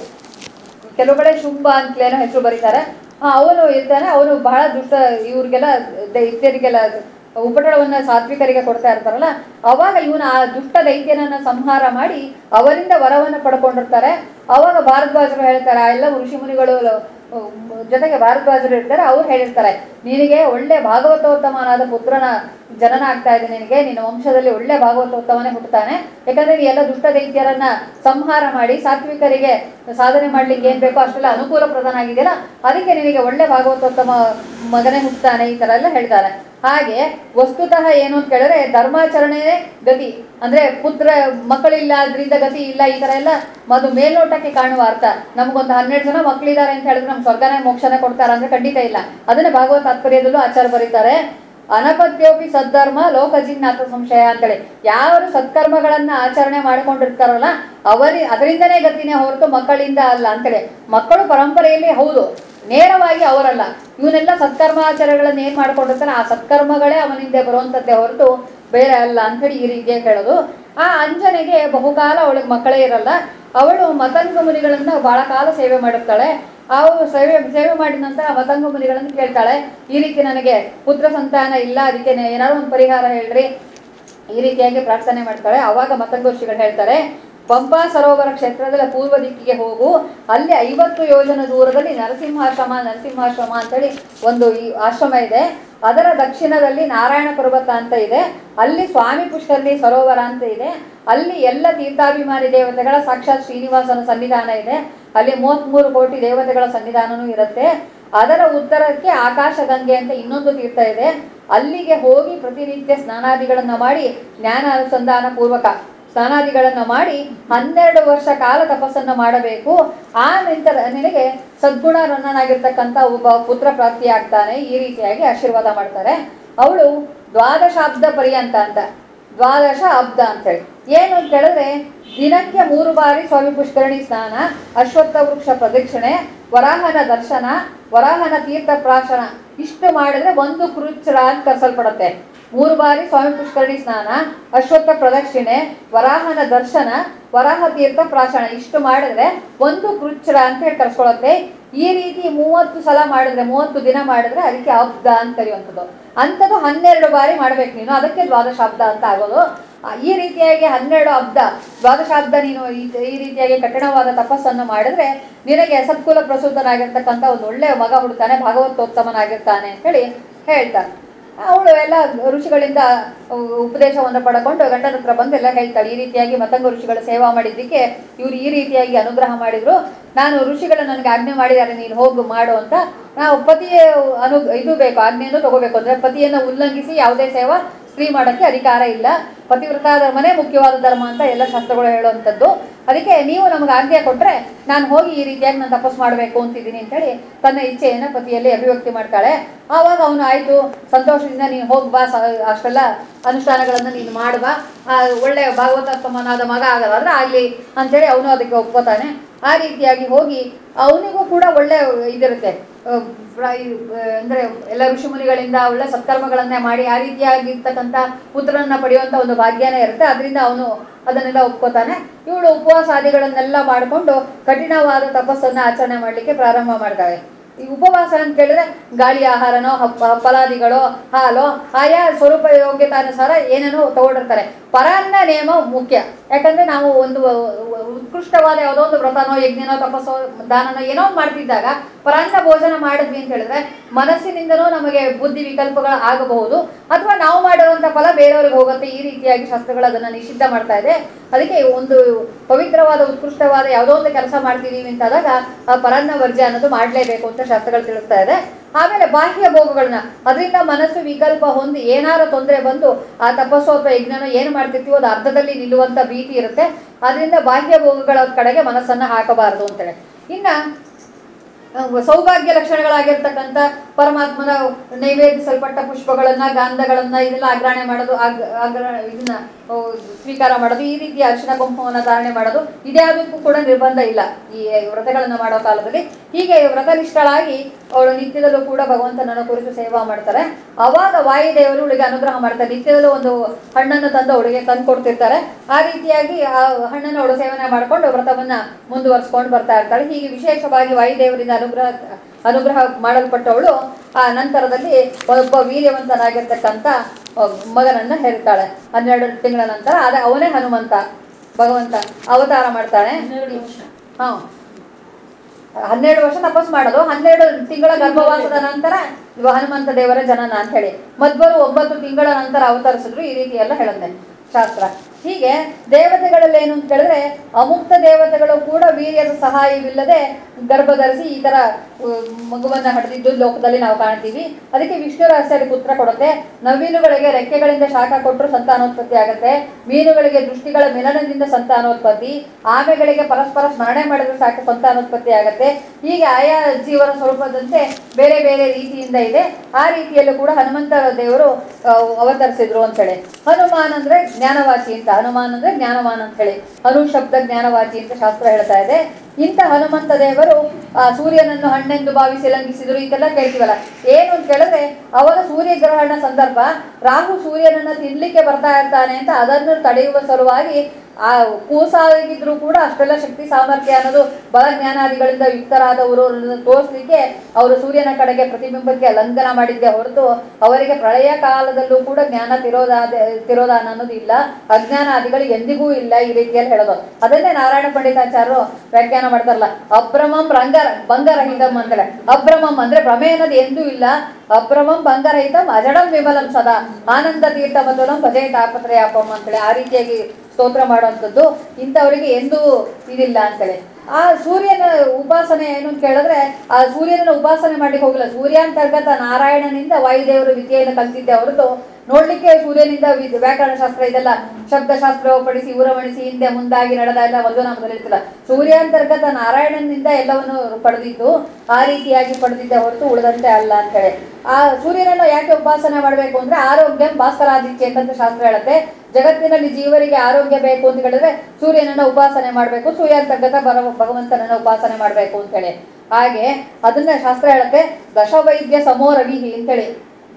ಕೆಲವು ಕಡೆ ಶುಂಭ ಅಂತಲೇನೋ ಹೆಸರು ಬರೀತಾರೆ ಆ, ಅವನು ಇರ್ತಾನೆ ಅವನು ಬಹಳ ದುಷ್ಟ ಇವ್ರಿಗೆಲ್ಲ ದೈತ್ಯರಿಗೆಲ್ಲ ಉಪಟಳವನ್ನ ಸಾತ್ವಿಕರಿಗೆ ಕೊಡ್ತಾ ಇರ್ತಾರಲ್ಲ ಅವಾಗ ಇವನು ಆ ದುಷ್ಟ ದೈತ್ಯನನ್ನ ಸಂಹಾರ ಮಾಡಿ ಅವರಿಂದ ವರವನ್ನು ಪಡ್ಕೊಂಡಿರ್ತಾರೆ ಅವಾಗ ಭಾರದ್ವಾಜರು ಹೇಳ್ತಾರೆ ಆ ಎಲ್ಲ ಋಷಿ ಮುನಿಗಳು ಅಹ್, ಜೊತೆಗೆ ಭಾರದ್ವಾಜರು ಇರ್ತಾರೆ ಅವ್ರು ಹೇಳಿರ್ತಾರೆ ನಿನಗೆ ಒಳ್ಳೆ ಭಾಗವತೋತ್ತಮನಾದ ಪುತ್ರನ ಜನನ ಆಗ್ತಾ ಇದೆ ನಿನಗೆ ನಿನ್ನ ವಂಶದಲ್ಲಿ ಒಳ್ಳೆ ಭಾಗವತೋತ್ತಮನೇ ಹುಟ್ಟುತ್ತಾನೆ ಯಾಕಂದ್ರೆ ಈ ಎಲ್ಲ ದುಷ್ಟ ದೈತ್ಯರನ್ನ ಸಂಹಾರ ಮಾಡಿ ಸಾತ್ವಿಕರಿಗೆ ಸಾಧನೆ ಮಾಡ್ಲಿಕ್ಕೆ ಏನ್ ಬೇಕೋ ಅಷ್ಟೆಲ್ಲ ಅನುಕೂಲ ಪ್ರದಾನ ಆಗಿದೆಯಲ್ಲ ಅದಕ್ಕೆ ನಿನಗೆ ಒಳ್ಳೆ ಭಾಗವತೋತ್ತಮ ಮಗನೇ ಹುಟ್ಟುತ್ತಾನೆ ಈ ತರ ಎಲ್ಲ ಹೇಳ್ತಾರೆ ಹಾಗೆ ವಸ್ತುತಃ ಏನು ಅಂತ ಕೇಳಿದ್ರೆ ಧರ್ಮಾಚರಣೆನೇ ಗತಿ ಅಂದ್ರೆ ಪುತ್ರ ಮಕ್ಕಳಿಲ್ಲ ಅದರಿಂದ ಗತಿ ಇಲ್ಲ ಈ ತರ ಎಲ್ಲ ಅದು ಮೇಲ್ನೋಟಕ್ಕೆ ಕಾಣುವ ಅರ್ಥ ನಮ್ಗೊಂದು ಹನ್ನೆರಡು ಜನ ಮಕ್ಕಳಿದ್ದಾರೆ ಅಂತ ಹೇಳಿದ್ರೆ ನಮ್ ಸ್ವರ್ಗನೇ ಮೋಕ್ಷನೇ ಕೊಡ್ತಾರ ಅಂದ್ರೆ ಖಂಡಿತ ಇಲ್ಲ ಅದನ್ನ ಭಾಗವತ ತಾತ್ಪರ್ಯದಲ್ಲೂ ಆಚಾರ ಬರೀತಾರೆ ಅನಪತ್ಯೋಪಿ ಸದ್ಧರ್ಮ ಲೋಕಜಿನ್ನಾಥ ಸಂಶಯ ಅಂತೇಳಿ ಯಾರು ಸತ್ಕರ್ಮಗಳನ್ನ ಆಚರಣೆ ಮಾಡ್ಕೊಂಡಿರ್ತಾರಲ್ಲ ಅವರಿ ಅದರಿಂದನೇ ಗತಿನೇ ಹೊರತು ಮಕ್ಕಳಿಂದ ಅಲ್ಲ ಅಂತೇಳಿ ಮಕ್ಕಳು ಪರಂಪರೆಯಲ್ಲಿ ಹೌದು ನೇರವಾಗಿ ಅವರಲ್ಲ ಇವನೆಲ್ಲ ಸತ್ಕರ್ಮಾಚಾರಗಳನ್ನ ಏನ್ ಮಾಡ್ಕೊಂಡಿರ್ತಾನೆ ಆ ಸತ್ಕರ್ಮಗಳೇ ಅವನಿಂದ ಬರುವಂತದ್ದೇ ಹೊರತು ಬೇರೆ ಅಲ್ಲ ಅಂತೇಳಿ ಈ ರೀತಿಯಾಗಿ ಹೇಳೋದು ಆ ಅಂಜನೆಗೆ ಬಹುಕಾಲ ಅವಳಿಗೆ ಮಕ್ಕಳೇ ಇರಲ್ಲ ಅವಳು ಮತಂಗ ಮುನಿಗಳನ್ನ ಬಹಳ ಕಾಲ ಸೇವೆ ಮಾಡಿರ್ತಾಳೆ ಅವಳು ಸೇವೆ ಸೇವೆ ಮಾಡಿದ ನಂತರ ಮತಂಗ ಮುನಿಗಳನ್ನು ಕೇಳ್ತಾಳೆ ಈ ರೀತಿ ನನಗೆ ಪುತ್ರ ಸಂತಾನ ಇಲ್ಲ ಅದಕ್ಕೆ ಏನಾದ್ರು ಒಂದು ಪರಿಹಾರ ಹೇಳ್ರಿ ಈ ರೀತಿಯಾಗಿ ಪ್ರಾರ್ಥನೆ ಮಾಡ್ತಾಳೆ ಅವಾಗ ಮತಂಗ ಋಷಿಗಳು ಹೇಳ್ತಾರೆ ಪಂಪಾ ಸರೋವರ ಕ್ಷೇತ್ರದಲ್ಲಿ ಪೂರ್ವ ದಿಕ್ಕಿಗೆ ಹೋಗು ಅಲ್ಲಿ ಐವತ್ತು ಯೋಜನ ದೂರದಲ್ಲಿ ನರಸಿಂಹಾಶ್ರಮ ನರಸಿಂಹಾಶ್ರಮ ಅಂತೇಳಿ ಒಂದು ಈ ಆಶ್ರಮ ಇದೆ ಅದರ ದಕ್ಷಿಣದಲ್ಲಿ ನಾರಾಯಣ ಪರ್ವತ ಅಂತ ಇದೆ ಅಲ್ಲಿ ಸ್ವಾಮಿ ಪುಷ್ಕರಣಿ ಸರೋವರ ಅಂತ ಇದೆ ಅಲ್ಲಿ ಎಲ್ಲ ತೀರ್ಥಾಭಿಮಾನಿ ದೇವತೆಗಳ ಸಾಕ್ಷಾತ್ ಶ್ರೀನಿವಾಸನ ಸನ್ನಿಧಾನ ಇದೆ ಅಲ್ಲಿ ಮೂವತ್ತ್ಮೂರು ಕೋಟಿ ದೇವತೆಗಳ ಸನ್ನಿಧಾನನೂ ಇರುತ್ತೆ ಅದರ ಉತ್ತರಕ್ಕೆ ಆಕಾಶ ಗಂಗೆ ಅಂತ ಇನ್ನೊಂದು ತೀರ್ಥ ಇದೆ ಅಲ್ಲಿಗೆ ಹೋಗಿ ಪ್ರತಿನಿತ್ಯ ಸ್ನಾನಾದಿಗಳನ್ನು ಮಾಡಿ ಜ್ಞಾನ ಅನುಸಂಧಾನ ಪೂರ್ವಕ ಸ್ನಾನಾದಿಗಳನ್ನು ಮಾಡಿ ಹನ್ನೆರಡು ವರ್ಷ ಕಾಲ ತಪಸ್ಸನ್ನು ಮಾಡಬೇಕು ಆ ನಂತರ ನಿನಗೆ ಸದ್ಗುಣರನ್ನನಾಗಿರ್ತಕ್ಕಂಥ ಒಬ್ಬ ಪುತ್ರ ಪ್ರಾಪ್ತಿಯಾಗ್ತಾನೆ ಈ ರೀತಿಯಾಗಿ ಆಶೀರ್ವಾದ ಮಾಡ್ತಾರೆ ಅವಳು ದ್ವಾದಶಾಬ್ದ ಪರ್ಯಂತ ಅಂತ ದ್ವಾದಶ ಅಬ್ದ ಅಂತೇಳಿ ಏನು ಅಂತ ಹೇಳಿದ್ರೆ ದಿನಕ್ಕೆ ಮೂರು ಬಾರಿ ಸ್ವಾಮಿ ಪುಷ್ಕರಣಿ ಸ್ನಾನ ಅಶ್ವತ್ಥ ವೃಕ್ಷ ಪ್ರದಕ್ಷಿಣೆ ವರಾಹನ ದರ್ಶನ ವರಾಹನ ತೀರ್ಥ ಪ್ರಾಶನ ಇಷ್ಟು ಮಾಡಿದ್ರೆ ಒಂದು ಕೃಚ್ಛ್ರ ಅಂತ ಕರೆಸಲ್ಪಡುತ್ತೆ ಮೂರು ಬಾರಿ ಸ್ವಾಮಿ ಪುಷ್ಕರಣಿ ಸ್ನಾನ ಅಶ್ವತ್ಥ ಪ್ರದಕ್ಷಿಣೆ ವರಾಹನ ದರ್ಶನ ವರಾಹ ತೀರ್ಥ ಪ್ರಾಶನ ಇಷ್ಟು ಮಾಡಿದ್ರೆ ಒಂದು ಕೃಚ್ಛ್ರ ಅಂತ ಹೇಳಿ ಕರ್ಸ್ಕೊಳತ್ತೆ ಈ ರೀತಿ ಮೂವತ್ತು ಸಲ ಮಾಡಿದ್ರೆ ಮೂವತ್ತು ದಿನ ಮಾಡಿದ್ರೆ ಅದಕ್ಕೆ ಅಬ್ದ ಅಂತ ಕರೆಯುವಂಥದ್ದು ಅಂಥದ್ದು ಹನ್ನೆರಡು ಬಾರಿ ಮಾಡ್ಬೇಕು ನೀನು ಅದಕ್ಕೆ ದ್ವಾದಶಾಬ್ದ ಅಂತ ಆಗೋದು ಆ, ಈ ರೀತಿಯಾಗಿ ಹನ್ನೆರಡು ಅಬ್ದ ದ್ವಾದಶಾಬ್ದ ನೀನು ಈ ಈ ರೀತಿಯಾಗಿ ಕಠಿಣವಾದ ತಪಸ್ಸನ್ನು ಮಾಡಿದ್ರೆ ನಿನಗೆ ಸತ್ಕುಲ ಪ್ರಸೂತನಾಗಿರ್ತಕ್ಕಂಥ ಒಂದು ಒಳ್ಳೆಯ ಮಗ ಹುಡ್ತಾನೆ ಭಾಗವತೋತ್ತಮನಾಗಿರ್ತಾನೆ ಅಂತೇಳಿ ಹೇಳ್ತಾರೆ ಅವಳು ಎಲ್ಲ ಋಷಿಗಳಿಂದ ಉ- ಉಪದೇಶವನ್ನು ಪಡ್ಕೊಂಡು ಗಂಡನ ಹತ್ರ ಬಂದು ಎಲ್ಲ ಹೇಳ್ತಾಳೆ ಈ ರೀತಿಯಾಗಿ ಮತಂಗ ಋಷಿಗಳ ಸೇವಾ ಮಾಡಿದ್ದಕ್ಕೆ ಇವ್ರು ಈ ರೀತಿಯಾಗಿ ಅನುಗ್ರಹ ಮಾಡಿದ್ರು ನಾನು ಋಷಿಗಳು ನನಗೆ ಆಜ್ಞೆ ಮಾಡಿದ್ದಾರೆ ನೀನು ಹೋಗು ಮಾಡು ಅಂತ ನಾವು ಪತಿಯ ಅನು ಇದು ಬೇಕು ಆಜ್ಞೆಯನ್ನು ತಗೋಬೇಕು ಅಂದ್ರೆ ಪತಿಯನ್ನು ಉಲ್ಲಂಘಿಸಿ ಯಾವುದೇ ಸೇವಾ ಸ್ತ್ರೀ ಮಾಡೋಕ್ಕೆ ಅಧಿಕಾರ ಇಲ್ಲ ಪತಿವ್ರತ ಧರ್ಮನೇ ಮುಖ್ಯವಾದ ಧರ್ಮ ಅಂತ ಎಲ್ಲ ಶಾಸ್ತ್ರಗಳು ಹೇಳುವಂಥದ್ದು ಅದಕ್ಕೆ ನೀವು ನಮಗೆ ಆಜ್ಞೆ ಕೊಟ್ಟರೆ ನಾನು ಹೋಗಿ ಈ ರೀತಿಯಾಗಿ ನಾನು ತಪಸ್ ಮಾಡಬೇಕು ಅಂತಿದ್ದೀನಿ ಅಂತೇಳಿ ತನ್ನ ಇಚ್ಛೆಯನ್ನು ಪತಿಯಲ್ಲಿ ಅಭಿವ್ಯಕ್ತಿ ಮಾಡ್ತಾಳೆ ಆವಾಗ ಅವನು ಆಯಿತು ಸಂತೋಷದಿಂದ ನೀನು ಹೋಗಿ ಬಾ ಸ ಅಷ್ಟೆಲ್ಲ ಅನುಷ್ಠಾನಗಳನ್ನು ನೀನು ಮಾಡುವ ಒಳ್ಳೆಯ ಭಾಗವತೋತ್ತಮನಾದ ಮಗ ಆಗದಾದ್ರೆ ಆಗಲಿ ಅಂತೇಳಿ ಅವನು ಅದಕ್ಕೆ ಒಪ್ಕೋತಾನೆ ಆ ರೀತಿಯಾಗಿ ಹೋಗಿ ಅವನಿಗೂ ಕೂಡ ಒಳ್ಳೆ ಇದಿರುತ್ತೆ ಆ, ಪ್ರ- ಇದು, ಆ, ಅಂದ್ರೆ ಎಲ್ಲ ಋಷಿಮುನಿಗಳಿಂದ ಒಳ್ಳೆ ಸತ್ಕರ್ಮಗಳನ್ನೇ ಮಾಡಿ ಆ ರೀತಿಯಾಗಿರ್ತಕ್ಕಂಥ ಪುತ್ರನನ್ನ ಪಡೆಯುವಂಥ ಒಂದು ಭಾಗ್ಯನೇ ಇರುತ್ತೆ ಅದರಿಂದ ಅವನು ಅದನ್ನೆಲ್ಲ ಒಪ್ಕೋತಾನೆ ಇವಳು ಉಪವಾಸಾದಿಗಳನ್ನೆಲ್ಲ ಮಾಡಿಕೊಂಡು ಕಠಿಣವಾದ ತಪಸ್ಸನ್ನು ಆಚರಣೆ ಮಾಡಲಿಕ್ಕೆ ಪ್ರಾರಂಭ ಮಾಡ್ತಾಳೆ ಈ ಉಪವಾಸ ಅಂತ ಕೇಳಿದ್ರೆ ಗಾಳಿ ಆಹಾರನೋ ಹಪ್ಪ ಫಲಾದಿಗಳೋ ಹಾಲೋ ಆಯಾ ಸ್ವರೂಪ ಯೋಗ್ಯತಾನುಸಾರ ಏನೇನೋ ತಗೊಂಡಿರ್ತಾರೆ ಪರಾನ್ನ ನಿಯಮ ಮುಖ್ಯ ಯಾಕಂದ್ರೆ ನಾವು ಒಂದು ಉತ್ಕೃಷ್ಟವಾದ ಯಾವುದೋ ಒಂದು ವ್ರತನೋ ಯಜ್ಞನೋ ತಪಸ್ಸೋ ದಾನನೋ ಏನೋ ಒಂದ್ ಮಾಡ್ತಿದ್ದಾಗ ಪರಾನ್ನ ಭೋಜನ ಮಾಡಿದ್ವಿ ಅಂತ ಹೇಳಿದ್ರೆ ಮನಸ್ಸಿನಿಂದನೂ ನಮಗೆ ಬುದ್ಧಿ ವಿಕಲ್ಪಗಳು ಆಗಬಹುದು ಅಥವಾ ನಾವು ಮಾಡಿರುವಂಥ ಫಲ ಬೇರೆಯವ್ರಿಗೆ ಹೋಗುತ್ತೆ ಈ ರೀತಿಯಾಗಿ ಶಾಸ್ತ್ರಗಳು ಅದನ್ನು ನಿಷಿದ್ಧ ಮಾಡ್ತಾ ಇದೆ ಅದಕ್ಕೆ ಒಂದು ಪವಿತ್ರವಾದ ಉತ್ಕೃಷ್ಟವಾದ ಯಾವುದೋ ಒಂದು ಕೆಲಸ ಮಾಡ್ತಿದೀವಿ ಅಂತಾದಾಗ ಆ ಪರಾನ್ನ ವರ್ಜ್ಯ ಅನ್ನೋದು ಮಾಡಲೇಬೇಕು ಅಂತ ಶಾಸ್ತ್ರಗಳು ತಿಳಿಸ್ತಾ ಇದೆ ಆಮೇಲೆ ಬಾಹ್ಯ ಭೋಗಗಳನ್ನ ಅದರಿಂದ ಮನಸ್ಸು ವಿಕಲ್ಪ ಹೊಂದಿ ಏನಾರ ತೊಂದರೆ ಬಂದು ಆ ತಪಸ್ಸು ಅಥವಾ ಯಜ್ಞನೋ ಏನು ಮಾಡ್ತಿರ್ತೀವೋ ಅದು ಅರ್ಧದಲ್ಲಿ ನಿಲ್ಲುವಂತ ಭೀತಿ ಇರುತ್ತೆ ಅದರಿಂದ ಬಾಹ್ಯ ಭೋಗಗಳ ಕಡೆಗೆ ಮನಸ್ಸನ್ನ ಹಾಕಬಾರದು ಅಂತೇಳಿ ಇನ್ನ ಅಹ್, ಸೌಭಾಗ್ಯ ಲಕ್ಷಣಗಳಾಗಿರ್ತಕ್ಕಂಥ ಪರಮಾತ್ಮನ ನೈವೇದ್ಯಿಸಲ್ಪಟ್ಟ ಪುಷ್ಪಗಳನ್ನ ಗಂಧಗಳನ್ನ ಇದೆಲ್ಲ ಅಗ್ರಣೆ ಮಾಡೋದು ಅಗ್ ಅಗ್ರ ಇದನ್ನ ಓ, ಸ್ವೀಕಾರ ಮಾಡೋದು ಈ ರೀತಿಯ ಅರಿಶಿನ ಕುಂಕುಮವನ್ನ ಧಾರಣೆ ಮಾಡೋದು ಇದ್ಯಾವುದಕ್ಕೂ ಕೂಡ ನಿರ್ಬಂಧ ಇಲ್ಲ ಈ ವ್ರತಗಳನ್ನು ಮಾಡೋ ಕಾಲದಲ್ಲಿ ಹೀಗೆ ವ್ರತನಿಷ್ಠಳಾಗಿ ಅವಳು ನಿತ್ಯದಲ್ಲೂ ಕೂಡ ಭಗವಂತನನ್ನು ಕುರಿತು ಸೇವಾ ಮಾಡ್ತಾರೆ ಅವಾಗ ವಾಯುದೇವರು ಇವಳಿಗೆ ಅನುಗ್ರಹ ಮಾಡ್ತಾರೆ ನಿತ್ಯದಲ್ಲೂ ಒಂದು ಹಣ್ಣನ್ನು ತಂದು ಅವಳಿಗೆ ತಂದು ಕೊಡ್ತಿರ್ತಾರೆ ಆ ರೀತಿಯಾಗಿ ಆ ಹಣ್ಣನ್ನು ಅವಳು ಸೇವನೆ ಮಾಡಿಕೊಂಡು ವ್ರತವನ್ನ ಮುಂದುವರಿಸ್ಕೊಂಡು ಬರ್ತಾ ಇರ್ತಾಳೆ ಹೀಗೆ ವಿಶೇಷವಾಗಿ ವಾಯುದೇವರಿಂದ ಅನುಗ್ರಹ ಅನುಗ್ರಹ ಮಾಡಲ್ಪಟ್ಟವಳು ಆ ನಂತರದಲ್ಲಿ ಒಬ್ಬ ವೀರ್ಯವಂತನಾಗಿರ್ತಕ್ಕಂಥ ಒಬ್ಬ ಮಗನನ್ನ ಹೆರ್ತಾಳೆ ಹನ್ನೆರಡು ತಿಂಗಳ ನಂತರ ಅದ ಅವನೇ ಹನುಮಂತ ಭಗವಂತ ಅವತಾರ ಮಾಡ್ತಾನೆ ಹನ್ನೆರಡು ವರ್ಷ ಹಾ ಹನ್ನೆರಡು ವರ್ಷ ತಪಸ್ ಮಾಡೋದು ಹನ್ನೆರಡು ತಿಂಗಳ ಗರ್ಭವಾಸದ ನಂತರ ಇವ ಹನುಮಂತ ದೇವರ ಜನನ ಅಂತ ಹೇಳಿ ಮಧ್ವರು ಒಂಬತ್ತು ತಿಂಗಳ ನಂತರ ಅವತರಿಸಿದ್ರು ಈ ರೀತಿ ಎಲ್ಲ ಹೇಳುತ್ತೆ ಶಾಸ್ತ್ರ ಹೀಗೆ ದೇವತೆಗಳಲ್ಲಿ ಏನು ಅಂತ ಕೇಳಿದ್ರೆ ಅಮುಕ್ತ ದೇವತೆಗಳು ಕೂಡ ವೀರ್ಯದ ಸಹಾಯವಿಲ್ಲದೆ ಗರ್ಭ ಧರಿಸಿ ಈ ತರ ಉ- ಮಗುವನ್ನ ಹಡೆದಿದ್ದು ಲೋಕದಲ್ಲಿ ನಾವು ಕಾಣ್ತೀವಿ ಅದಕ್ಕೆ ವಿಷ್ಣು ರಹಸ್ಯದ ಪುತ್ರ ಕೊಡುತ್ತೆ ನವೀನುಗಳಿಗೆ ರೆಕ್ಕೆಗಳಿಂದ ಶಾಖ ಕೊಟ್ಟರು ಸಂತಾನೋತ್ಪತ್ತಿ ಆಗುತ್ತೆ ಮೀನುಗಳಿಗೆ ದೃಷ್ಟಿಗಳ ಮಿಲನದಿಂದ ಸಂತಾನೋತ್ಪತ್ತಿ ಆಮೆಗಳಿಗೆ ಪರಸ್ಪರ ಸ್ಮರಣೆ ಮಾಡಿದ್ರೆ ಸಾಕು ಸಂತಾನೋತ್ಪತ್ತಿ ಆಗುತ್ತೆ ಹೀಗೆ ಆಯಾ ಜೀವನ ಸ್ವರೂಪದಂತೆ ಬೇರೆ ಬೇರೆ ರೀತಿಯಿಂದ ಇದೆ ಆ ರೀತಿಯಲ್ಲೂ ಕೂಡ ಹನುಮಂತ ದೇವರು ಆ, ಅವತರಿಸಿದ್ರು ಅಂತೇಳಿ ಹನುಮಾನ್ ಅಂದ್ರೆ ಜ್ಞಾನವಾಚಿ ಅಂತ ಹನುಮಾನ್ ಅಂದ್ರೆ ಜ್ಞಾನವಾನ್ ಅಂತ ಹೇಳಿ ಹನು ಶಬ್ದ ಜ್ಞಾನವಾಚಿ ಅಂತ ಶಾಸ್ತ್ರ ಹೇಳ್ತಾ ಇದೆ ಇಂಥ ಹನುಮಂತ ದೇವರು ಆ, ಸೂರ್ಯನನ್ನು ಹಣ್ಣೆಂದು ಭಾವಿಸಿ ಲಂಘಿಸಿದ್ರು ಇದೆಲ್ಲ ಕೇಳ್ತೀವಲ್ಲ ಏನು ಅಂತ ಕೇಳಿದ್ರೆ ಅವಾಗ ಸೂರ್ಯಗ್ರಹಣ ಸಂದರ್ಭ ರಾಹು ಸೂರ್ಯನನ್ನ ತಿನ್ಲಿಕ್ಕೆ ಬರ್ತಾ ಇರ್ತಾನೆ ಅಂತ ಅದನ್ನು ತಡೆಯುವ ಸಲುವಾಗಿ ಆ ಕೂಸಾಗಿದ್ರು ಕೂಡ ಅಷ್ಟೆಲ್ಲ ಶಕ್ತಿ ಸಾಮರ್ಥ್ಯ ಅನ್ನೋದು ಬಲ ಜ್ಞಾನಾದಿಗಳಿಂದ ಯುಕ್ತರಾದವರು ಅನ್ನೋದನ್ನ ತೋರಿಸ್ಲಿಕ್ಕೆ ಅವರು ಸೂರ್ಯನ ಕಡೆಗೆ ಪ್ರತಿಬಿಂಬಕ್ಕೆ ಲಂಘನ ಮಾಡಿದ್ದೆ ಹೊರತು ಅವರಿಗೆ ಪ್ರಳಯ ಕಾಲದಲ್ಲೂ ಕೂಡ ಜ್ಞಾನ ತಿರೋದಾದ ತಿರೋದಾನ ಅನ್ನೋದು ಇಲ್ಲ ಅಜ್ಞಾನಾದಿಗಳು ಎಂದಿಗೂ ಇಲ್ಲ ಈ ರೀತಿಯಲ್ಲಿ ಹೇಳೋದು ಅದನ್ನೇ ನಾರಾಯಣ ಪಂಡಿತಾಚಾರ್ಯರು ವ್ಯಾಖ್ಯಾನ ಮಾಡ್ತಾರಲ್ಲ ಅಭ್ರಮಂ ರಂಗ ಭಂಗರಹಿತಂ ಅಂತಾರೆ ಅಭ್ರಮಂ ಅಂದ್ರೆ ಭ್ರಮೆ ಅನ್ನೋದು ಎಂದೂ ಇಲ್ಲ ಅಭ್ರಮಂ ಭಂಗರಹಿತಂ ಅಜಡಂ ವಿಮಲಂ ಸದಾ ಆನಂದ ತೀರ್ಥ ಮಧುರಂ ಭಜೆ ತಾಪತ್ರಯಾಪಂ ಅಂತೇಳಿ ಆ ರೀತಿಯಾಗಿ ಸ್ತೋತ್ರ ಮಾಡುವಂಥದ್ದು ಇಂಥವರಿಗೆ ಎಂದೂ ಇದಿಲ್ಲ ಅಂತೇಳಿ ಆ ಸೂರ್ಯನ ಉಪಾಸನೆ ಏನು ಅಂತ ಕೇಳಿದ್ರೆ ಆ ಸೂರ್ಯನ ಉಪಾಸನೆ ಮಾಡ್ಲಿಕ್ಕೆ ಹೋಗಿಲ್ಲ ಸೂರ್ಯಾಂತರ್ಗತ ನಾರಾಯಣನಿಂದ ವಾಯುದೇವರು ವಿದ್ಯೆಯನ್ನು ಕಲಿತಿದ್ದೆ ಹೊರತು ನೋಡ್ಲಿಕ್ಕೆ ಸೂರ್ಯನಿಂದ ವಿ- ವ್ಯಾಕರಣ ಶಾಸ್ತ್ರ ಇದೆಲ್ಲ ಶಬ್ದಶಾಸ್ತ್ರ ಪಡಿಸಿ ಉರವಣಿಸಿ ಹಿಂದೆ ಮುಂದಾಗಿ ನಡೆದ ಎಲ್ಲ ಮಧ್ವನಾಮದಲ್ಲಿ ಇರ್ತಿಲ್ಲ ಸೂರ್ಯಾಂತರ್ಗತ ನಾರಾಯಣನಿಂದ ಎಲ್ಲವನ್ನು ಪಡೆದಿದ್ದು ಆ ರೀತಿಯಾಗಿ ಪಡೆದಿದ್ದೆ ಹೊರತು ಉಳಿದಂತೆ ಅಲ್ಲ ಅಂತೇಳಿ ಆ ಸೂರ್ಯನನ್ನು ಯಾಕೆ ಉಪಾಸನೆ ಮಾಡಬೇಕು ಅಂದ್ರೆ ಆರೋಗ್ಯ ಭಾಸ್ಕರಾದಿತ್ಯ ಅಂತ ಶಾಸ್ತ್ರ ಹೇಳುತ್ತೆ ಜಗತ್ತಿನಲ್ಲಿ ಜೀವರಿಗೆ ಆರೋಗ್ಯ ಬೇಕು ಅಂತ ಹೇಳಿದ್ರೆ ಸೂರ್ಯನನ್ನ ಉಪಾಸನೆ ಮಾಡಬೇಕು ಸೂರ್ಯಾಂತರ್ಗತ ಬರ ಭಗವಂತನನ್ನ ಉಪಾಸನೆ ಮಾಡಬೇಕು ಅಂತೇಳಿ ಹಾಗೆ ಅದನ್ನ ಶಾಸ್ತ್ರ ಹೇಳುತ್ತೆ ದಶವೈದ್ಯ ಸಮೋ ರವಿ ಅಂತೇಳಿ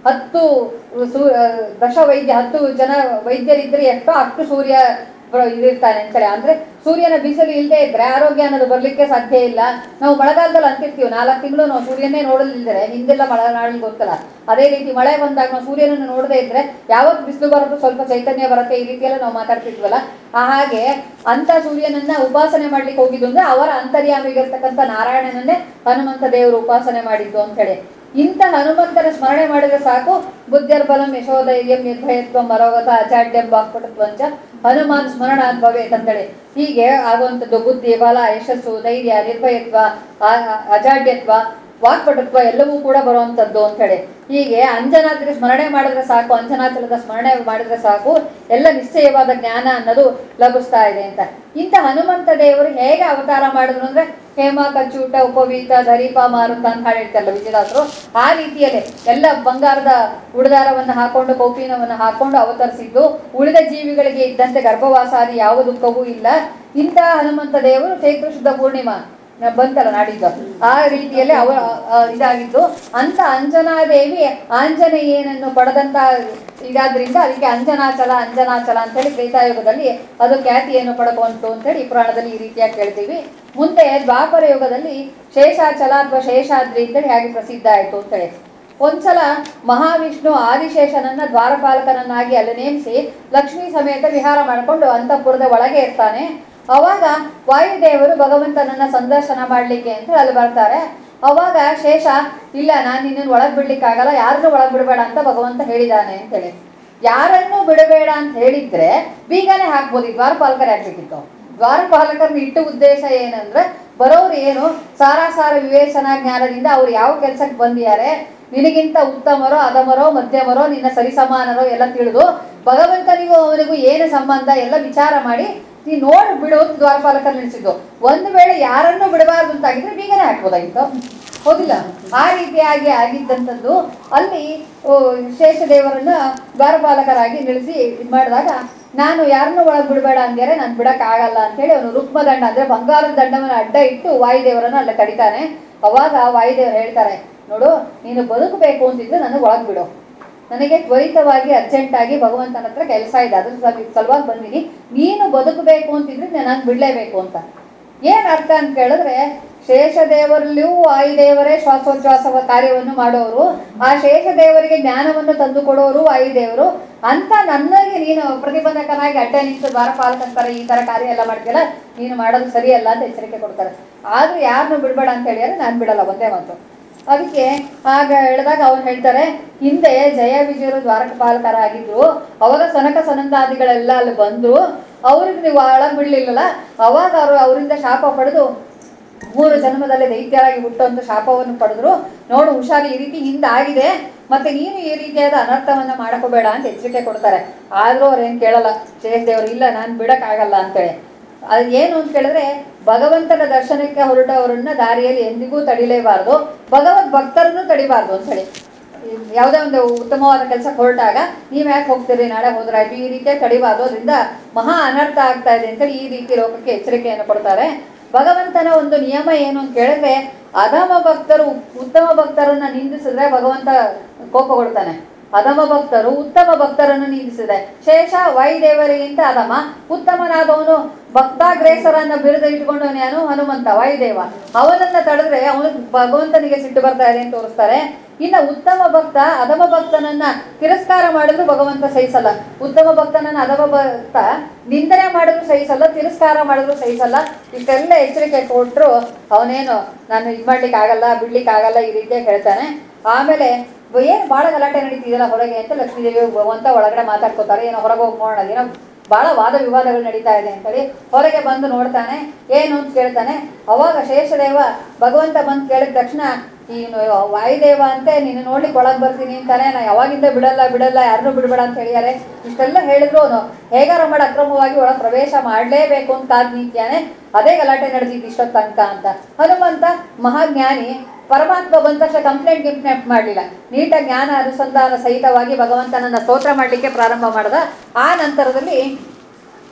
ಹತ್ತು ಸೂ ದಶ ವೈದ್ಯ ಹತ್ತು ಜನ ವೈದ್ಯರಿದ್ರೆ ಎಷ್ಟೋ ಅಷ್ಟು ಸೂರ್ಯ ಬರೋ- ಇದಿರ್ತಾನೆ ಅಂತೇಳಿ ಅಂದ್ರೆ ಸೂರ್ಯನ ಬಿಸಿಲು ಇಲ್ಲದೆ ಇದ್ರೆ ಆರೋಗ್ಯ ಅನ್ನೋದು ಬರ್ಲಿಕ್ಕೆ ಸಾಧ್ಯ ಇಲ್ಲ ನಾವು ಮಳೆಗಾಲದಲ್ಲಿ ಅಂತಿರ್ತೀವಿ ನಾಲ್ಕು ತಿಂಗಳು ನಾವು ಸೂರ್ಯನೇ ನೋಡಲಿಲ್ದರೆ ಹಿಂದೆಲ್ಲ ಮಳೆನಾಡಲ್ಲಿ ಗೊತ್ತಲ್ಲ ಅದೇ ರೀತಿ ಮಳೆ ಬಂದಾಗ ನಾವು ಸೂರ್ಯನನ್ನು ನೋಡದೇ ಇದ್ರೆ ಯಾವತ್ತು ಬಿಸಿಲು ಬರೋದು ಸ್ವಲ್ಪ ಚೈತನ್ಯ ಬರುತ್ತೆ ಈ ರೀತಿಯೆಲ್ಲ ನಾವು ಮಾತಾಡ್ತಿದ್ವಲ್ಲ ಆ ಹಾಗೆ ಅಂತ ಸೂರ್ಯನನ್ನ ಉಪಾಸನೆ ಮಾಡ್ಲಿಕ್ಕೆ ಹೋಗಿದ್ದು ಅಂದ್ರೆ ಅವರ ಅಂತರ್ಯಾಮಿಗಿರ್ತಕ್ಕಂಥ ನಾರಾಯಣನನ್ನೇ ಹನುಮಂತ ದೇವರು ಉಪಾಸನೆ ಮಾಡಿದ್ದು ಅಂತ ಹೇಳಿ ಇಂಥ ಹನುಮಂತನ ಸ್ಮರಣೆ ಮಾಡಿದ್ರೆ ಸಾಕು ಬುದ್ಧಿರ್ಬಲಂ ಯಶೋಧೈರ್ಯಂ ನಿರ್ಭಯತ್ವ ಮರೋಗತ ಅಚಾಡ್ಯಂ ವಾಕ್ಪಟುತ್ವಂಚ ಹನುಮಾನ್ ಸ್ಮರಣಾತ್ ಭವೇತ್ ಅಂತೇಳಿ ಹೀಗೆ ಆಗುವಂಥದ್ದು ಬುದ್ಧಿ ಬಲ ಯಶಸ್ಸು ಧೈರ್ಯ ನಿರ್ಭಯತ್ವ ಆ- ಆ- ಅಜಾಡ್ಯತ್ವ ವಾಕ್ಪಟುತ್ವ ಎಲ್ಲವೂ ಕೂಡ ಬರುವಂಥದ್ದು ಅಂತ ಹೇಳಿ ಹೀಗೆ ಅಂಜನಾದ್ರಿ ಸ್ಮರಣೆ ಮಾಡಿದ್ರೆ ಸಾಕು ಅಂಜನಾಚಲದ ಸ್ಮರಣೆ ಮಾಡಿದ್ರೆ ಸಾಕು ಎಲ್ಲ ನಿಶ್ಚಯವಾದ ಜ್ಞಾನ ಅನ್ನೋದು ಲಭಿಸ್ತಾ ಇದೆ ಅಂತ ಇಂಥ ಹನುಮಂತ ದೇವರು ಹೇಗೆ ಅವತಾರ ಮಾಡಿದ್ರು ಅಂದ್ರೆ ಹೇಮ ಕಚ್ಚೂಟ ಉಪವೀತ ಧರೀಪ ಮಾರುತ ಅಂತ ಹಾಡು ಹೇಳ್ತಾರಲ್ಲ ವಿಜಯದಾಸರು ಆ ರೀತಿಯಲ್ಲೇ ಎಲ್ಲ ಬಂಗಾರದ ಉಡದಾರವನ್ನು ಹಾಕೊಂಡು ಕೌಪೀನವನ್ನು ಹಾಕೊಂಡು ಅವತರಿಸಿದ್ದು ಉಳಿದ ಜೀವಿಗಳಿಗೆ ಇದ್ದಂತೆ ಗರ್ಭವಾಸಾದಿ ಯಾವ ದುಃಖವೂ ಇಲ್ಲ ಇಂಥ ಹನುಮಂತ ದೇವರು ಚೈತ್ರ ಶುದ್ಧ ಪೂರ್ಣಿಮಾ ನ- ಬಂತಲ್ಲ ನಾಡಿದ್ದು ಆ ರೀತಿಯಲ್ಲಿ ಅವ ಆ, ಇದಾಗಿದ್ದು ಅಂತ ಅಂಜನಾದೇವಿ ಆಂಜನೇಯನನ್ನು ಪಡೆದಂತ ಇದಾದ್ರಿಂದ ಅದಕ್ಕೆ ಅಂಜನಾಚಲ ಅಂಜನಾಚಲ ಅಂತೇಳಿ ತ್ರೇತಾಯುಗದಲ್ಲಿ ಅದು ಖ್ಯಾತಿಯನ್ನು ಪಡ್ಕೊಂತು ಅಂತೇಳಿ ಈ ಪುರಾಣದಲ್ಲಿ ಈ ರೀತಿಯಾಗಿ ಕೇಳ್ತೀವಿ ಮುಂದೆ ದ್ವಾಪರ ಯುಗದಲ್ಲಿ ಶೇಷಾಚಲ ಅಥವಾ ಶೇಷಾದ್ರಿ ಅಂತೇಳಿ ಹಾಗೆ ಪ್ರಸಿದ್ಧ ಆಯಿತು ಅಂತೇಳಿ ಒಂದ್ಸಲ ಮಹಾವಿಷ್ಣು ಆದಿಶೇಷನನ್ನ ದ್ವಾರಪಾಲಕನನ್ನಾಗಿ ಅಲ್ಲಿ ನೇಮಿಸಿ ಲಕ್ಷ್ಮೀ ಸಮೇತ ವಿಹಾರ ಮಾಡಿಕೊಂಡು ಅಂತಃಪುರದ ಒಳಗೆ ಇರ್ತಾನೆ ಅವಾಗ ವಾಯುದೇವರು ಭಗವಂತನನ್ನ ಸಂದರ್ಶನ ಮಾಡ್ಲಿಕ್ಕೆ ಅಂತ ಅಲ್ಲಿ ಬರ್ತಾರೆ ಅವಾಗ ಶೇಷ ಇಲ್ಲ ನಾನು ನಿನ್ನನ್ನು ಒಳಗ್ ಬಿಡ್ಲಿಕ್ಕಾಗಲ್ಲ ಯಾರನ್ನೂ ಒಳಗ್ ಬಿಡಬೇಡ ಅಂತ ಭಗವಂತ ಹೇಳಿದಾನೆ ಅಂತೇಳಿ ಯಾರನ್ನೂ ಬಿಡಬೇಡ ಅಂತ ಹೇಳಿದ್ರೆ ಬೀಗನೆ ಹಾಕ್ಬೋದು ಈ ದ್ವಾರಪಾಲಕರೇ ಹಾಕ್ಬೇಕಿತ್ತು ದ್ವಾರಪಾಲಕರನ್ನ ಇಟ್ಟು ಉದ್ದೇಶ ಏನಂದ್ರೆ ಬರೋರು ಏನು ಸಾರಾಸಾರ ವಿವೇಚನಾ ಜ್ಞಾನದಿಂದ ಅವ್ರು ಯಾವ ಕೆಲ್ಸಕ್ಕೆ ಬಂದಿದ್ದಾರೆ ನಿನಗಿಂತ ಉತ್ತಮರೋ ಅಧಮರೋ ಮಧ್ಯಮರೋ ನಿನ್ನ ಸರಿಸಮಾನರೋ ಎಲ್ಲ ತಿಳಿದು ಭಗವಂತನಿಗೂ ಅವನಿಗೂ ಏನು ಸಂಬಂಧ ಎಲ್ಲ ವಿಚಾರ ಮಾಡಿ ನೀ ನೋಡಿ ಬಿಡು ಅಂತ ದ್ವಾರಪಾಲಕರು ನಿಲ್ಸಿದ್ದು ಒಂದು ವೇಳೆ ಯಾರನ್ನೂ ಬಿಡಬಾರ್ದು ಅಂತ ಆಗಿದ್ರೆ ಬೀಗನೆ ಹಾಕ್ಬೋದಾಗಿತ್ತು ಹೌದಿಲ್ಲ ಆ ರೀತಿಯಾಗಿ ಆಗಿದ್ದಂಥದ್ದು ಅಲ್ಲಿ ಓ, ಶೇಷದೇವರನ್ನ ದ್ವಾರಪಾಲಕರಾಗಿ ನಿಲ್ಲಿಸಿ ಇದು ಮಾಡಿದಾಗ ನಾನು ಯಾರನ್ನೂ ಒಳಗೆ ಬಿಡಬೇಡ ಅಂದ್ಯಾರೆ ನಾನು ಬಿಡಕ್ಕಾಗಲ್ಲ ಅಂತೇಳಿ ಅವನು ರುಕ್ಮದಂಡ ಅಂದ್ರೆ ಬಂಗಾರದ ದಂಡವನ್ನು ಅಡ್ಡ ಇಟ್ಟು ವಾಯುದೇವರನ್ನ ಅಲ್ಲ ತಡಿತಾನೆ ಅವಾಗ ವಾಯುದೇವರು ಹೇಳ್ತಾರೆ ನೋಡು ನೀನು ಬದುಕಬೇಕು ಅಂತಿದ್ರೆ ನನಗೆ ಒಳಗೆ ಬಿಡು ನನಗೆ ತ್ವರಿತವಾಗಿ ಅರ್ಜೆಂಟಾಗಿ ಭಗವಂತನ ಹತ್ರ ಕೆಲಸ ಇದೆ ಅದ್ರ ಸಲ- ಸಲುವಾಗಿ ಬಂದಿನಿ ನೀನು ಬದುಕಬೇಕು ಅಂತಿದ್ರೆ ನನಗೆ ಬಿಡಲೇಬೇಕು ಅಂತ ಏನ್ ಅರ್ಥ ಅಂತ ಕೇಳಿದ್ರೆ ಶೇಷದೇವರಲ್ಲಿಯೂ ವಾಯುದೇವರೇ ಶ್ವಾಸೋಚ್ಛ್ವಾಸವ ಕಾರ್ಯವನ್ನು ಮಾಡೋರು ಆ ಶೇಷದೇವರಿಗೆ ಜ್ಞಾನವನ್ನು ತಂದು ಕೊಡೋರು ವಾಯುದೇವರು ಅಂತ ನನಗೆ ನೀನು ಪ್ರತಿಬಂಧಕನಾಗಿ ಅಡ್ಡ ನಿಂತು ದ್ವಾರಪಾಲಕಂತಾರೆ ಈ ತರ ಕಾರ್ಯ ಎಲ್ಲ ಮಾಡ್ತೀಯಲ್ಲ ನೀನು ಮಾಡೋದು ಸರಿಯಲ್ಲ ಅಂತ ಎಚ್ಚರಿಕೆ ಕೊಡ್ತಾರೆ ಆದ್ರೂ ಯಾರನ್ನು ಬಿಡಬೇಡ ಅಂತ ಹೇಳಿದ್ರೆ ನಾನು ಬಿಡಲ್ಲ ಒಂದೇ ಮಾತು ಅದಕ್ಕೆ ಆಗ ಹೇಳಿದಾಗ ಅವ್ರು ಹೇಳ್ತಾರೆ ಹಿಂದೆ ಜಯ ವಿಜಯರು ದ್ವಾರಕಪಾಲಕರಾಗಿದ್ರು ಅವಾಗ ಸನಕ ಸನಂದಾದಿಗಳೆಲ್ಲ ಅಲ್ಲಿ ಬಂದ್ರು ಅವ್ರಿಗೆ ನೀವು ಒಳಗೆ ಬಿಡ್ಲಿಲ್ಲಲ್ಲ ಅವಾಗ ಅವರು ಅವರಿಂದ ಶಾಪ ಪಡೆದು ಮೂರು ಜನ್ಮದಲ್ಲಿ ದೈತ್ಯರಾಗಿ ಹುಟ್ಟುವಂತ ಶಾಪವನ್ನು ಪಡೆದ್ರು ನೋಡು ಹುಷಾರಿ ಈ ರೀತಿ ಹಿಂದಾಗಿದೆ ಮತ್ತೆ ನೀನು ಈ ರೀತಿಯಾದ ಅನರ್ಥವನ್ನ ಮಾಡ್ಕೋಬೇಡ ಅಂತ ಎಚ್ಚರಿಕೆ ಕೊಡ್ತಾರೆ ಆದ್ರೂ ಅವ್ರೇನ್ ಕೇಳಲ್ಲ ಶೇಷದೇವ್ರು ಇಲ್ಲ ನಾನು ಬಿಡಕ್ಕಾಗಲ್ಲ ಅಂತೇಳಿ ಅದು ಏನು ಅಂತ ಕೇಳಿದ್ರೆ ಭಗವಂತನ ದರ್ಶನಕ್ಕೆ ಹೊರಟವರನ್ನ ದಾರಿಯಲ್ಲಿ ಎಂದಿಗೂ ತಡಿಲೇಬಾರ್ದು ಭಗವದ್ ಭಕ್ತರನ್ನು ತಡಿಬಾರ್ದು ಅಂತೇಳಿ ಯಾವುದೇ ಒಂದು ಉತ್ತಮವಾದ ಕೆಲಸಕ್ಕೆ ಹೊರಟಾಗ ನೀವು ಯಾಕೆ ಹೋಗ್ತೀರಿ ನಾಳೆ ಹೋದ್ರಾಯ್ತು ಈ ರೀತಿಯಾಗಿ ತಡಿಬಾರ್ದು ಅದರಿಂದ ಮಹಾ ಅನರ್ಥ ಆಗ್ತಾ ಇದೆ ಅಂತೇಳಿ ಈ ರೀತಿ ಲೋಕಕ್ಕೆ ಎಚ್ಚರಿಕೆಯನ್ನು ಕೊಡ್ತಾರೆ ಭಗವಂತನ ಒಂದು ನಿಯಮ ಏನು ಅಂತ ಕೇಳಿದ್ರೆ ಅಧಮ ಭಕ್ತರು ಉತ್ತಮ ಭಕ್ತರನ್ನ ನಿಂದಿಸಿದ್ರೆ ಭಗವಂತ ಕೋಪಗೊಳ್ತಾನೆ ಅಧಮ ಭಕ್ತರು ಉತ್ತಮ ಭಕ್ತರನ್ನು ನಿಂದಿಸಿದೆ ಶೇಷ ವಾಯುದೇವರಿಗಿಂತ ಅಧಮ ಉತ್ತಮನಾದವನು ಭಕ್ತಾಗ್ರೇಸರನ್ನ ಬಿರುದು ಇಟ್ಕೊಂಡವನು ಯಾನು ಹನುಮಂತ ವಾಯುದೇವ ಅವನನ್ನ ತಡೆದ್ರೆ ಅವನು ಭಗವಂತನಿಗೆ ಸಿಟ್ಟು ಬರ್ತಾ ಇದೆ ಅಂತ ತೋರಿಸ್ತಾರೆ ಇನ್ನು ಉತ್ತಮ ಭಕ್ತ ಅಧಮ ಭಕ್ತನನ್ನ ತಿರಸ್ಕಾರ ಮಾಡಿದ್ರು ಭಗವಂತ ಸಹಿಸಲ್ಲ ಉತ್ತಮ ಭಕ್ತನನ್ನ ಅಧಮ ಭಕ್ತ ನಿಂದನೆ ಮಾಡಿದ್ರು ಸಹಿಸಲ್ಲ ತಿರಸ್ಕಾರ ಮಾಡಿದ್ರು ಸಹಿಸಲ್ಲ ಇಷ್ಟೆಲ್ಲ ಎಚ್ಚರಿಕೆ ಕೊಟ್ಟರು ಅವನೇನು ನಾನು ಇದು ಮಾಡ್ಲಿಕ್ಕೆ ಆಗಲ್ಲ ಬಿಡ್ಲಿಕ್ಕೆ ಆಗಲ್ಲ ಈ ರೀತಿಯಾಗಿ ಹೇಳ್ತಾನೆ ಆಮೇಲೆ ಏನು ಭಾಳ ಗಲಾಟೆ ನಡೀತಿದೆಯಲ್ಲ ಹೊರಗೆ ಅಂತ ಲಕ್ಷ್ಮೀದೇವಿ ಭಗವಂತ ಒಳಗಡೆ ಮಾತಾಡ್ಕೋತಾರೆ ಏನೋ ಹೊರಗೆ ಹೋಗಿ ನೋಡೋಣ ಏನೋ ಭಾಳ ವಾದ ವಿವಾದಗಳು ನಡೀತಾ ಇದೆ ಅಂತೇಳಿ ಹೊರಗೆ ಬಂದು ನೋಡ್ತಾನೆ ಏನು ಅಂತ ಕೇಳ್ತಾನೆ ಅವಾಗ ಶೇಷದೇವ ಭಗವಂತ ಬಂದು ಕೇಳಿದ ತಕ್ಷಣ ನೀನು ವಾಯುದೇವ ಅಂತೆ ನೀನು ನೋಡ್ಲಿಕ್ಕೆ ಒಳಗೆ ಬರ್ತೀನಿ ಅಂತಾನೆ ನಾ ಯಾವಾಗಿಂದ ಬಿಡಲ್ಲ ಬಿಡಲ್ಲ ಯಾರನ್ನೂ ಬಿಡಬೇಡ ಅಂತ ಹೇಳಿದ್ದಾರೆ ಇಷ್ಟೆಲ್ಲ ಹೇಳಿದ್ರು ಅವನು ಹೇಗಾರ ಮಾಡಿ ಅಕ್ರಮವಾಗಿ ಒಳಗೆ ಪ್ರವೇಶ ಮಾಡಲೇಬೇಕು ಅಂತ ಕಾದ್ ನಿಂತ್ಯಾನೆ ಅದೇ ಗಲಾಟೆ ನಡೆದಿದ್ದು ಇಷ್ಟೊತ್ತು ತನಕ ಅಂತ ಹನುಮಂತ ಮಹಾಜ್ಞಾನಿ ಪರಮಾತ್ಮ ಬಂದ ತಕ್ಷಣ ಕಂಪ್ಲೇಂಟ್ ಗಿಂಪ್ಲೇಂಟ್ ಮಾಡಲಿಲ್ಲ ನೀಟಾಗಿ ಜ್ಞಾನ ಅನುಸಂಧಾನ ಸಹಿತವಾಗಿ ಭಗವಂತನನ್ನ ಸ್ತೋತ್ರ ಮಾಡಲಿಕ್ಕೆ ಪ್ರಾರಂಭ ಮಾಡ್ದ ಆ ನಂತರದಲ್ಲಿ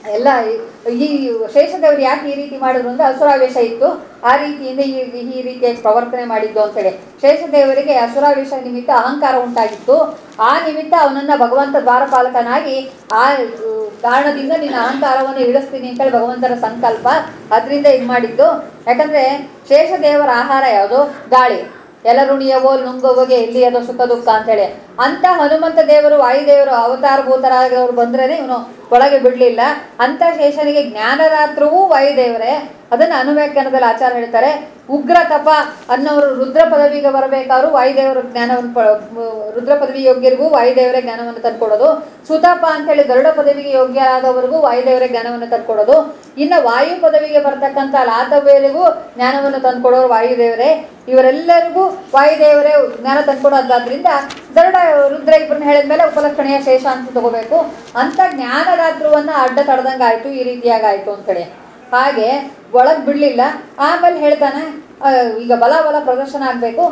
ಎಲ್ಲ ಈ- ಈ ಶೇಷದೇವರು ಯಾಕೆ ಈ ರೀತಿ ಮಾಡಿದ್ರು ಅಂದ್ರೆ ಅಸುರಾವೇಶ ಇತ್ತು ಆ ರೀತಿಯಿಂದ ಈ ಈ ರೀತಿಯಾಗಿ ಪ್ರವರ್ತನೆ ಮಾಡಿದ್ದು ಅಂತೇಳಿ ಶೇಷದೇವರಿಗೆ ಅಸುರಾವೇಶ ನಿಮಿತ್ತ ಅಹಂಕಾರ ಉಂಟಾಗಿತ್ತು ಆ ನಿಮಿತ್ತ ಅವನನ್ನ ಭಗವಂತ ದ್ವಾರಪಾಲಕನಾಗಿ ಆ ಉ, ಕಾರಣದಿಂದ ನಿನ್ನ ಅಹಂಕಾರವನ್ನು ಇಳಿಸ್ತೀನಿ ಅಂತೇಳಿ ಭಗವಂತನ ಸಂಕಲ್ಪ ಅದರಿಂದ ಇದು ಮಾಡಿದ್ದು ಯಾಕಂದ್ರೆ ಶೇಷದೇವರ ಆಹಾರ ಯಾವುದು ಗಾಳಿ ಎಲರುಣಿಯವೋ ನುಂಗುವಗೆ ಎಲ್ಲಿ ಅದು ಸುಖ ದುಃಖ ಅಂತೇಳಿ ಅಂತ ಹನುಮಂತ ದೇವರು ವಾಯುದೇವರು ಅವತಾರಭೂತರಾದವರು ಬಂದ್ರೇನೆ ಇವನು ಒಳಗೆ ಬಿಡಲಿಲ್ಲ ಅಂತ ಶೇಷನಿಗೆ ಜ್ಞಾನರಾತ್ರವೂ ವಾಯುದೇವರೇ ಅದನ್ನು ಅನುವ್ಯಾಖ್ಯಾನದಲ್ಲಿ ಆಚಾರ ಹೇಳ್ತಾರೆ ಉಗ್ರ ತಪ ಅನ್ನೋರು ರುದ್ರ ಪದವಿಗೆ ಬರಬೇಕಾದ್ರು ವಾಯುದೇವರು ಜ್ಞಾನವನ್ನು ಪ ರುದ್ರ ಪದವಿ ಯೋಗ್ಯರಿಗೂ ವಾಯುದೇವರೇ ಜ್ಞಾನವನ್ನು ತಂದ್ಕೊಡೋದು ಸುತಪ ಅಂತೇಳಿ ಗರುಡ ಪದವಿಗೆ ಯೋಗ್ಯರಾದವರಿಗೂ ವಾಯುದೇವರೇ ಜ್ಞಾನವನ್ನು ತಂದ್ಕೊಡೋದು ಇನ್ನು ವಾಯು ಪದವಿಗೆ ಬರ್ತಕ್ಕಂಥ ಲಾತವೇರಿಗೂ ಜ್ಞಾನವನ್ನು ತಂದ್ಕೊಡೋರು ವಾಯುದೇವರೇ ಇವರೆಲ್ಲರಿಗೂ ವಾಯುದೇವರೇ ಜ್ಞಾನ ತಂದ್ಕೊಡೋದಾದ್ರಿಂದ ಗರುಡ ರುದ್ರ ಇಬ್ಬರನ್ನ ಹೇಳಿದ್ಮೇಲೆ ಉಪಲಕ್ಷಣೀಯ ಶೇಷ ಅಂತ ತಗೋಬೇಕು ಅಂತ ಜ್ಞಾನರಾತ್ರುವನ್ನ ಅಡ್ಡ ತಡೆದಂಗೆ ಆಯ್ತು ಈ ರೀತಿಯಾಗಿ ಆಯ್ತು ಅಂತೇಳಿ ಹಾಗೆ ಒಳಗೆ ಬಿಡಲಿಲ್ಲ ಆಮೇಲೆ ಹೇಳ್ತಾನೆ ಆ, ಈಗ ಬಲ ಬಲ ಪ್ರದರ್ಶನ ಆಗಬೇಕು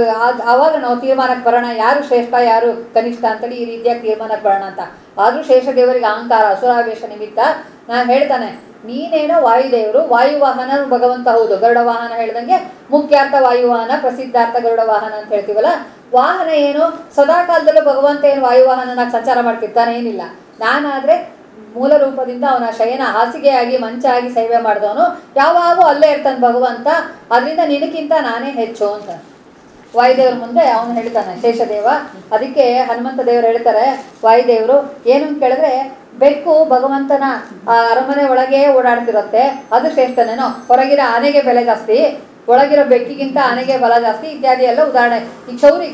ಆವಾಗ ನಾವು ತೀರ್ಮಾನಕ್ಕೆ ಬರೋಣ ಯಾರು ಶ್ರೇಷ್ಠ ಯಾರು ಕನಿಷ್ಠ ಅಂತೇಳಿ ಈ ರೀತಿಯಾಗಿ ತೀರ್ಮಾನಕ್ಕೆ ಬರೋಣ ಅಂತ ಆದರೂ ಶೇಷದೇವರಿಗೆ ಅಹಂಕಾರ ಅಸುರಾವೇಶ ನಿಮಿತ್ತ ನಾನು ಹೇಳ್ತಾನೆ ನೀನೇನೋ ವಾಯುದೇವರು ವಾಯುವಾಹನ ಭಗವಂತ ಹೌದು ಗರುಡ ವಾಹನ ಹೇಳ್ದಂಗೆ ಮುಖ್ಯಾರ್ಥ ವಾಯುವಾಹನ ಪ್ರಸಿದ್ಧಾರ್ಥ ಗರುಡ ವಾಹನ ಅಂತ ಹೇಳ್ತೀವಲ್ಲ ವಾಹನ ಏನು ಸದಾ ಕಾಲದಲ್ಲೂ ಭಗವಂತ ಏನು ವಾಯುವಾಹನನಾಗಿ ಸಂಚಾರ ಮಾಡ್ತಿರ್ತಾನೆ ಏನಿಲ್ಲ ನಾನಾದ್ರೆ ಮೂಲ ರೂಪದಿಂದ ಅವನ ಶಯನ ಹಾಸಿಗೆಯಾಗಿ ಮಂಚಾಗಿ ಸೇವೆ ಮಾಡಿದವನು ಯಾವಾಗೂ ಅಲ್ಲೇ ಇರ್ತಾನೆ ಭಗವಂತ ಅದರಿಂದ ನಿನಕ್ಕಿಂತ ನಾನೇ ಹೆಚ್ಚು ಅಂತ ವಾಯುದೇವ್ರ ಮುಂದೆ ಅವನು ಹೇಳ್ತಾನೆ ಶೇಷದೇವ ಅದಕ್ಕೆ ಹನುಮಂತ ದೇವರು ಹೇಳ್ತಾರೆ ವಾಯುದೇವರು ಏನು ಅಂತ ಕೇಳಿದ್ರೆ ಬೆಕ್ಕು ಭಗವಂತನ ಆ ಅರಮನೆ ಒಳಗೆ ಓಡಾಡ್ತಿರುತ್ತೆ ಅದು ಶ್ರೇಷ್ಠನೇನೋ ಹೊರಗಿರೋ ಆನೆಗೆ ಬೆಲೆ ಜಾಸ್ತಿ ಒಳಗಿರೋ ಬೆಕ್ಕಿಗಿಂತ ಆನೆಗೆ ಬಲ ಜಾಸ್ತಿ ಇತ್ಯಾದಿ ಎಲ್ಲ ಉದಾಹರಣೆ ಈ ಕ್ಷೌರಿಕ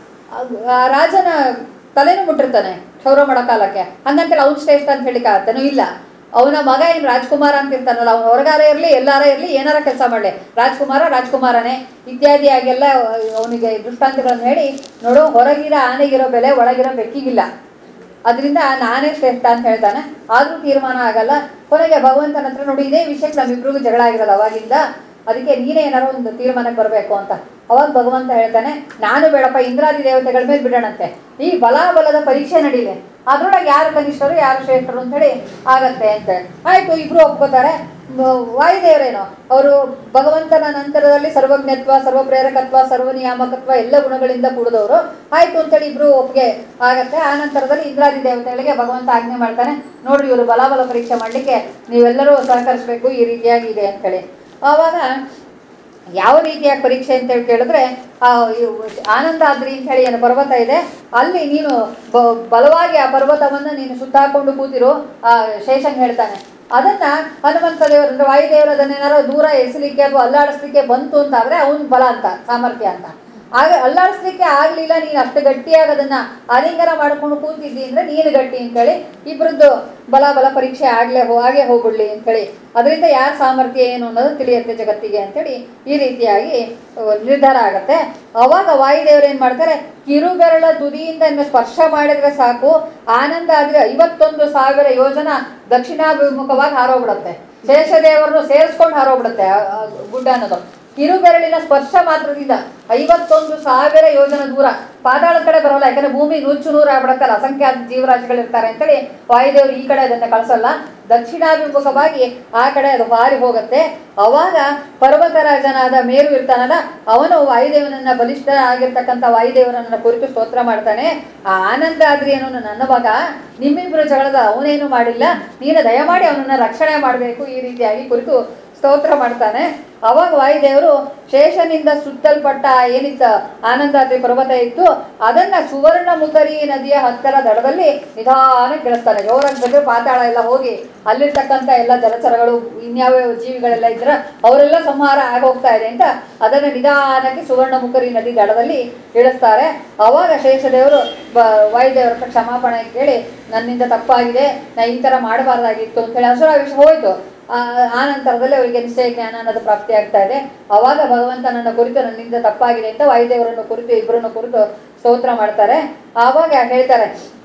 ಆ- ಆ ರಾಜನ ತಲೆನೂ ಮುಟ್ಟಿರ್ತಾನೆ ಕ್ಷೌರ ಮಾಡೋ ಕಾಲಕ್ಕೆ ಹಂಗಂತೇಳಿ ಅವ್ನು ಶ್ರೇಷ್ಠ ಅಂತ ಹೇಳಿಕಾಗತ್ತೇನೋ ಇಲ್ಲ ಅವನ ಮಗ ಏನು ರಾಜ್ಕುಮಾರ ಅಂತ ಇರ್ತಾನಲ್ಲ ಅವ್ನು ಹೊರಗಾರ ಇರಲಿ ಎಲ್ಲಾರ ಇರಲಿ ಏನಾರ ಕೆಲಸ ಮಾಡಲಿ ರಾಜ್ಕುಮಾರ ರಾಜ್ಕುಮಾರನೇ ಇತ್ಯಾದಿಯಾಗೆಲ್ಲ ಅವನಿಗೆ ದೃಷ್ಟಾಂತಗಳನ್ನು ಹೇಳಿ ನೋಡು ಹೊರಗಿರೋ ಆನೆಗಿರೋ ಬೆಲೆ ಒಳಗಿರೋ ಬೆಕ್ಕಿಗಿಲ್ಲ ಅದರಿಂದ ನಾನೇ ಶ್ರೇಷ್ಠ ಅಂತ ಹೇಳ್ತಾನೆ ಆದರೂ ತೀರ್ಮಾನ ಆಗಲ್ಲ ಕೊನೆಗೆ ಭಗವಂತನ ಹತ್ರ ನೋಡಿ ಇದೇ ವಿಷಯಕ್ಕೆ ನಮ್ಮಿಬ್ರಿಗೂ ಜಗಳ ಆಗಿರೋದು ಅವಾಗಿಂದ ಅದಕ್ಕೆ ನೀನೇ ಏನಾರೋ ಒಂದು ತೀರ್ಮಾನಕ್ಕೆ ಬರಬೇಕು ಅಂತ ಅವಾಗ ಭಗವಂತ ಹೇಳ್ತಾನೆ ನಾನು ಬೇಡಪ್ಪ ಇಂದ್ರಾದಿ ದೇವತೆಗಳ ಮೇಲೆ ಬಿಡೋಣಂತೆ ಈ ಬಲಾಬಲದ ಪರೀಕ್ಷೆ ನಡೀಲಿ ಅದ್ರೊಳಗೆ ಯಾರು ಕನಿಷ್ಠರು ಯಾರು ಶ್ರೇಷ್ಠರು ಅಂತೇಳಿ ಆಗತ್ತೆ ಅಂತ ಆಯ್ತು ಇಬ್ರು ಒಪ್ಕೋತಾರೆ ಮ- ವಾಯುದೇವರೇನು ಅವರು ಭಗವಂತನ ನಂತರದಲ್ಲಿ ಸರ್ವಜ್ಞತ್ವ ಸರ್ವಪ್ರೇರಕತ್ವ ಸರ್ವನಿಯಾಮಕತ್ವ ಎಲ್ಲ ಗುಣಗಳಿಂದ ಕೂಡಿದವರು ಆಯ್ತು ಅಂತೇಳಿ ಇಬ್ರು ಒಪ್ಪಿಗೆ ಆಗತ್ತೆ ಆ ನಂತರದಲ್ಲಿ ಇಂದ್ರಾದಿ ದೇವತೆಗಳಿಗೆ ಭಗವಂತ ಆಜ್ಞೆ ಮಾಡ್ತಾನೆ ನೋಡ್ರಿ ಇವರು ಬಲಾಬಲ ಪರೀಕ್ಷೆ ಮಾಡಲಿಕ್ಕೆ ನೀವೆಲ್ಲರೂ ಸಹಕರಿಸಬೇಕು ಈ ರೀತಿಯಾಗಿ ಇದೆ ಅಂತೇಳಿ ಆವಾಗ ಯಾವ ರೀತಿಯ ಪರೀಕ್ಷೆ ಅಂತೇಳಿ ಕೇಳಿದ್ರೆ ಆ ಇವು ಆನಂದಾದ್ರಿ ಅಂತ ಹೇಳಿ ಏನು ಪರ್ವತ ಇದೆ ಅಲ್ಲಿ ನೀನು ಬ- ಬಲವಾಗಿ ಆ ಪರ್ವತವನ್ನು ನೀನು ಸುತ್ತಾಕೊಂಡು ಕೂತಿರು ಆ ಶೇಷಂಗ್ ಹೇಳ್ತಾನೆ ಅದನ್ನ ಹನುಮಂತ ದೇವರು ಅಂದ್ರೆ ವಾಯುದೇವರು ಅದನ್ನೇನಾರೋ ದೂರ ಎಸಲಿಕ್ಕೆ ಅಥವಾ ಅಲ್ಲಾಡಿಸ್ಲಿಕ್ಕೆ ಬಂತು ಅಂತ ಆದ್ರೆ ಅವನ್ ಬಲ ಅಂತ ಸಾಮರ್ಥ್ಯ ಅಂತ ಆಗ ಅಲ್ಲಾಡಿಸ್ಲಿಕ್ಕೆ ಆಗ್ಲಿಲ್ಲ ನೀನು ಅಷ್ಟು ಗಟ್ಟಿಯಾಗಿ ಅದನ್ನ ಆಲಿಂಗನ ಮಾಡ್ಕೊಂಡು ಕೂತಿದ್ದಿ ಅಂದ್ರೆ ನೀನು ಗಟ್ಟಿ ಅಂತೇಳಿ ಇಬ್ಬರದ್ದು ಬಲ ಬಲ ಪರೀಕ್ಷೆ ಆಗ್ಲೇ ಹೋ ಹಾಗೆ ಹೋಗ್ಬಿಡ್ಲಿ ಅಂತೇಳಿ ಅದರಿಂದ ಯಾರ ಸಾಮರ್ಥ್ಯ ಏನು ಅನ್ನೋದು ತಿಳಿಯುತ್ತೆ ಜಗತ್ತಿಗೆ ಅಂತೇಳಿ ಈ ರೀತಿಯಾಗಿ ಅಹ್, ನಿರ್ಧಾರ ಆಗತ್ತೆ ಅವಾಗ ವಾಯುದೇವರು ಏನ್ ಮಾಡ್ತಾರೆ ಕಿರುಬೆರಳ ತುದಿಯಿಂದ ಇನ್ನು ಸ್ಪರ್ಶ ಮಾಡಿದ್ರೆ ಸಾಕು ಆನಂದ ಆದ್ರೆ ಐವತ್ತೊಂದು ಸಾವಿರ ಯೋಜನ ದಕ್ಷಿಣಾಭಿಮುಖವಾಗಿ ಹಾರೋಗ್ಬಿಡುತ್ತೆ ಶೇಷದೇವರನ್ನು ಸೇರಿಸ್ಕೊಂಡು ಹಾರೋಗ್ಬಿಡುತ್ತೆ ಆ- ಆ ಗುಡ್ಡ ಅನ್ನೋದು ಕಿರುಬೆರಳಿನ ಸ್ಪರ್ಶ ಮಾತ್ರದಿಂದ ಐವತ್ತೊಂದು ಸಾವಿರ ಯೋಜನ ದೂರ ಪಾತಾಳದ ಕಡೆ ಬರೋಲ್ಲ ಯಾಕಂದ್ರೆ ಭೂಮಿ ನುಚ್ಚು ನೂರು ಆಗ್ಬಿಡತ್ತಲ್ಲ ಅಸಂಖ್ಯಾತ ಜೀವರಾಶಿಗಳಿರ್ತಾರೆ ಅಂತೇಳಿ ವಾಯುದೇವರು ಈ ಕಡೆ ಅದನ್ನ ಕಳಿಸಲ್ಲ ದಕ್ಷಿಣಾಭಿಮುಖವಾಗಿ ಆ ಕಡೆ ಅದು ಹಾರಿ ಹೋಗುತ್ತೆ ಅವಾಗ ಪರ್ವತರಾಜನಾದ ಮೇರು ಇರ್ತಾನಲ್ಲ ಅವನು ವಾಯುದೇವನನ್ನ ಬಲಿಷ್ಠ ಆಗಿರ್ತಕ್ಕಂಥ ವಾಯುದೇವನನ್ನ ಕುರಿತು ಸ್ತೋತ್ರ ಮಾಡ್ತಾನೆ ಆ ಆನಂದ ಆದ್ರಿ ಅನ್ನೋನು ನನ್ನ ಮಗ ನಿಮ್ಮಿಬ್ಬರು ಜಗಳದ ಅವನೇನು ಮಾಡಿಲ್ಲ ನೀನು ದಯಮಾಡಿ ಅವನನ್ನ ರಕ್ಷಣೆ ಮಾಡಬೇಕು ಈ ರೀತಿಯಾಗಿ ಕುರಿತು ಸ್ತೋತ್ರ ಮಾಡ್ತಾನೆ ಅವಾಗ ವಾಯುದೇವರು ಶೇಷನಿಂದ ಸುತ್ತಲ್ಪಟ್ಟ ಏನಿತ್ತ ಆನಂದಾದ್ರಿ ಪರ್ವತ ಇತ್ತು ಅದನ್ನ ಸುವರ್ಣ ಮುಖರಿ ನದಿಯ ಹತ್ತರ ದಡದಲ್ಲಿ ನಿಧಾನ ಕೆಳಿಸ್ತಾನೆ ಜೋರಾಗಿ ಬಂದ್ರೆ ಪಾತಾಳ ಎಲ್ಲ ಹೋಗಿ ಅಲ್ಲಿರ್ತಕ್ಕಂಥ ಎಲ್ಲ ಜಲಚರಗಳು ಇನ್ಯಾವ್ಯಾವ ಜೀವಿಗಳೆಲ್ಲ ಇದ್ರ ಅವರೆಲ್ಲ ಸಂಹಾರ ಆಗೋಗ್ತಾ ಇದೆ ಅಂತ ಅದನ್ನ ನಿಧಾನಕ್ಕೆ ಸುವರ್ಣ ಮುಖರಿ ನದಿ ದಡದಲ್ಲಿ ಇಳಿಸ್ತಾರೆ ಅವಾಗ ಶೇಷದೇವರು ಬ ವಾಯುದೇವರ ಹತ್ರ ಕ್ಷಮಾಪಣೆ ಕೇಳಿ ನನ್ನಿಂದ ತಪ್ಪಾಗಿದೆ ನಾ ಈ ಥರ ಮಾಡಬಾರ್ದಾಗಿತ್ತು ಅಂತೇಳಿ ಅಸುರ ವಿಷಯ ಹೋಯ್ತು ಆ ಆ ನಂತರದಲ್ಲಿ ಅವರಿಗೆ ನಿಶ್ಚಯ ಜ್ಞಾನ ಅನ್ನೋದು ಪ್ರಾಪ್ತಿ ಆಗ್ತಾ ಇದೆ ಅವಾಗ ಭಗವಂತ ನನ್ನ ಕುರಿತು ನನ್ನಿಂದ ತಪ್ಪಾಗಿದೆ ಅಂತ ವಾಯುದೇವರನ್ನು ಕುರಿತು ಇಬ್ಬರನ್ನು ಕುರಿತು ಸ್ತೋತ್ರ ಮಾಡ್ತಾರೆ ಆವಾಗ ಹೇಳ್ತಾರೆ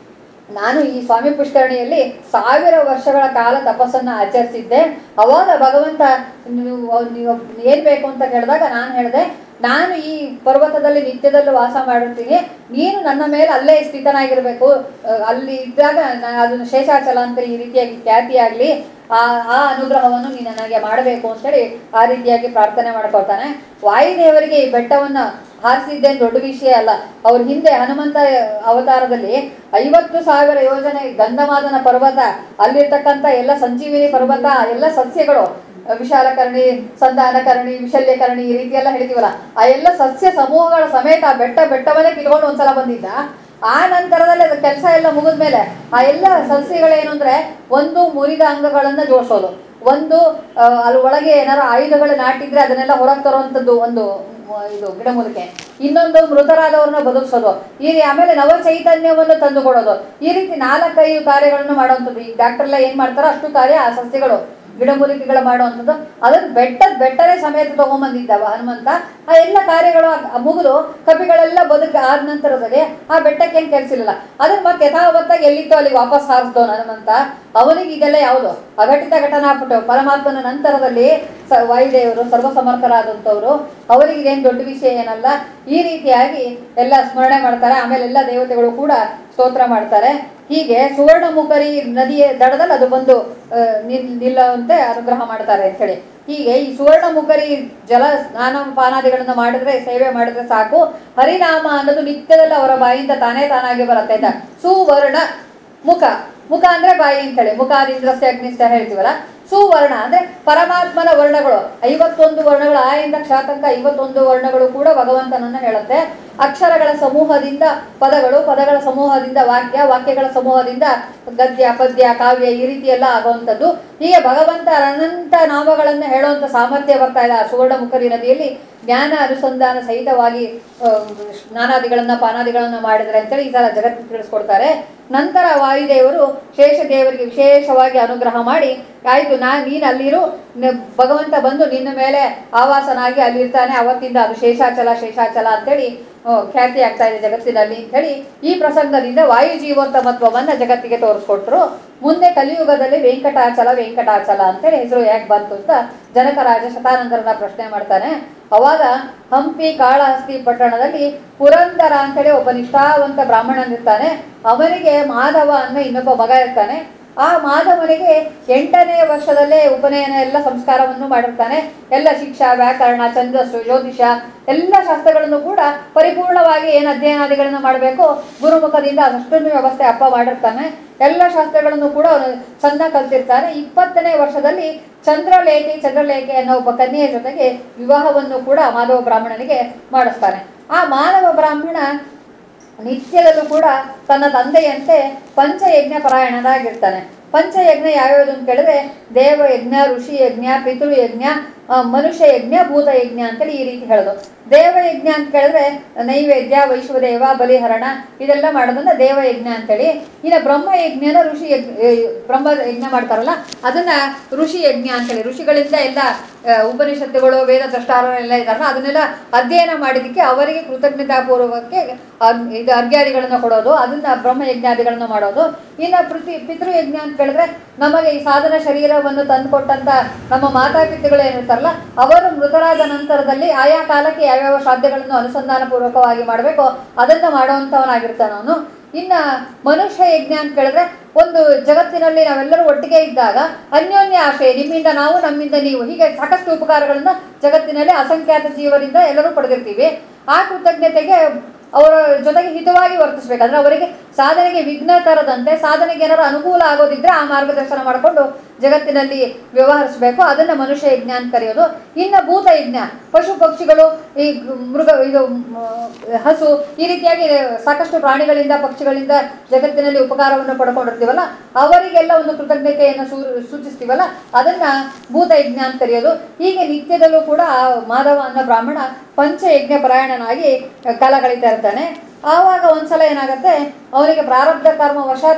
ನಾನು ಈ ಸ್ವಾಮಿ ಪುಷ್ಕರಣಿಯಲ್ಲಿ ಸಾವಿರ ವರ್ಷಗಳ ಕಾಲ ತಪಸ್ಸನ್ನ ಆಚರಿಸಿದ್ದೆ ಅವಾಗ ಭಗವಂತ ನೀವು ನೀವು ಏನ್ ಬೇಕು ಅಂತ ಕೇಳಿದಾಗ ನಾನು ಹೇಳಿದೆ ನಾನು ಈ ಪರ್ವತದಲ್ಲಿ ನಿತ್ಯದಲ್ಲೂ ವಾಸ ಮಾಡಿರ್ತೀನಿ ನೀನು ನನ್ನ ಮೇಲೆ ಅಲ್ಲೇ ಸ್ಥಿತನಾಗಿರ್ಬೇಕು ಅಹ್, ಅಲ್ಲಿ ಇದ್ದಾಗ ನಾನು ಅದನ್ನು ಶೇಷಾಚಲ ಅಂತ ಈ ರೀತಿಯಾಗಿ ಖ್ಯಾತಿಯಾಗ್ಲಿ ಆ ಆ ಅನುಗ್ರಹವನ್ನು ನೀನು ನನಗೆ ಮಾಡಬೇಕು ಅಂತೇಳಿ ಆ ರೀತಿಯಾಗಿ ಪ್ರಾರ್ಥನೆ ಮಾಡ್ಕೊಳ್ತಾನೆ ವಾಯುದೇವರಿಗೆ ಈ ಬೆಟ್ಟವನ್ನ ಹಾರಿಸಿದ್ದೇನು ದೊಡ್ಡ ವಿಷಯ ಅಲ್ಲ ಅವ್ರ ಹಿಂದೆ ಹನುಮಂತ ಅವತಾರದಲ್ಲಿ ಐವತ್ತು ಸಾವಿರ ಯೋಜನೆ ಗಂಧಮಾದನ ಪರ್ವತ ಅಲ್ಲಿರ್ತಕ್ಕಂಥ ಎಲ್ಲ ಸಂಜೀವಿನಿ ಪರ್ವತ ಎಲ್ಲ ಸಸ್ಯಗಳು ವಿಶಾಲಕರ್ಣಿ ಸಂಧಾನಕರ್ಣಿ ವಿಶಲ್ಯಕರ್ಣಿ ಈ ರೀತಿ ಎಲ್ಲ ಹೇಳ್ತೀವಲ್ಲ ಆ ಎಲ್ಲ ಸಸ್ಯ ಸಮೂಹಗಳ ಸಮೇತ ಆ ಬೆಟ್ಟ ಬೆಟ್ಟವನ್ನೇ ಕಿತ್ಕೊಂಡು ಒಂದ್ಸಲ ಬಂದಿದ್ದ ಆ ನಂತರದಲ್ಲಿ ಅದು ಕೆಲಸ ಎಲ್ಲ ಮುಗಿದ್ಮೇಲೆ ಆ ಎಲ್ಲ ಸಸ್ಯಗಳೇನು ಅಂದ್ರೆ ಒಂದು ಮುರಿದ ಅಂಗಗಳನ್ನ ಜೋಡಿಸೋದು ಒಂದು ಆ, ಅಲ್ಲಿ ಒಳಗೆ ಏನಾರು ಆಯುಧಗಳು ನಾಟಿದ್ರೆ ಅದನ್ನೆಲ್ಲ ಹೊರಗೆ ತರುವಂಥದ್ದು ಒಂದು ಮ, ಇದು ಗಿಡಮೂಲಿಕೆ ಇನ್ನೊಂದು ಮೃತರಾದವ್ರನ್ನ ಬದುಕಿಸೋದು ಈ ರೀ- ಆಮೇಲೆ ನವ ಚೈತನ್ಯವನ್ನು ತಂದು ಕೊಡೋದು ಈ ರೀತಿ ನಾಲ್ಕೈದು ಕಾರ್ಯಗಳನ್ನು ಮಾಡುವಂಥದ್ದು ಈ ಡಾಕ್ಟರ್ ಎಲ್ಲ ಏನ್ ಮಾಡ್ತಾರೋ ಅಷ್ಟು ಕಾರ್ಯ ಆ ಸಸ್ಯಗಳು ಗಿಡಮೂಲಿಕೆಗಳು ಮಾಡುವಂಥದ್ದು ಅದನ್ನ ಬೆಟ್ಟದ ಬೆಟ್ಟನೇ ಸಮೇತ ತಗೊಂಬಂದಿದ್ದವ ಹನುಮಂತ ಆ ಎಲ್ಲ ಕಾರ್ಯಗಳು ಆ- ಮುಗಿದು ಕಪಿಗಳೆಲ್ಲ ಬದುಕು ಆದ ನಂತರದಲ್ಲಿ ಆ ಬೆಟ್ಟಕ್ಕೆ ಏನು ಕೆಲಸಿಲ್ಲ ಅದನ್ನ ಮತ್ತೆ ಯಥಾವತ್ತಾಗಿ ಎಲ್ಲಿತ್ತೋ ಅಲ್ಲಿ ವಾಪಸ್ ಹಾರಿಸ್ದವನು ಹನುಮಂತ ಅವನಿಗೆ ಇದೆಲ್ಲ ಯಾವುದು ಅಘಟಿತ ಘಟನಾ ಪುಟ ಪರಮಾತ್ಮನ ನಂತರದಲ್ಲಿ ಸ ವಾಯುದೇವರು ಸರ್ವಸಮರ್ಥರಾದಂಥವ್ರು ಅವರಿಗೆ ಇದೇನು ದೊಡ್ಡ ವಿಷಯ ಏನಲ್ಲ ಈ ರೀತಿಯಾಗಿ ಎಲ್ಲ ಸ್ಮರಣೆ ಮಾಡ್ತಾರೆ ಆಮೇಲೆ ಎಲ್ಲ ದೇವತೆಗಳು ಕೂಡ ಸ್ತೋತ್ರ ಮಾಡ್ತಾರೆ ಹೀಗೆ ಸುವರ್ಣಮುಖರಿ ನದಿಯ ದಡದಲ್ಲಿ ಅದು ಬಂದು ಆ, ನಿಲ್ ನಿಲ್ಲುವಂತೆ ಅನುಗ್ರಹ ಮಾಡ್ತಾರೆ ಅಂತೇಳಿ ಹೀಗೆ ಈ ಸುವರ್ಣಮುಖರಿ ಜಲ ಸ್ನಾನ ಪಾನಾದಿಗಳನ್ನು ಮಾಡಿದ್ರೆ ಸೇವೆ ಮಾಡಿದ್ರೆ ಸಾಕು ಹರಿನಾಮ ಅನ್ನೋದು ನಿತ್ಯದಲ್ಲಿ ಅವರ ಬಾಯಿಂದ ತಾನೇ ತಾನಾಗಿ ಬರುತ್ತೆ ಆಯ್ತಾ ಸುವರ್ಣ ಮುಖ ಮುಖ ಅಂದ್ರೆ ಬಾಯಿ ಅಂತೇಳಿ ಮುಖಾದಿಂದ್ರಸ್ಯ ಅಗ್ನಿಸ್ತ ಹೇಳ್ತೀವಲ್ಲ ಸುವರ್ಣ ಅಂದ್ರೆ ಪರಮಾತ್ಮನ ವರ್ಣಗಳು ಐವತ್ತೊಂದು ವರ್ಣಗಳು ಆ ಇಂದ ಕ್ಷ ತನಕ ಐವತ್ತೊಂದು ವರ್ಣಗಳು ಕೂಡ ಭಗವಂತನನ್ನ ಹೇಳುತ್ತೆ ಅಕ್ಷರಗಳ ಸಮೂಹದಿಂದ ಪದಗಳು ಪದಗಳ ಸಮೂಹದಿಂದ ವಾಕ್ಯ ವಾಕ್ಯಗಳ ಸಮೂಹದಿಂದ ಗದ್ಯ ಪದ್ಯ ಕಾವ್ಯ ಈ ರೀತಿ ಎಲ್ಲ ಆಗುವಂಥದ್ದು ಹೀಗೆ ಭಗವಂತ ಅನಂತ ನಾಮಗಳನ್ನು ಹೇಳುವಂಥ ಸಾಮರ್ಥ್ಯ ಬರ್ತಾ ಇದೆ ಆ ಸುವರ್ಣಮುಖರಿ ನದಿಯಲ್ಲಿ ಜ್ಞಾನ ಅನುಸಂಧಾನ ಸಹಿತವಾಗಿ ಆ, ಸ್ನಾನಾದಿಗಳನ್ನ ಪಾನಾದಿಗಳನ್ನ ಮಾಡಿದ್ರೆ ಅಂತೇಳಿ ಈ ಸಲ ಜಗತ್ತಿಗೆ ತಿಳಿಸ್ಕೊಡ್ತಾರೆ ನಂತರ ವಾಯುದೇವರು ಶೇಷದೇವರಿಗೆ ವಿಶೇಷವಾಗಿ ಅನುಗ್ರಹ ಮಾಡಿ ಆಯ್ತು ನಾ ನೀನು ಅಲ್ಲಿರು ನ- ಭಗವಂತ ಬಂದು ನಿನ್ನ ಮೇಲೆ ಆವಾಸನಾಗಿ ಅಲ್ಲಿರ್ತಾನೆ ಅವತ್ತಿಂದ ಅದು ಶೇಷಾಚಲ ಶೇಷಾಚಲ ಅಂತೇಳಿ ಆ, ಖ್ಯಾತಿ ಆಗ್ತಾ ಇದೆ ಜಗತ್ತಿನಲ್ಲಿ ಅಂತೇಳಿ ಈ ಪ್ರಸಂಗದಿಂದ ವಾಯು ಜೀವೋತ್ತಮತ್ವವನ್ನ ಜಗತ್ತಿಗೆ ತೋರಿಸ್ಕೊಟ್ರು ಮುಂದೆ ಕಲಿಯುಗದಲ್ಲಿ ವೆಂಕಟಾಚಲ ವೆಂಕಟಾಚಲ ಅಂತೇಳಿ ಹೆಸರು ಯಾಕೆ ಬಂತು ಅಂತ ಜನಕರಾಜ ಶತಾನಂದರನ್ನ ಪ್ರಶ್ನೆ ಮಾಡ್ತಾನೆ ಅವಾಗ ಹಂಪಿ ಕಾಳಹಸ್ತಿ ಪಟ್ಟಣದಲ್ಲಿ ಪುರಂದರ ಅಂತೇಳಿ ಒಬ್ಬ ನಿಷ್ಠಾವಂತ ಬ್ರಾಹ್ಮಣನಿರ್ತಾನೆ ಅವನಿಗೆ ಮಾಧವ ಅನ್ನೋ ಇನ್ನೊಬ್ಬ ಮಗ ಇರ್ತಾನೆ ಆ ಮಾಧವನಿಗೆ ಎಂಟನೇ ವರ್ಷದಲ್ಲೇ ಉಪನಯನ ಎಲ್ಲ ಸಂಸ್ಕಾರವನ್ನು ಮಾಡಿರ್ತಾನೆ ಎಲ್ಲ ಶಿಕ್ಷಾ ವ್ಯಾಕರಣ ಛಂದಸ್ಸು ಜ್ಯೋತಿಷ ಎಲ್ಲ ಶಾಸ್ತ್ರಗಳನ್ನು ಕೂಡ ಪರಿಪೂರ್ಣವಾಗಿ ಏನು ಅಧ್ಯಯನಾದಿಗಳನ್ನು ಮಾಡಬೇಕು ಗುರುಮುಖದಿಂದ ಅದಷ್ಟನ್ನು ವ್ಯವಸ್ಥೆ ಅಪ್ಪ ಮಾಡಿರ್ತಾನೆ ಎಲ್ಲ ಶಾಸ್ತ್ರಗಳನ್ನು ಕೂಡ ಅವನು ಚಂದ ಕಲ್ತಿರ್ತಾನೆ ಇಪ್ಪತ್ತನೇ ವರ್ಷದಲ್ಲಿ ಚಂದ್ರಲೇಖೆ ಚಂದ್ರಲೇಖೆ ಅನ್ನೋ ಒಬ್ಬ ಕನ್ಯೆಯ ಜೊತೆಗೆ ವಿವಾಹವನ್ನು ಕೂಡ ಮಾಧವ ಬ್ರಾಹ್ಮಣನಿಗೆ ಮಾಡಿಸ್ತಾನೆ ಆ ಮಾನವ ಬ್ರಾಹ್ಮಣ ನಿತ್ಯದಲ್ಲೂ ಕೂಡ ತನ್ನ ತಂದೆಯಂತೆ ಪಂಚಯಜ್ಞ ಪರಾಯಣನಾಗಿರ್ತಾನೆ ಪಂಚಯಜ್ಞ ಯಾವ್ಯಾವುದು ಅಂತ ಕೇಳಿದ್ರೆ ದೇವಯಜ್ಞ ಋಷಿ ಯಜ್ಞ ಪಿತೃಯಜ್ಞ ಆ, ಮನುಷ್ಯ ಯಜ್ಞ ಭೂತ ಯಜ್ಞ ಅಂತೇಳಿ ಈ ರೀತಿ ಹೇಳೋದು ದೇವಯಜ್ಞ ಅಂತ ಕೇಳಿದ್ರೆ ನೈವೇದ್ಯ ವೈಶ್ವದೇವ ಬಲಿಹರಣ ಇದೆಲ್ಲ ಮಾಡೋದನ್ನ ದೇವಯಜ್ಞ ಅಂತೇಳಿ ಇನ್ನು ಬ್ರಹ್ಮಯಜ್ಞನ ಋಷಿ ಯಜ್ಞ ಏ, ಬ್ರಹ್ಮ ಯಜ್ಞ ಮಾಡ್ತಾರಲ್ಲ ಅದನ್ನ ಋಷಿ ಯಜ್ಞ ಅಂತೇಳಿ ಋಷಿಗಳಿಂದ ಎಲ್ಲ ಆ, ಉಪನಿಷತ್ತುಗಳು ವೇದ ದ್ರಷ್ಟಾರ ಎಲ್ಲ ಇದಾರಲ್ಲ ಅದನ್ನೆಲ್ಲ ಅಧ್ಯಯನ ಮಾಡಿದ್ದಕ್ಕೆ ಅವರಿಗೆ ಕೃತಜ್ಞತಾಪೂರ್ವಕಕ್ಕೆ ಅಗ್- ಇದು ಅರ್ಘ್ಯಾದಿಗಳನ್ನ ಕೊಡೋದು ಅದನ್ನ ಬ್ರಹ್ಮ ಯಜ್ಞಾದಿಗಳನ್ನ ಮಾಡೋದು ಇನ್ನು ಪೃಥ್ವಿ ಪಿತೃಯಜ್ಞ ಅಂತ ಕೇಳಿದ್ರೆ ನಮಗೆ ಈ ಸಾಧನ ಶರೀರವನ್ನು ತಂದುಕೊಟ್ಟಂತ ನಮ್ಮ ಮಾತಾಪಿತೃಗಳು ಏನಿರ್ತಾರಲ್ಲ ಅವರು ಮೃತರಾದ ನಂತರದಲ್ಲಿ ಆಯಾ ಕಾಲಕ್ಕೆ ಯಾವ್ಯಾವ ಶ್ರಾದ್ದಗಳನ್ನು ಅನುಸಂಧಾನ ಪೂರ್ವಕವಾಗಿ ಮಾಡಬೇಕು ಅದನ್ನ ಮಾಡುವಂಥವನಾಗಿರ್ತಾನೆ ಅವನು ಇನ್ನ ಮನುಷ್ಯ ಯಜ್ಞ ಅಂತ ಕೇಳಿದ್ರೆ ಒಂದು ಜಗತ್ತಿನಲ್ಲಿ ನಾವೆಲ್ಲರೂ ಒಟ್ಟಿಗೆ ಇದ್ದಾಗ ಅನ್ಯೋನ್ಯ ಆಶಯ ನಿಮ್ಮಿಂದ ನಾವು ನಮ್ಮಿಂದ ನೀವು ಹೀಗೆ ಸಾಕಷ್ಟು ಉಪಕಾರಗಳನ್ನ ಜಗತ್ತಿನಲ್ಲಿ ಅಸಂಖ್ಯಾತ ಜೀವರಿಂದ ಎಲ್ಲರೂ ಪಡೆದಿರ್ತೀವಿ ಆ ಕೃತಜ್ಞತೆಗೆ ಅವರ ಜೊತೆಗೆ ಹಿತವಾಗಿ ವರ್ತಿಸ್ಬೇಕು ಅಂದ್ರೆ ಅವರಿಗೆ ಸಾಧನೆಗೆ ವಿಘ್ನ ತರದಂತೆ ಸಾಧನೆಗೆ ಏನಾದ್ರು ಅನುಕೂಲ ಆಗೋದಿದ್ರೆ ಆ ಮಾರ್ಗದರ್ಶನ ಮಾಡಿಕೊಂಡು ಜಗತ್ತಿನಲ್ಲಿ ವ್ಯವಹರಿಸಬೇಕು ಅದನ್ನ ಮನುಷ್ಯ ಯಜ್ಞ ಅಂತ ಕರೆಯೋದು ಇನ್ನು ಭೂತ ಯಜ್ಞ ಪಶು ಪಕ್ಷಿಗಳು ಈ ಗ್- ಮೃಗ ಇದು ಮ್, ಹಸು ಈ ರೀತಿಯಾಗಿ ಸಾಕಷ್ಟು ಪ್ರಾಣಿಗಳಿಂದ ಪಕ್ಷಿಗಳಿಂದ ಜಗತ್ತಿನಲ್ಲಿ ಉಪಕಾರವನ್ನು ಪಡ್ಕೊಂಡಿರ್ತೀವಲ್ಲ ಅವರಿಗೆಲ್ಲ ಒಂದು ಕೃತಜ್ಞತೆಯನ್ನು ಸೂ ಸೂಚಿಸ್ತೀವಲ್ಲ ಅದನ್ನ ಭೂತ ಯಜ್ಞ ಅಂತ ಕರೆಯೋದು ಹೀಗೆ ನಿತ್ಯದಲ್ಲೂ ಕೂಡ ಆ ಮಾಧವ ಅನ್ನೋ ಬ್ರಾಹ್ಮಣ ಪಂಚಯಜ್ಞ ಪರಾಯಣನಾಗಿ ಕಾಲ ಕಳೀತಾ ಇರ್ತಾನೆ ಆವಾಗ ಒಂದ್ಸಲ ಏನಾಗುತ್ತೆ ಅವನಿಗೆ ಪ್ರಾರಬ್ಧ ಕರ್ಮ ವಶಾತ್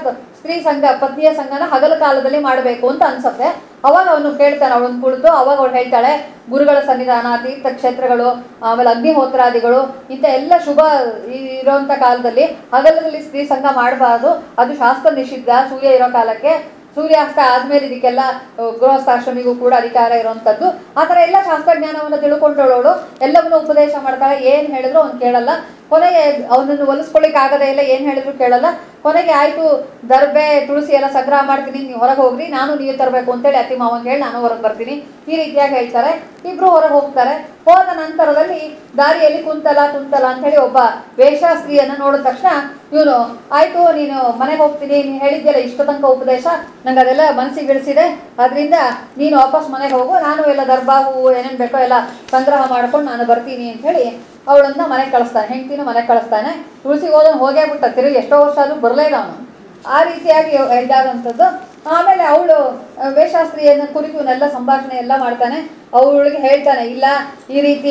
ಸ್ತ್ರೀ ಸಂಘ ಪತ್ನಿಯ ಸಂಘನ ಹಗಲು ಕಾಲದಲ್ಲಿ ಮಾಡಬೇಕು ಅಂತ ಅನ್ಸುತ್ತೆ ಅವಾಗ ಅವನು ಕೇಳ್ತಾನೆ ಅವಳನ್ನು ಕುಳಿತು ಅವಾಗ ಅವಳು ಹೇಳ್ತಾಳೆ ಗುರುಗಳ ಸನ್ನಿಧಾನ ತೀರ್ಥಕ್ಷೇತ್ರಗಳು ಆಮೇಲೆ ಅಗ್ನಿಹೋತ್ರಾದಿಗಳು ಇಂಥ ಎಲ್ಲ ಶುಭ ಈ- ಇರೋಂಥ ಕಾಲದಲ್ಲಿ ಹಗಲಲ್ಲಿ ಸ್ತ್ರೀ ಸಂಘ ಮಾಡಬಾರ್ದು ಅದು ಶಾಸ್ತ್ರ ನಿಷಿದ್ಧ ಸೂರ್ಯ ಇರೋ ಕಾಲಕ್ಕೆ ಸೂರ್ಯಾಸ್ತ ಆದ್ಮೇಲೆ ಇದಕ್ಕೆಲ್ಲ ಅಹ್, ಗೃಹಸ್ಥಾಶ್ರಮಿಗೂ ಕೂಡ ಅಧಿಕಾರ ಇರುವಂಥದ್ದು ಆ ಥರ ಎಲ್ಲ ಶಾಸ್ತ್ರಜ್ಞಾನವನ್ನು ತಿಳ್ಕೊಂಡವಳು ಎಲ್ಲವನ್ನೂ ಉಪದೇಶ ಮಾಡ್ತಾಳೆ ಏನು ಹೇಳಿದ್ರು ಅವ್ನು ಕೇಳಲ್ಲ ಕೊನೆಗೆ ಅವನನ್ನು ಒಲಿಸ್ಕೊಳ್ಳಿಕ್ ಆಗದೇ ಇಲ್ಲ ಏನು ಹೇಳಿದ್ರು ಕೇಳಲ್ಲ ಕೊನೆಗೆ ಆಯ್ತು ದರ್ಬೆ ತುಳಸಿ ಎಲ್ಲ ಸಂಗ್ರಹ ಮಾಡ್ತೀನಿ ನೀವು ಹೊರಗೆ ಹೋಗ್ರಿ ನಾನು ನೀರು ತರಬೇಕು ಅಂತೇಳಿ ಅತಿ ಮಾವನ್ ಹೇಳಿ ನಾನು ಹೊರಗೆ ಬರ್ತೀನಿ ಈ ರೀತಿಯಾಗಿ ಹೇಳ್ತಾರೆ ಇಬ್ರು ಹೊರಗೆ ಹೋಗ್ತಾರೆ ಹೋದ ನಂತರದಲ್ಲಿ ದಾರಿಯಲ್ಲಿ ಕುಂತಲ ಕುಂತಲ ಅಂತೇಳಿ ಒಬ್ಬ ವೇಷಾಸ್ತ್ರೀಯನ್ನು ನೋಡಿದ ತಕ್ಷಣ ಇವನು ಆಯ್ತು ನೀನು ಮನೆಗೆ ಹೋಗ್ತೀನಿ ನೀನು ಹೇಳಿದ್ಯಲ್ಲ ಇಷ್ಟ ತನಕ ಉಪದೇಶ ನಂಗೆ ಅದೆಲ್ಲ ಮನಸ್ಸಿಗೆ ಇಳಿಸಿದೆ ಅದರಿಂದ ನೀನು ವಾಪಸ್ ಮನೆಗೆ ಹೋಗು ನಾನು ಎಲ್ಲ ದರ್ಬಾ ಹೂವು ಏನೇನು ಬೇಕೋ ಎಲ್ಲ ಸಂಗ್ರಹ ಮಾಡ್ಕೊಂಡು ನಾನು ಬರ್ತೀನಿ ಅಂತ ಹೇಳಿ ಅವಳನ್ನ ಮನೆಗೆ ಕಳಿಸ್ತಾನೆ ಹೆಂಡ್ತಿನೂ ಮನೆಗೆ ಕಳಿಸ್ತಾನೆ ತುಳಸಿಗೆ ಹೋದನು ಹೋಗೇ ಬಿಟ್ಟ ತಿರುಗಿ ಎಷ್ಟೋ ವರ್ಷ ಆದ್ರೂ ಬರಲೇ ಇಲ್ಲ ಅವನು ಆ ರೀತಿಯಾಗಿ ಇದಾದಂಥದ್ದು ಆಮೇಲೆ ಅವಳು ವೇಷಾಸ್ತ್ರೀಯನ್ನು ಕುರಿತು ಇವನ್ನೆಲ್ಲ ಸಂಭಾಷಣೆ ಎಲ್ಲ ಮಾಡ್ತಾನೆ ಅವಳಿಗೆ ಹೇಳ್ತಾನೆ ಇಲ್ಲ ಈ ರೀತಿ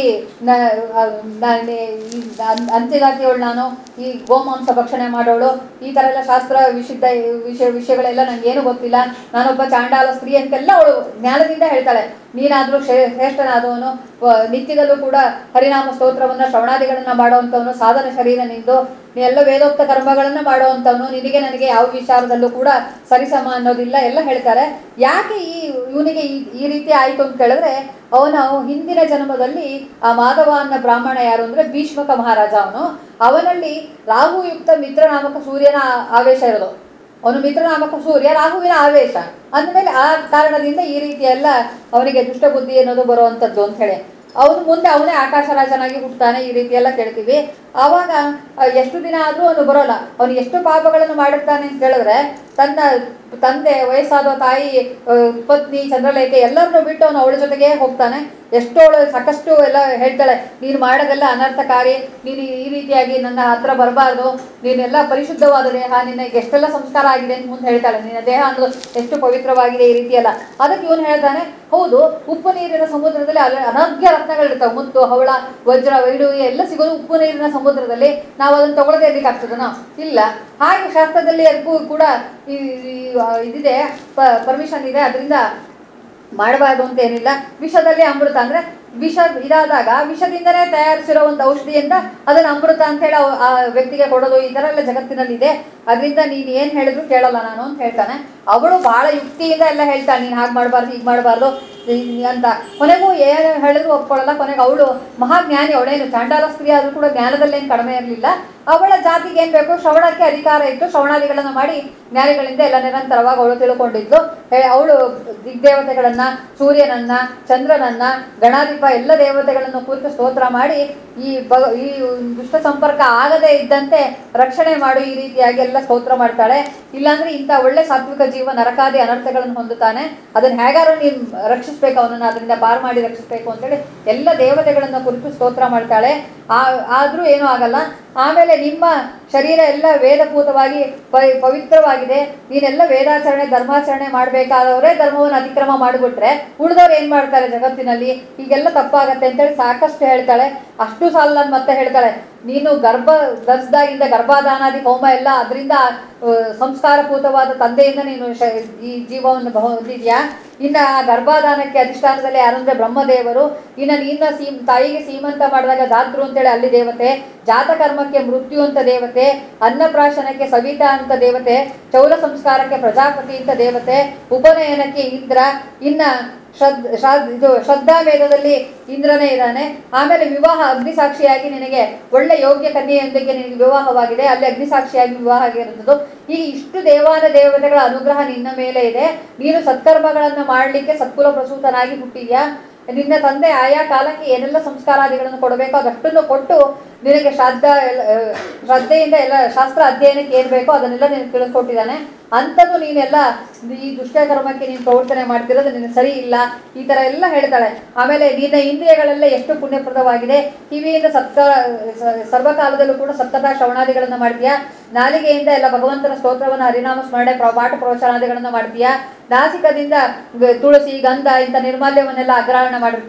ಅಂತ್ಯಜಾತಿಯವಳು ನಾನು ಈ ಗೋಮಾಂಸ ಭಕ್ಷಣೆ ಮಾಡೋಳು ಈ ಥರ ಎಲ್ಲ ಶಾಸ್ತ್ರ ವಿಶುದ್ಧ ವಿಷಯ ವಿಷಯಗಳೆಲ್ಲ ನನಗೇನು ಗೊತ್ತಿಲ್ಲ ನಾನೊಬ್ಬ ಚಾಂಡಾಲ ಸ್ತ್ರೀ ಅಂತೆಲ್ಲ ಅವಳು ಜ್ಞಾನದಿಂದ ಹೇಳ್ತಾಳೆ ನೀನಾದರೂ ಶ್ರೇ ಶ್ರೇಷ್ಠನಾದವನು ವ- ನಿತ್ಯದಲ್ಲೂ ಕೂಡ ಹರಿನಾಮ ಸ್ತೋತ್ರವನ್ನು ಶ್ರವಣಾದಿಗಳನ್ನ ಮಾಡುವಂಥವನು ಸಾಧನ ಶರೀರ ನಿಂದು ನೀ ಎಲ್ಲ ವೇದೋಕ್ತ ಕರ್ಮಗಳನ್ನ ಮಾಡುವಂಥವನು ನಿನಗೆ ನನಗೆ ಯಾವ ವಿಚಾರದಲ್ಲೂ ಕೂಡ ಸರಿಸಮ ಅನ್ನೋದಿಲ್ಲ ಎಲ್ಲ ಹೇಳ್ತಾರೆ ಯಾಕೆ ಈ ಇವನಿಗೆ ಈ ಈ ರೀತಿ ಆಯಿತು ಅಂತ ಕೇಳಿದ್ರೆ ಅವನ ಹಿಂದಿನ ಜನ್ಮದಲ್ಲಿ ಆ ಮಾಧವ ಅನ್ನೋ ಬ್ರಾಹ್ಮಣ ಯಾರು ಅಂದ್ರೆ ಭೀಷ್ಮಕ ಮಹಾರಾಜ ಅವನು ಅವನಲ್ಲಿ ರಾಹುಯುಕ್ತ ಮಿತ್ರ ನಾಮಕ ಸೂರ್ಯನ ಆ- ಆವೇಶ ಇರೋದು ಅವನು ಮಿತ್ರನಾಮಕ ಸೂರ್ಯ ರಾಹುವಿನ ಆವೇಶ ಅಂದಮೇಲೆ ಆ ಕಾರಣದಿಂದ ಈ ರೀತಿ ಎಲ್ಲ ಅವನಿಗೆ ದುಷ್ಟಬುದ್ಧಿ ಅನ್ನೋದು ಬರುವಂಥದ್ದು ಅಂತ ಹೇಳಿ ಅವನು ಮುಂದೆ ಅವನೇ ಆಕಾಶರಾಜನಾಗಿ ಹುಟ್ಟುತ್ತಾನೆ ಈ ರೀತಿ ಎಲ್ಲ ಕೇಳ್ತೀವಿ ಆವಾಗ ಆ, ಎಷ್ಟು ದಿನ ಆದರೂ ಅವನು ಬರೋಲ್ಲ ಅವನು ಎಷ್ಟು ಪಾಪಗಳನ್ನು ಮಾಡುತ್ತಾನೆ ಅಂತ ಕೇಳಿದ್ರೆ ತನ್ನ ತಂದೆ ವಯಸ್ಸಾದ ತಾಯಿ ಆ, ಪತ್ನಿ ಚಂದ್ರಲೇಖೆ ಎಲ್ಲರನ್ನೂ ಬಿಟ್ಟು ಅವನು ಅವಳ ಜೊತೆಗೆ ಹೋಗ್ತಾನೆ ಎಷ್ಟೋ ಅವಳು ಸಾಕಷ್ಟು ಎಲ್ಲ ಹೇಳ್ತಾಳೆ ನೀನು ಮಾಡೋದೆಲ್ಲ ಅನರ್ಥಕಾರಿ ನೀನು ಈ ರೀತಿಯಾಗಿ ನನ್ನ ಹತ್ರ ಬರಬಾರ್ದು ನೀನೆಲ್ಲ ಪರಿಶುದ್ಧವಾದ ದೇಹ ನಿನಗೆ ಎಷ್ಟೆಲ್ಲ ಸಂಸ್ಕಾರ ಆಗಿದೆ ಅಂತ ಮುಂದೆ ಹೇಳ್ತಾಳೆ ನಿನ್ನ ದೇಹ ಅನ್ನೋದು ಎಷ್ಟು ಪವಿತ್ರವಾಗಿದೆ ಈ ರೀತಿ ಎಲ್ಲ ಅದಕ್ಕೆ ಇವನು ಹೇಳ್ತಾನೆ ಹೌದು ಉಪ್ಪು ನೀರಿನ ಸಮುದ್ರದಲ್ಲಿ ಅಲ್ಲ ಅನರ್ಘ್ಯ ರತ್ನಗಳಿರ್ತಾವೆ ಮುತ್ತು ಹವಳ ವಜ್ರ ವೈಡೂರ್ಯ ಎಲ್ಲ ಸಿಗೋದು ಉಪ್ಪು ನೀರಿನ ಸಮುದ್ರದಲ್ಲಿ ನಾವು ಅದನ್ನು ತಗೊಳ್ಳದೆ ಇರ್ಲಿಕ್ಕಾಗ್ತದನೋ ಇಲ್ಲ ಹಾಗೆ ಶಾಸ್ತ್ರದಲ್ಲಿ ಅದಕ್ಕೂ ಕೂಡ ಈ ಈ- ಆ, ಇದಿದೆ ಪರ್ಮಿಷನ್ ಇದೆ ಅದರಿಂದ ಮಾಡಬಾರ್ದು ಅಂತ ಏನಿಲ್ಲ ವಿಷದಲ್ಲಿ ಅಮೃತ ಅಂದ್ರೆ ವಿಷ ಇದಾದಾಗ ವಿಷದಿಂದನೇ ತಯಾರಿಸಿರೋ ಒಂದು ಔಷಧಿಯಿಂದ ಅದನ್ನ ಅಮೃತ ಅಂತ ಹೇಳಿ ಅವ್- ಆ ವ್ಯಕ್ತಿಗೆ ಕೊಡೋದು ಈ ಥರ ಎಲ್ಲ ಜಗತ್ತಿನಲ್ಲಿದೆ ಅದರಿಂದ ನೀನು ಏನು ಹೇಳಿದ್ರು ಕೇಳಲ್ಲ ನಾನು ಅಂತ ಹೇಳ್ತಾನೆ ಅವಳು ಬಹಳ ಯುಕ್ತಿಯಿಂದ ಎಲ್ಲ ಹೇಳ್ತಾಳೆ ನೀನು ಹಾಗೆ ಮಾಡಬಾರ್ದು ಹೀಗೆ ಮಾಡಬಾರ್ದು ಅಂತ ಕೊನೆಗೂ ಏನು ಹೇಳಿದ್ರು ಒಪ್ಕೊಳ್ಳಲ್ಲ ಕೊನೆಗೆ ಅವಳು ಮಹಾಜ್ಞಾನಿ ಅವಳೇನು ಚಾಂಡಾಲ ಸ್ತ್ರೀ ಆದರೂ ಕೂಡ ಜ್ಞಾನದಲ್ಲೇನು ಕಡಿಮೆ ಇರಲಿಲ್ಲ ಅವಳ ಜಾತಿಗೆ ಏನು ಬೇಕು ಶ್ರವಣಕ್ಕೆ ಅಧಿಕಾರ ಇತ್ತು ಶ್ರವಣಾದಿಗಳನ್ನು ಮಾಡಿ ಜ್ಞಾನಿಗಳಿಂದ ಎಲ್ಲ ನಿರಂತರವಾಗಿ ಅವಳು ತಿಳ್ಕೊಂಡಿದ್ದು ಹೇ- ಅವಳು ದಿಗ್ದೇವತೆಗಳನ್ನ ಸೂರ್ಯನನ್ನ ಚಂದ್ರನನ್ನ ಗಣಾಧಿಪ ಎಲ್ಲ ದೇವತೆಗಳನ್ನು ಕುರಿತು ಸ್ತೋತ್ರ ಮಾಡಿ ಈ ಬ ಈ ದುಷ್ಟ ಸಂಪರ್ಕ ಆಗದೇ ಇದ್ದಂತೆ ರಕ್ಷಣೆ ಮಾಡು ಈ ರೀತಿಯಾಗಿ ಎಲ್ಲ ಸ್ತೋತ್ರ ಮಾಡ್ತಾಳೆ ಇಲ್ಲಾಂದ್ರೆ ಇಂಥ ಒಳ್ಳೆ ಸಾತ್ವಿಕ ಜೀವ ನರಕಾದಿ ಅನರ್ಥಗಳನ್ನು ಹೊಂದುತ್ತಾನೆ ಅದನ್ನ ಹೇಗಾರು ನೀನು ರಕ್ಷಿಸ್ಬೇಕು ಅವನನ್ನು ಅದರಿಂದ ಪಾರು ಮಾಡಿ ರಕ್ಷಿಸ್ಬೇಕು ಅಂತೇಳಿ ಎಲ್ಲ ದೇವತೆಗಳನ್ನು ಕುರಿತು ಸ್ತೋತ್ರ ಮಾಡ್ತಾಳೆ ಆ ಆದರೂ ಏನೂ ಆಗಲ್ಲ ಆಮೇಲೆ ನಿಮ್ಮ ಶರೀರ ಎಲ್ಲ ವೇದಪೂತವಾಗಿ ಪ- ಪವಿತ್ರವಾಗಿದೆ ನೀನೆಲ್ಲ ವೇದಾಚರಣೆ ಧರ್ಮಾಚರಣೆ ಮಾಡಬೇಕಾದವರೇ ಧರ್ಮವನ್ನು ಅತಿಕ್ರಮ ಮಾಡಿಬಿಟ್ರೆ ಉಳಿದವ್ರು ಏನು ಮಾಡ್ತಾರೆ ಜಗತ್ತಿನಲ್ಲಿ ಹೀಗೆಲ್ಲ ತಪ್ಪಾಗತ್ತೆ ಅಂತೇಳಿ ಸಾಕಷ್ಟು ಹೇಳ್ತಾಳೆ ಅಷ್ಟು ಸಾಲ ನಾನು ಮತ್ತೆ ಹೇಳ್ತಾಳೆ ನೀನು ಗರ್ಭ ಧರಿಸಿದಾಗಿಂದ ಗರ್ಭಾಧಾನಾದಿ ಹೋಮ ಎಲ್ಲ ಅದರಿಂದ ಸಂಸ್ಕಾರಪೂತವಾದ ತಂದೆಯಿಂದ ನೀನು ಶ ಈ ಜೀವವನ್ನು ಹೊಂದಿದ್ಯಾ ಇನ್ನು ಆ ಗರ್ಭಾಧಾನಕ್ಕೆ ಅಧಿಷ್ಠಾನದಲ್ಲಿ ಯಾರಂದ್ರೆ ಬ್ರಹ್ಮದೇವರು ಇನ್ನು ನಿನ್ನ ಸೀಮ್ ತಾಯಿಗೆ ಸೀಮಂತ ಮಾಡಿದಾಗ ದಾತೃ ಅಂತೇಳಿ ಅಲ್ಲಿ ದೇವತೆ ಜಾತಕರ್ಮಕ್ಕೆ ಮೃತ್ಯು ಅಂತ ದೇವತೆ ಅನ್ನಪ್ರಾಶನಕ್ಕೆ ಸವಿತಾ ಅಂತ ದೇವತೆ ಚೌಲ ಸಂಸ್ಕಾರಕ್ಕೆ ಪ್ರಜಾಪತಿ ಅಂತ ದೇವತೆ ಉಪನಯನಕ್ಕೆ ಇಂದ್ರ ಇನ್ನ ಶ್ರದ್ ಶ್ರಾದ್ ಇದು ಶ್ರದ್ಧಾವೇದದಲ್ಲಿ ಇಂದ್ರನೇ ಇದ್ದಾನೆ ಆಮೇಲೆ ವಿವಾಹ ಅಗ್ನಿಸಾಕ್ಷಿಯಾಗಿ ನಿನಗೆ ಒಳ್ಳೆ ಯೋಗ್ಯ ಕನ್ಯೆಯೊಂದಿಗೆ ನಿನಗೆ ವಿವಾಹವಾಗಿದೆ ಅಲ್ಲಿ ಅಗ್ನಿಸಾಕ್ಷಿಯಾಗಿ ವಿವಾಹ ಆಗಿರುತ್ತದೆ ಈಗ ಇಷ್ಟು ದೇವಾನ ದೇವತೆಗಳ ಅನುಗ್ರಹ ನಿನ್ನ ಮೇಲೆ ಇದೆ ನೀನು ಸತ್ಕರ್ಮಗಳನ್ನು ಮಾಡಲಿಕ್ಕೆ ಸತ್ಕುಲ ಪ್ರಸೂತನಾಗಿ ಹುಟ್ಟಿದ್ಯಾ ನಿನ್ನ ತಂದೆ ಆಯಾ ಕಾಲಕ್ಕೆ ಏನೆಲ್ಲ ಸಂಸ್ಕಾರಾದಿಗಳನ್ನು ಕೊಡಬೇಕೋ ಅದಷ್ಟನ್ನು ಕೊಟ್ಟು ನಿನಗೆ ಶ್ರದ್ಧಾ ಎಲ್ಲ ಆ, ಶ್ರದ್ಧೆಯಿಂದ ಎಲ್ಲ ಶಾಸ್ತ್ರ ಅಧ್ಯಯನಕ್ಕೆ ಏನು ಬೇಕೋ ಅದನ್ನೆಲ್ಲ ನಿನಗೆ ತಿಳಿಸ್ಕೊಟ್ಟಿದ್ದಾನೆ ಅಂಥದ್ದು ನೀನೆಲ್ಲ ಈ ದುಷ್ಟಕರ್ಮಕ್ಕೆ ನೀನು ಪ್ರವರ್ತನೆ ಮಾಡ್ತಿರೋದು ನಿನಗೆ ಸರಿ ಇಲ್ಲ ಈ ಥರ ಎಲ್ಲ ಹೇಳ್ತಾಳೆ ಆಮೇಲೆ ನಿನ್ನ ಇಂದ್ರಿಯಗಳೆಲ್ಲ ಎಷ್ಟು ಪುಣ್ಯಪ್ರದವಾಗಿದೆ ಕಿವಿಯಿಂದ ಸತ್ಕ ಸ- ಸರ್ವಕಾಲದಲ್ಲೂ ಕೂಡ ಸತ್ತದ ಶ್ರವಣಾದಿಗಳನ್ನು ಮಾಡ್ತೀಯಾ ನಾಲಿಗೆಯಿಂದ ಎಲ್ಲ ಭಗವಂತನ ಸ್ತೋತ್ರವನ್ನು ಹರಿನಾಮ ಸ್ಮರಣೆ ಪ್ರ- ಪಾಠ ಪ್ರವಚನಾದಿಗಳನ್ನು ಮಾಡ್ತೀಯಾ ನಾಸಿಕದಿಂದ ಗ- ತುಳಸಿ ಗಂಧ ಇಂಥ ನಿರ್ಮಾಲ್ಯವನ್ನೆಲ್ಲ ಅಗ್ರಹಣ ಮಾಡಿರ್ತೀಯ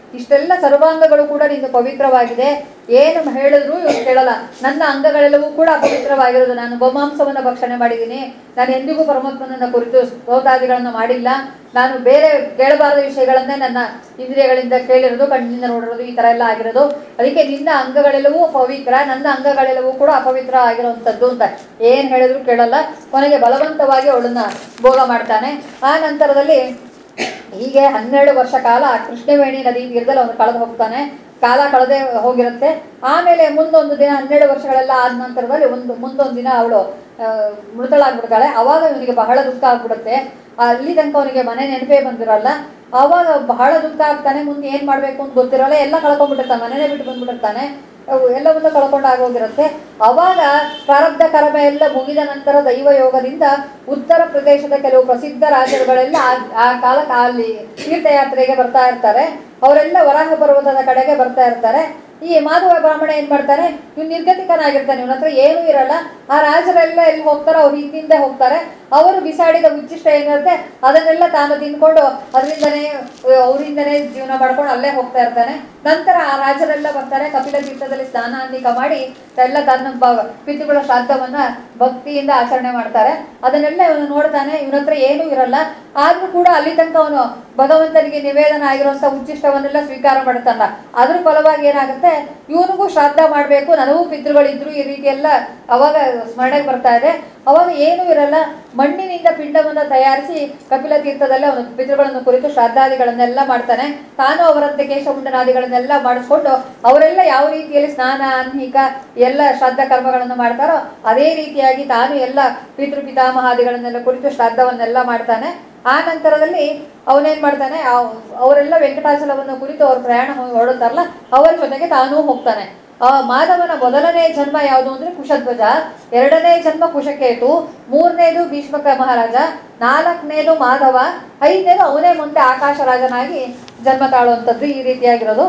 ಇಷ್ಟೆಲ್ಲ ಸರ್ವಾಂಗಗಳು ಕೂಡ ನಿಂದು ಪವಿತ್ರವಾಗಿದೆ ಏನು ಹೇಳಿದ್ರು ಇವ್ರು ಕೇಳಲ್ಲ ನನ್ನ ಅಂಗಗಳೆಲ್ಲವೂ ಕೂಡ ಅಪವಿತ್ರವಾಗಿರೋದು ನಾನು ಗೋಮಾಂಸವನ್ನು ಭಕ್ಷಣೆ ಮಾಡಿದ್ದೀನಿ ನಾನು ಎಂದಿಗೂ ಪರಮಾತ್ಮನನ್ನ ಕುರಿತು ಸ್ತೋತಾದಿಗಳನ್ನು ಮಾಡಿಲ್ಲ ನಾನು ಬೇರೆ ಕೇಳಬಾರದ ವಿಷಯಗಳನ್ನೇ ನನ್ನ ಇಂದ್ರಿಯಗಳಿಂದ ಕೇಳಿರೋದು ಕಣ್ಣಿಂದ ನೋಡಿರೋದು ಈ ಥರ ಎಲ್ಲ ಆಗಿರೋದು ಅದಕ್ಕೆ ನಿನ್ನ ಅಂಗಗಳೆಲ್ಲವೂ ಪವಿತ್ರ ನನ್ನ ಅಂಗಗಳೆಲ್ಲವೂ ಕೂಡ ಅಪವಿತ್ರ ಆಗಿರುವಂಥದ್ದು ಅಂತ ಏನು ಹೇಳಿದ್ರು ಕೇಳಲ್ಲ ಕೊನೆಗೆ ಬಲವಂತವಾಗಿ ಅವಳನ್ನ ಭೋಗ ಮಾಡ್ತಾನೆ ಆ ನಂತರದಲ್ಲಿ ಹೀಗೆ ಹನ್ನೆರಡು ವರ್ಷ ಕಾಲ ಆ ಕೃಷ್ಣವೇಣಿ ನದಿ ತೀರದಲ್ಲಿ ಅವನು ಕಳೆದು ಹೋಗ್ತಾನೆ ಕಾಲ ಕಳೆದೇ ಹೋಗಿರುತ್ತೆ ಆಮೇಲೆ ಮುಂದೊಂದು ದಿನ ಹನ್ನೆರಡು ವರ್ಷಗಳೆಲ್ಲ ಆದ ನಂತರದಲ್ಲಿ ಒಂದು ಮುಂದೊಂದು ದಿನ ಅವಳು ಮೃತಳಾಗ್ಬಿಡ್ತಾಳೆ ಅವಾಗ ಇವನಿಗೆ ಬಹಳ ದುಃಖ ಆಗ್ಬಿಡುತ್ತೆ ಅಲ್ಲಿ ತನಕ ಅವನಿಗೆ ಮನೆ ನೆನಪೇ ಬಂದಿರಲ್ಲ ಅವಾಗ ಬಹಳ ದುಃಖ ಆಗ್ತಾನೆ ಮುಂದೆ ಏನು ಮಾಡಬೇಕು ಅಂತ ಗೊತ್ತಿರಲ್ಲ ಎಲ್ಲ ಕಳ್ಕೊಂಡ್ಬಿಟ್ಟಿರ್ತಾನೆ ಮನೆನೇ ಬಿಟ್ಟು ಬಂದ್ಬಿಟ್ಟಿರ್ತಾನೆ ಅವು ಎಲ್ಲವನ್ನೂ ಕಳ್ಕೊಂಡು ಆಗೋಗಿರುತ್ತೆ ಅವಾಗ ಪ್ರಾರಬ್ಧ ಕರ್ಮ ಎಲ್ಲ ಮುಗಿದ ನಂತರ ದೈವ ಯೋಗದಿಂದ ಉತ್ತರ ಪ್ರದೇಶದ ಕೆಲವು ಪ್ರಸಿದ್ಧ ರಾಜರುಗಳೆಲ್ಲ ಆ- ಆ ಕಾಲಕ್ಕೆ ಅಲ್ಲಿ ತೀರ್ಥಯಾತ್ರೆಗೆ ಬರ್ತಾ ಇರ್ತಾರೆ ಅವರೆಲ್ಲ ವರಾಹ ಪರ್ವತದ ಕಡೆಗೆ ಬರ್ತಾ ಇರ್ತಾರೆ ಈ ಮಾಧವ ಬ್ರಾಹ್ಮಣ ಏನ್ ಮಾಡ್ತಾನೆ ಇವ್ನು ನಿರ್ಗತಿಕನಾಗಿರ್ತಾನೆ ಇವನ ಹತ್ರ ಏನೂ ಇರಲ್ಲ ಆ ರಾಜರೆಲ್ಲ ಎಲ್ಲಿ ಹೋಗ್ತಾರೋ ಅವ್ರು ಹಿಂದಿಂದ ಹೋಗ್ತಾರೆ ಅವರು ಬಿಸಾಡಿದ ಉಚ್ಚಿಷ್ಟ ಏನಿರುತ್ತೆ ಅದನ್ನೆಲ್ಲ ತಾನು ತಿನ್ಕೊಂಡು ಅದರಿಂದನೇ ಅವರಿಂದನೇ ಜೀವನ ಮಾಡ್ಕೊಂಡು ಅಲ್ಲೇ ಹೋಗ್ತಾ ಇರ್ತಾನೆ ನಂತರ ಆ ರಾಜರೆಲ್ಲ ಬರ್ತಾರೆ ಕಪಿಲ ತೀರ್ಥದಲ್ಲಿ ಸ್ನಾನಾಂತಿಕ ಮಾಡಿ ಎಲ್ಲ ತನ್ನ ಬ- ಪಿತೃಗಳ ಶ್ರಾದ್ದವನ್ನ ಭಕ್ತಿಯಿಂದ ಆಚರಣೆ ಮಾಡ್ತಾರೆ ಅದನ್ನೆಲ್ಲ ಇವನು ನೋಡ್ತಾನೆ ಇವನ ಹತ್ರ ಏನೂ ಇರಲ್ಲ ಆದ್ರೂ ಕೂಡ ಅಲ್ಲಿ ತನಕ ಅವನು ಭಗವಂತನಿಗೆ ನಿವೇದನ ಆಗಿರುವಂತ ಉಚ್ಚಿಷ್ಟವನ್ನೆಲ್ಲ ಸ್ವೀಕಾರ ಮಾಡ್ತಾನ ಅದ್ರ ಫಲವಾಗಿ ಏನಾಗುತ್ತೆ ಇವನಿಗೂ ಶ್ರಾದ್ದ ಮಾಡಬೇಕು ನನಗೂ ಪಿತೃಗಳಿದ್ರು ಈ ರೀತಿ ಎಲ್ಲ ಅವಾಗ ಸ್ಮರಣೆಗೆ ಬರ್ತಾ ಇದೆ ಅವಾಗ ಏನೂ ಇರಲ್ಲ ಮಣ್ಣಿನಿಂದ ಪಿಂಡವನ್ನು ತಯಾರಿಸಿ ಕಪಿಲ ತೀರ್ಥದಲ್ಲಿ ಅವನು ಪಿತೃಗಳನ್ನು ಕುರಿತು ಶ್ರಾದ್ದಾದಿಗಳನ್ನೆಲ್ಲ ಮಾಡ್ತಾನೆ ತಾನು ಅವರಂತೆ ಕೇಶಮುಂಡನಾದಿಗಳನ್ನೆಲ್ಲ ಮಾಡಿಸ್ಕೊಂಡು ಅವರೆಲ್ಲ ಯಾವ ರೀತಿಯಲ್ಲಿ ಸ್ನಾನ ಅನ್ಹಿಕ ಎಲ್ಲ ಶ್ರಾದ್ದ ಕರ್ಮಗಳನ್ನು ಮಾಡ್ತಾರೋ ಅದೇ ರೀತಿಯಾಗಿ ತಾನು ಎಲ್ಲ ಪಿತೃ ಪಿತಾಮಹಾದಿಗಳನ್ನೆಲ್ಲ ಕುರಿತು ಶ್ರಾದ್ದವನ್ನೆಲ್ಲ ಮಾಡ್ತಾನೆ ಆ ನಂತರದಲ್ಲಿ ಅವನೇನ್ ಮಾಡ್ತಾನೆ ಅವ್- ಅವರೆಲ್ಲ ವೆಂಕಟಾಚಲವನ್ನು ಕುರಿತು ಅವ್ರ ಪ್ರಯಾಣ ಹೊ- ಹೊರಡುತ್ತಾರಲ್ಲ ಅವರ ಜೊತೆಗೆ ತಾನೂ ಹೋಗ್ತಾನೆ ಆ ಮಾಧವನ ಮೊದಲನೇ ಜನ್ಮ ಯಾವುದು ಅಂದ್ರೆ ಕುಶಧ್ವಜ ಎರಡನೇ ಜನ್ಮ ಕುಶಕೇತು ಮೂರನೇದು ಭೀಷ್ಮಕ ಮಹಾರಾಜ ನಾಲ್ಕನೇದು ಮಾಧವ ಐದನೇದು ಅವನೇ ಮುಂದೆ ಆಕಾಶ ರಾಜನಾಗಿ ಜನ್ಮ ತಾಳುವಂಥದ್ದು ಈ ರೀತಿಯಾಗಿರೋದು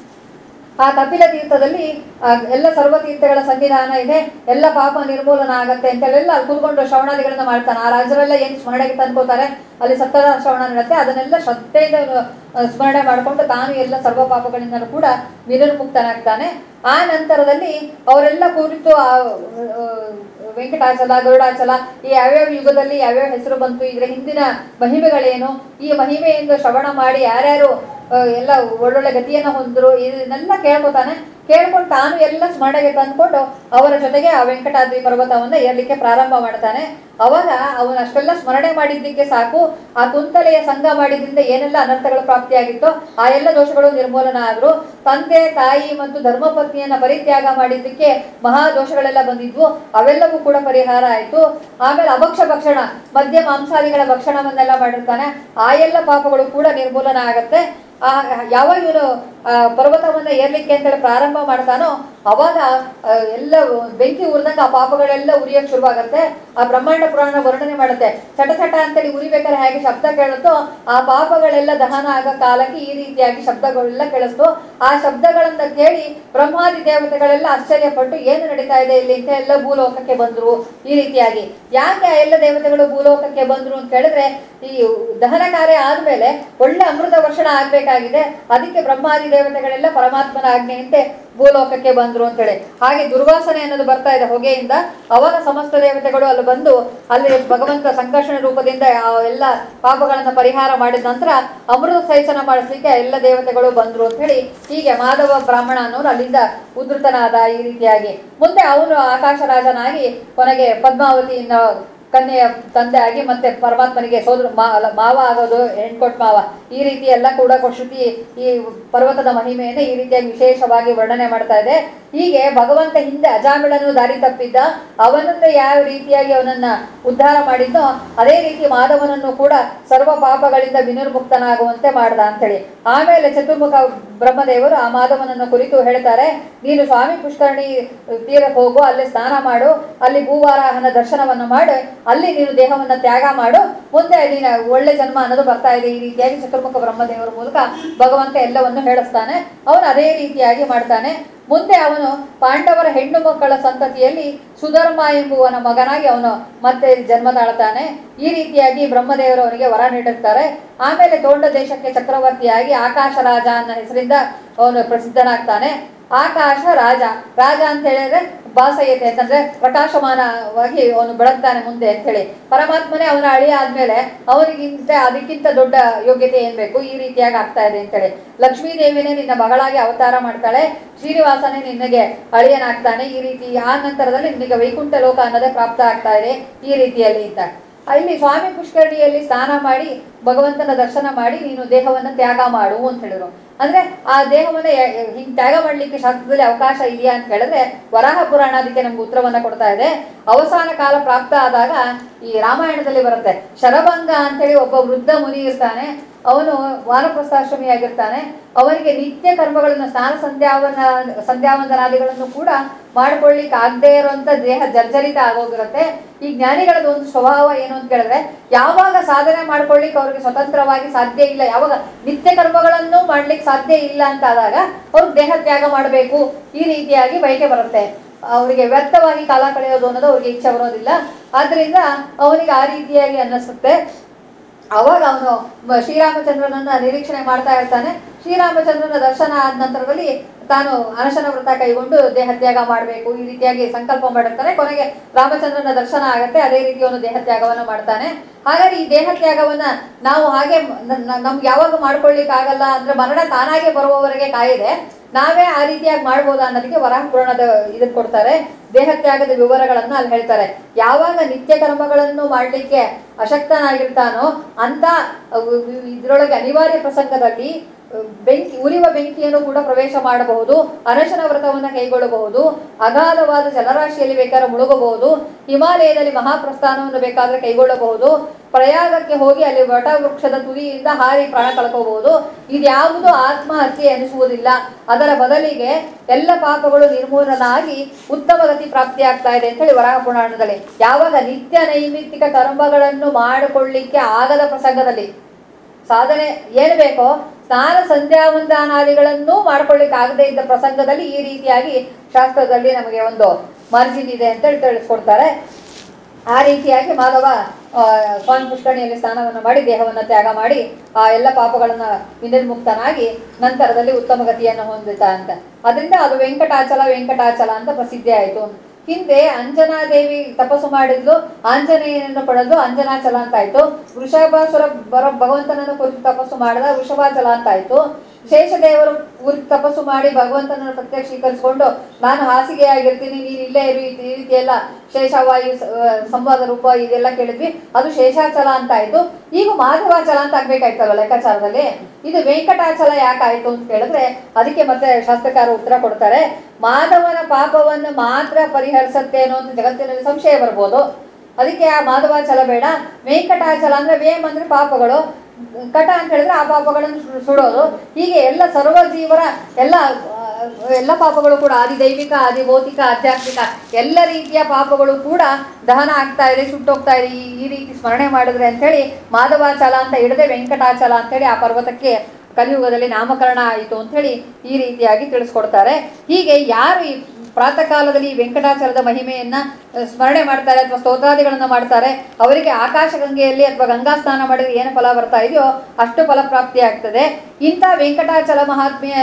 ಆ ಕಪಿಲ ತೀರ್ಥದಲ್ಲಿ ಆ, ಎಲ್ಲ ಸರ್ವ ತೀರ್ಥಗಳ ಸನ್ನಿಧಾನ ಇದೆ ಎಲ್ಲ ಪಾಪ ನಿರ್ಮೂಲನ ಆಗತ್ತೆ ಅಂತೆಲ್ಲ ಅಲ್ಲಿ ಕೂತ್ಕೊಂಡು ಶ್ರವಣಾದಿಗಳನ್ನ ಮಾಡ್ತಾನೆ ಆ ರಾಜರೆಲ್ಲ ಏನು ಸ್ಮರಣೆಗೆ ತಂದ್ಕೋತಾರೆ ಅಲ್ಲಿ ಸತ್ತದ ಶ್ರವಣ ನಡೆಯುತ್ತೆ ಅದನ್ನೆಲ್ಲ ಶ್ರದ್ಧೆಯಿಂದ ಅವನು, ಆ, ಸ್ಮರಣೆ ಮಾಡಿಕೊಂಡು ತಾನು ಎಲ್ಲ ಸರ್ವ ಪಾಪಗಳಿಂದಲೂ ಕೂಡ ವಿನಿರ್ಮುಕ್ತನಾಗ್ತಾನೆ ಆ ನಂತರದಲ್ಲಿ ಅವರೆಲ್ಲ ಕುರಿತು ಆ, ಆ, ವೆಂಕಟಾಚಲ ಗರುಡಾಚಲ ಈ ಯಾವ್ಯಾವ ಯುಗದಲ್ಲಿ ಯಾವ್ಯಾವ ಹೆಸರು ಬಂತು ಇದರ ಹಿಂದಿನ ಮಹಿಮೆಗಳೇನು ಈ ಮಹಿಮೆಯಿಂದ ಶ್ರವಣ ಮಾಡಿ ಯಾರ್ಯಾರು ಆ, ಎಲ್ಲ ಒಳ್ಳೊಳ್ಳೆ ಗತಿಯನ್ನು ಹೊಂದರು ಇದನ್ನೆಲ್ಲ ಕೇಳ್ಕೊತಾನೆ ಕೇಳ್ಕೊಂಡು ತಾನು ಎಲ್ಲ ಸ್ಮರಣೆಗೆ ತಂದ್ಕೊಂಡು ಅವರ ಜೊತೆಗೆ ಆ ವೆಂಕಟಾದ್ರಿ ಪರ್ವತವನ್ನ ಏರ್ಲಿಕ್ಕೆ ಪ್ರಾರಂಭ ಮಾಡ್ತಾನೆ ಅವಾಗ ಅವನು ಅಷ್ಟೆಲ್ಲ ಸ್ಮರಣೆ ಮಾಡಿದ್ದಕ್ಕೆ ಸಾಕು ಆ ಕುಂತಲೆಯ ಸಂಘ ಮಾಡಿದ್ರಿಂದ ಏನೆಲ್ಲ ಅನರ್ಥಗಳು ಪ್ರಾಪ್ತಿಯಾಗಿತ್ತೋ ಆ ಎಲ್ಲ ದೋಷಗಳು ನಿರ್ಮೂಲನ ಆದ್ರು ತಂದೆ ತಾಯಿ ಮತ್ತು ಧರ್ಮಪತ್ನಿಯನ್ನ ಪರಿತ್ಯಾಗ ಮಾಡಿದ್ದಕ್ಕೆ ಮಹಾ ದೋಷಗಳೆಲ್ಲ ಬಂದಿದ್ವು ಅವೆಲ್ಲವೂ ಕೂಡ ಪರಿಹಾರ ಆಯ್ತು ಆಮೇಲೆ ಅಭಕ್ಷ ಭಕ್ಷಣ ಮದ್ಯ ಮಾಂಸಾದಿಗಳ ಭಕ್ಷಣವನ್ನೆಲ್ಲ ಮಾಡಿರ್ತಾನೆ ಆ ಎಲ್ಲ ಪಾಪಗಳು ಕೂಡ ನಿರ್ಮೂಲನ ಆಗತ್ತೆ ಆ ಯಾವಾಗ ಇವನು ಆ, ಪರ್ವತವನ್ನ ಏರ್ಲಿಕ್ಕೆ ಅಂತೇಳಿ ಪ್ರಾರಂಭ ಮಾಡ್ತಾನೋ ಅವಾಗ ಆ, ಎಲ್ಲ ಬೆಂಕಿ ಉರಿದಂಗ ಆ ಪಾಪಗಳೆಲ್ಲ ಉರಿಯಕ್ಕೆ ಶುರುವಾಗತ್ತೆ ಆ ಬ್ರಹ್ಮಾಂಡ ಪುರಾಣ ವರ್ಣನೆ ಮಾಡುತ್ತೆ ಚಟ ಚಟ ಅಂತೇಳಿ ಉರಿಬೇಕಾದ್ರೆ ಹೇಗೆ ಶಬ್ದ ಕೇಳುತ್ತೋ ಆ ಪಾಪಗಳೆಲ್ಲ ದಹನ ಆಗೋ ಕಾಲಕ್ಕೆ ಈ ರೀತಿಯಾಗಿ ಶಬ್ದಗಳೆಲ್ಲ ಕೇಳಿಸ್ತು ಆ ಶಬ್ದಗಳನ್ನ ಕೇಳಿ ಬ್ರಹ್ಮಾದಿ ದೇವತೆಗಳೆಲ್ಲ ಆಶ್ಚರ್ಯಪಟ್ಟು ಏನು ನಡೀತಾ ಇದೆ ಇಲ್ಲಿ ಅಂತ ಎಲ್ಲ ಭೂಲೋಕಕ್ಕೆ ಬಂದ್ರು ಈ ರೀತಿಯಾಗಿ ಯಾಕೆ ಆ ಎಲ್ಲ ದೇವತೆಗಳು ಭೂಲೋಕಕ್ಕೆ ಬಂದ್ರು ಅಂತ ಹೇಳಿದ್ರೆ ಈ ದಹನ ಕಾರ್ಯ ಆದ್ಮೇಲೆ ಒಳ್ಳೆ ಅಮೃತ ವರ್ಷಣ ಆಗ್ಬೇಕಾಗಿದೆ ಅದಕ್ಕೆ ಬ್ರಹ್ಮಾದಿ ದೇವತೆಗಳೆಲ್ಲ ಪರಮಾತ್ಮನ ಆಜ್ಞೆಯಂತೆ ಭೂಲೋಕಕ್ಕೆ ಬಂದ್ರು ಅಂತೇಳಿ ಹಾಗೆ ದುರ್ವಾಸನೆ ಅನ್ನೋದು ಬರ್ತಾ ಇದೆ ಹೊಗೆಯಿಂದ ಅವಾಗ ಸಮಸ್ತ ದೇವತೆಗಳು ಅಲ್ಲಿ ಬಂದು ಅಲ್ಲಿ ಭಗವಂತ ಸಂಕರ್ಷಣ ರೂಪದಿಂದ ಆ ಎಲ್ಲ ಪಾಪಗಳನ್ನ ಪರಿಹಾರ ಮಾಡಿದ ನಂತರ ಅಮೃತ ಸೈಸನ ಮಾಡಿಸ್ಲಿಕ್ಕೆ ಎಲ್ಲ ದೇವತೆಗಳು ಬಂದ್ರು ಅಂತ ಹೇಳಿ ಹೀಗೆ ಮಾಧವ ಬ್ರಾಹ್ಮಣ ಅನ್ನೋರು ಅಲ್ಲಿಂದ ಉದ್ಧತನಾದ ಈ ರೀತಿಯಾಗಿ ಮುಂದೆ ಅವನು ಆಕಾಶ ರಾಜನಾಗಿ ಕೊನೆಗೆ ಪದ್ಮಾವತಿಯಿಂದ ಕನ್ಯೆಯ ತಂದೆ ಆಗಿ ಮತ್ತೆ ಪರಮಾತ್ಮನಿಗೆ ಸೋದರ ಮಾ ಅಲ್ಲ, ಮಾವ ಆಗೋದು ಹೆಣ್ಕೊಟ್ ಮಾವ ಈ ರೀತಿ ಎಲ್ಲ ಕೂಡ ಶ್ರುತಿ ಈ ಪರ್ವತದ ಮಹಿಮೆಯನ್ನು ಈ ರೀತಿಯಾಗಿ ವಿಶೇಷವಾಗಿ ವರ್ಣನೆ ಮಾಡ್ತಾ ಇದೆ ಹೀಗೆ ಭಗವಂತ ಹಿಂದೆ ಅಜಾಮಿಳನು ದಾರಿ ತಪ್ಪಿದ್ದ ಅವನನ್ನು ಯಾವ ರೀತಿಯಾಗಿ ಅವನನ್ನ ಉದ್ಧಾರ ಮಾಡಿದ್ದೋ ಅದೇ ರೀತಿ ಮಾಧವನನ್ನು ಕೂಡ ಸರ್ವ ಪಾಪಗಳಿಂದ ವಿನಿರ್ಮುಕ್ತನಾಗುವಂತೆ ಮಾಡ್ದ ಅಂತೇಳಿ ಆಮೇಲೆ ಚತುರ್ಮುಖ ಬ್ರಹ್ಮದೇವರು ಆ ಮಾಧವನನ್ನು ಕುರಿತು ಹೇಳ್ತಾರೆ ನೀನು ಸ್ವಾಮಿ ಪುಷ್ಕರಣಿ ತೀರಕ್ಕೆ ಹೋಗು ಅಲ್ಲಿ ಸ್ನಾನ ಮಾಡು ಅಲ್ಲಿ ಭೂವಾರಾಹನ ದರ್ಶನವನ್ನು ಮಾಡು ಅಲ್ಲಿ ನೀನು ದೇಹವನ್ನ ತ್ಯಾಗ ಮಾಡು ಮುಂದೆ ನೀನು ಒಳ್ಳೆ ಜನ್ಮ ಅನ್ನೋದು ಬರ್ತಾ ಇದೆ ಈ ರೀತಿಯಾಗಿ ಚತುರ್ಮುಖ ಬ್ರಹ್ಮದೇವರ ಮೂಲಕ ಭಗವಂತ ಎಲ್ಲವನ್ನು ಹೇಳಿಸ್ತಾನೆ ಅವನು ಅದೇ ರೀತಿಯಾಗಿ ಮಾಡ್ತಾನೆ ಮುಂದೆ ಅವನು ಪಾಂಡವರ ಹೆಣ್ಣು ಮಕ್ಕಳ ಸಂತತಿಯಲ್ಲಿ ಸುಧರ್ಮ ಎಂಬುವನ ಮಗನಾಗಿ ಅವನು ಮತ್ತೆ ಜನ್ಮ ತಾಳ್ತಾನೆ ಈ ರೀತಿಯಾಗಿ ಬ್ರಹ್ಮದೇವರು ಅವನಿಗೆ ವರ ನೀಡುತ್ತಾರೆ ಆಮೇಲೆ ತೋಂಡ ದೇಶಕ್ಕೆ ಚಕ್ರವರ್ತಿಯಾಗಿ ಆಕಾಶ ರಾಜ ಅನ್ನೋ ಹೆಸರಿಂದ ಅವನು ಪ್ರಸಿದ್ಧನಾಗ್ತಾನೆ ಆಕಾಶ ರಾಜ ರಾಜ ಅಂತ ಹೇಳಿದ್ರೆ ಬಾಸಯ್ಯತೆ ಅಂತಂದ್ರೆ ಪ್ರಕಾಶಮಾನವಾಗಿ ಅವನು ಬೆಳಗ್ತಾನೆ ಮುಂದೆ ಅಂತೇಳಿ ಪರಮಾತ್ಮನೇ ಅವನ ಅಳಿಯ ಆದ್ಮೇಲೆ ಅವನಿಗಿಂತ ಅದಕ್ಕಿಂತ ದೊಡ್ಡ ಯೋಗ್ಯತೆ ಏನ್ ಬೇಕು ಈ ರೀತಿಯಾಗಿ ಆಗ್ತಾ ಇದೆ ಅಂತೇಳಿ ಲಕ್ಷ್ಮೀ ದೇವಿನೇ ನಿನ್ನ ಮಗಳಾಗಿ ಅವತಾರ ಮಾಡ್ತಾಳೆ ಶ್ರೀನಿವಾಸನೇ ನಿನಗೆ ಅಳಿಯನಾಗ್ತಾನೆ ಈ ರೀತಿ ಆ ನಂತರದಲ್ಲಿ ನಿನಗೆ ವೈಕುಂಠ ಲೋಕ ಅನ್ನೋದೇ ಪ್ರಾಪ್ತ ಆಗ್ತಾ ಇದೆ ಈ ರೀತಿಯಲ್ಲಿ ಅಂತ ಇಲ್ಲಿ ಸ್ವಾಮಿ ಪುಷ್ಕರಣಿಯಲ್ಲಿ ಸ್ನಾನ ಮಾಡಿ ಭಗವಂತನ ದರ್ಶನ ಮಾಡಿ ನೀನು ದೇಹವನ್ನ ತ್ಯಾಗ ಮಾಡು ಅಂತ ಹೇಳಿದ್ರು ಅಂದ್ರೆ ಆ ದೇಹವನ್ನ ಯ- ಯ- ಹಿಂಗ್ ತ್ಯಾಗ ಮಾಡ್ಲಿಕ್ಕೆ ಶಾಸ್ತ್ರದಲ್ಲಿ ಅವಕಾಶ ಇದೆಯಾ ಅಂತ ಹೇಳಿದ್ರೆ ವರಾಹ ಪುರಾಣ ಅದಕ್ಕೆ ನಮ್ಗೆ ಉತ್ತರವನ್ನ ಕೊಡ್ತಾ ಇದೆ ಅವಸಾನ ಕಾಲ ಪ್ರಾಪ್ತ ಆದಾಗ ಈ ರಾಮಾಯಣದಲ್ಲಿ ಬರುತ್ತೆ ಶರಭಂಗ ಅಂತೇಳಿ ಒಬ್ಬ ವೃದ್ಧ ಮುನಿ ಇರ್ತಾನೆ ಅವನು ವಾನಪ್ರಸ್ಥಾಶ್ರಮಿಯಾಗಿರ್ತಾನೆ ಅವನಿಗೆ ನಿತ್ಯ ಕರ್ಮಗಳನ್ನು ಸ್ನಾನ ಸಂಧ್ಯಾವನ ಸಂಧ್ಯಾವಂದನಾದಿಗಳನ್ನು ಕೂಡ ಮಾಡ್ಕೊಳ್ಳಿಕ್ಕೆ ಆಗದೆ ಇರುವಂತ ದೇಹ ಜರ್ಜರಿತ ಆಗೋಗಿರುತ್ತೆ ಈ ಜ್ಞಾನಿಗಳದ್ದು ಒಂದು ಸ್ವಭಾವ ಏನು ಅಂತ ಕೇಳಿದ್ರೆ ಯಾವಾಗ ಸಾಧನೆ ಮಾಡ್ಕೊಳ್ಳಿಕ್ಕೆ ಅವ್ರಿಗೆ ಸ್ವತಂತ್ರವಾಗಿ ಸಾಧ್ಯ ಇಲ್ಲ ಯಾವಾಗ ನಿತ್ಯ ಕರ್ಮಗಳನ್ನು ಮಾಡ್ಲಿಕ್ಕೆ ಸಾಧ್ಯ ಇಲ್ಲ ಅಂತ ಆದಾಗ ಅವ್ರು ದೇಹ ತ್ಯಾಗ ಮಾಡಬೇಕು ಈ ರೀತಿಯಾಗಿ ಬಯಕೆ ಬರುತ್ತೆ ಅವರಿಗೆ ವ್ಯರ್ಥವಾಗಿ ಕಾಲ ಕಳೆಯೋದು ಅನ್ನೋದು ಅವ್ರಿಗೆ ಇಚ್ಛೆ ಬರೋದಿಲ್ಲ ಆದ್ರಿಂದ ಅವನಿಗೆ ಆ ರೀತಿಯಾಗಿ ಅನ್ನಿಸುತ್ತೆ ಅವಾಗ ಅವನು ಮ- ಶ್ರೀರಾಮಚಂದ್ರನನ್ನ ನಿರೀಕ್ಷಣೆ ಮಾಡ್ತಾ ಇರ್ತಾನೆ ಶ್ರೀರಾಮಚಂದ್ರನ ದರ್ಶನ ಆದ ನಂತರದಲ್ಲಿ ತಾನು ಅನಶನ ವ್ರತ ಕೈಗೊಂಡು ದೇಹತ್ಯಾಗ ಮಾಡಬೇಕು ಈ ರೀತಿಯಾಗಿ ಸಂಕಲ್ಪ ಮಾಡಿರ್ತಾನೆ ಕೊನೆಗೆ ರಾಮಚಂದ್ರನ ದರ್ಶನ ಆಗತ್ತೆ ಅದೇ ರೀತಿ ಅವನು ದೇಹತ್ಯಾಗವನ್ನ ಮಾಡ್ತಾನೆ ಹಾಗಾಗಿ ಈ ದೇಹತ್ಯಾಗವನ್ನ ನಾವು ಹಾಗೆ ನ- ನ- ನಮ್ಗೆ ಯಾವಾಗ ಮಾಡ್ಕೊಳ್ಲಿಕ್ಕೆ ಆಗಲ್ಲ ಅಂದ್ರೆ ಮರಣ ತಾನಾಗೆ ಬರುವವರೆಗೆ ಕಾಯಿದೆ ನಾವೇ ಆ ರೀತಿಯಾಗಿ ಮಾಡ್ಬೋದಾ ಅನ್ನೋದಕ್ಕೆ ವರಾಹ ಪುರಾಣದ ಇದನ್ನ ಕೊಡ್ತಾರೆ ದೇಹತ್ಯಾಗದ ವಿವರಗಳನ್ನ ಅಲ್ಲಿ ಹೇಳ್ತಾರೆ ಯಾವಾಗ ನಿತ್ಯ ಕರ್ಮಗಳನ್ನು ಮಾಡ್ಲಿಕ್ಕೆ ಅಶಕ್ತನಾಗಿರ್ತಾನೋ ಅಂತ ಅವ್- ಇದ್ರೊಳಗೆ ಅನಿವಾರ್ಯ ಪ್ರಸಂಗದಲ್ಲಿ ಅಹ್, ಬೆಂಕಿ ಉರಿಯುವ ಬೆಂಕಿಯನ್ನು ಕೂಡ ಪ್ರವೇಶ ಮಾಡಬಹುದು ಅನಶನ ವ್ರತವನ್ನು ಕೈಗೊಳ್ಳಬಹುದು ಅಗಾಧವಾದ ಜಲರಾಶಿಯಲ್ಲಿ ಬೇಕಾದ್ರೆ ಮುಳುಗಬಹುದು ಹಿಮಾಲಯದಲ್ಲಿ ಮಹಾಪ್ರಸ್ಥಾನವನ್ನು ಬೇಕಾದ್ರೆ ಕೈಗೊಳ್ಳಬಹುದು ಪ್ರಯಾಗಕ್ಕೆ ಹೋಗಿ ಅಲ್ಲಿ ವಟ ವೃಕ್ಷದ ತುದಿಯಿಂದ ಹಾರಿ ಪ್ರಾಣ ಕಳ್ಕೋಬಹುದು ಇದ್ಯಾವುದು ಆತ್ಮಹತ್ಯೆ ಅನಿಸುವುದಿಲ್ಲ ಅದರ ಬದಲಿಗೆ ಎಲ್ಲ ಪಾಪಗಳು ನಿರ್ಮೂಲನಾಗಿ ಉತ್ತಮ ಗತಿ ಪ್ರಾಪ್ತಿಯಾಗ್ತಾ ಇದೆ ಅಂತ ಹೇಳಿ ವರಾಹ ಪುರಾಣದಲ್ಲಿ ಯಾವಾಗ ನಿತ್ಯ ನೈಮಿತ್ತಿಕ ಕರ್ಮಗಳನ್ನು ಮಾಡಿಕೊಳ್ಳಿಕ್ಕೆ ಆಗದ ಪ್ರಸಂಗದಲ್ಲಿ ಸಾಧನೆ ಏನು ಬೇಕೋ ಸ್ನಾನ ಸಂಧ್ಯಾವಂದನಾದಿಗಳನ್ನೂ ಮಾಡ್ಕೊಳ್ಳಿಕ್ಕೆ ಆಗದೇ ಇದ್ದ ಪ್ರಸಂಗದಲ್ಲಿ ಈ ರೀತಿಯಾಗಿ ಶಾಸ್ತ್ರದಲ್ಲಿ ನಮಗೆ ಒಂದು ಮಾರ್ಜಿನ್ ಇದೆ ಅಂತ ಹೇಳಿ ತಿಳಿಸ್ಕೊಡ್ತಾರೆ ಆ ರೀತಿಯಾಗಿ ಮಾಧವ ಆ, ಸ್ವಾಮಿ ಪುಷ್ಕರಣಿಯಲ್ಲಿ ಸ್ನಾನವನ್ನು ಮಾಡಿ ದೇಹವನ್ನು ತ್ಯಾಗ ಮಾಡಿ ಆ ಎಲ್ಲ ಪಾಪಗಳನ್ನ ವಿನಿರ್ಮುಕ್ತನಾಗಿ ನಂತರದಲ್ಲಿ ಉತ್ತಮ ಗತಿಯನ್ನು ಹೊಂದುತ್ತಾ ಅಂತ ಅದರಿಂದ ಅದು ವೆಂಕಟಾಚಲ ವೆಂಕಟಾಚಲ ಅಂತ ಪ್ರಸಿದ್ಧಿ ಆಯಿತು ಹಿಂದೆ ಅಂಜನಾದೇವಿ ತಪಸ್ಸು ಮಾಡಿದ್ಲು ಆಂಜನೇಯನನ್ನು ಪಡೆದು ಅಂಜನಾಚಲ ಅಂತ ಆಯ್ತು ವೃಷಭಾಸುರ ಬರ ಭಗವಂತನನ್ನು ಕುರಿತು ತಪಸ್ಸು ಮಾಡಿದ ವೃಷಭಾಚಲ ಅಂತ ಆಯ್ತು ಶೇಷದೇವರು ಊರ್ ತಪಸ್ಸು ಮಾಡಿ ಭಗವಂತನನ್ನು ಪ್ರತ್ಯಕ್ಷೀಕರಿಸಿಕೊಂಡು ನಾನು ಹಾಸಿಗೆಯಾಗಿರ್ತೀನಿ ನೀನು ಇಲ್ಲೇ ಇರು ಈ ರೀತಿ ಎಲ್ಲ ಶೇಷವಾಯು ಸ- ಆ, ಸಂವಾದ ರೂಪ ಇದೆಲ್ಲ ಕೇಳಿದ್ವಿ ಅದು ಶೇಷಾಚಲ ಅಂತ ಆಯ್ತು ಈಗ ಮಾಧವಾಚಲ ಅಂತ ಆಗ್ಬೇಕಾಯ್ತಲ್ಲ ಲೆಕ್ಕಾಚಾರದಲ್ಲಿ ಇದು ವೆಂಕಟಾಚಲ ಯಾಕಾಯ್ತು ಅಂತ ಕೇಳಿದ್ರೆ ಅದಕ್ಕೆ ಮತ್ತೆ ಶಾಸ್ತ್ರಕಾರ ಉತ್ತರ ಕೊಡ್ತಾರೆ ಮಾಧವನ ಪಾಪವನ್ನು ಮಾತ್ರ ಪರಿಹರಿಸತ್ತೆ ಅನ್ನೋ ಅಂತ ಜಗತ್ತಿನಲ್ಲಿ ಸಂಶಯ ಬರ್ಬೋದು ಅದಕ್ಕೆ ಆ ಮಾಧವಾಚಲ ಬೇಡ ವೆಂಕಟಾಚಲ ಅಂದ್ರೆ ವೇಮ್ ಅಂದ್ರೆ ಪಾಪಗಳು ಕಟ ಅಂತ ಹೇಳಿದ್ರೆ ಆ ಪಾಪಗಳನ್ನು ಸು- ಸುಡೋದು ಹೀಗೆ ಎಲ್ಲ ಸರ್ವ ಜೀವರ ಎಲ್ಲ ಆ, ಎಲ್ಲ ಪಾಪಗಳು ಕೂಡ ಆದಿ ದೈವಿಕ ಆದಿ ಭೌತಿಕ ಆಧ್ಯಾತ್ಮಿಕ ಎಲ್ಲ ರೀತಿಯ ಪಾಪಗಳು ಕೂಡ ದಹನ ಆಗ್ತಾ ಇದೆ ಸುಟ್ಟೋಗ್ತಾ ಇದೆ ಈ ಈ ರೀತಿ ಸ್ಮರಣೆ ಮಾಡಿದ್ರೆ ಅಂಥೇಳಿ ಮಾಧವಾಚಲ ಅಂತ ಹಿಡದೆ ವೆಂಕಟಾಚಲ ಅಂಥೇಳಿ ಆ ಪರ್ವತಕ್ಕೆ ಕಲಿಯುಗದಲ್ಲಿ ನಾಮಕರಣ ಆಯಿತು ಅಂಥೇಳಿ ಈ ರೀತಿಯಾಗಿ ತಿಳಿಸ್ಕೊಡ್ತಾರೆ ಹೀಗೆ ಯಾರು ಈ ಪ್ರಾತಃ ಕಾಲದಲ್ಲಿ ಈ ವೆಂಕಟಾಚಲದ ಮಹಿಮೆಯನ್ನ ಅಹ್, ಸ್ಮರಣೆ ಮಾಡ್ತಾರೆ ಅಥವಾ ಸ್ತೋತ್ರಾದಿಗಳನ್ನ ಮಾಡ್ತಾರೆ ಅವರಿಗೆ ಆಕಾಶ ಗಂಗೆಯಲ್ಲಿ ಅಥವಾ ಗಂಗಾ ಸ್ನಾನ ಮಾಡಿದ್ರೆ ಏನು ಫಲ ಬರ್ತಾ ಇದೆಯೋ ಅಷ್ಟು ಫಲ ಪ್ರಾಪ್ತಿ ಆಗ್ತದೆ ಇಂಥ ವೆಂಕಟಾಚಲ ಮಹಾತ್ಮೆಯ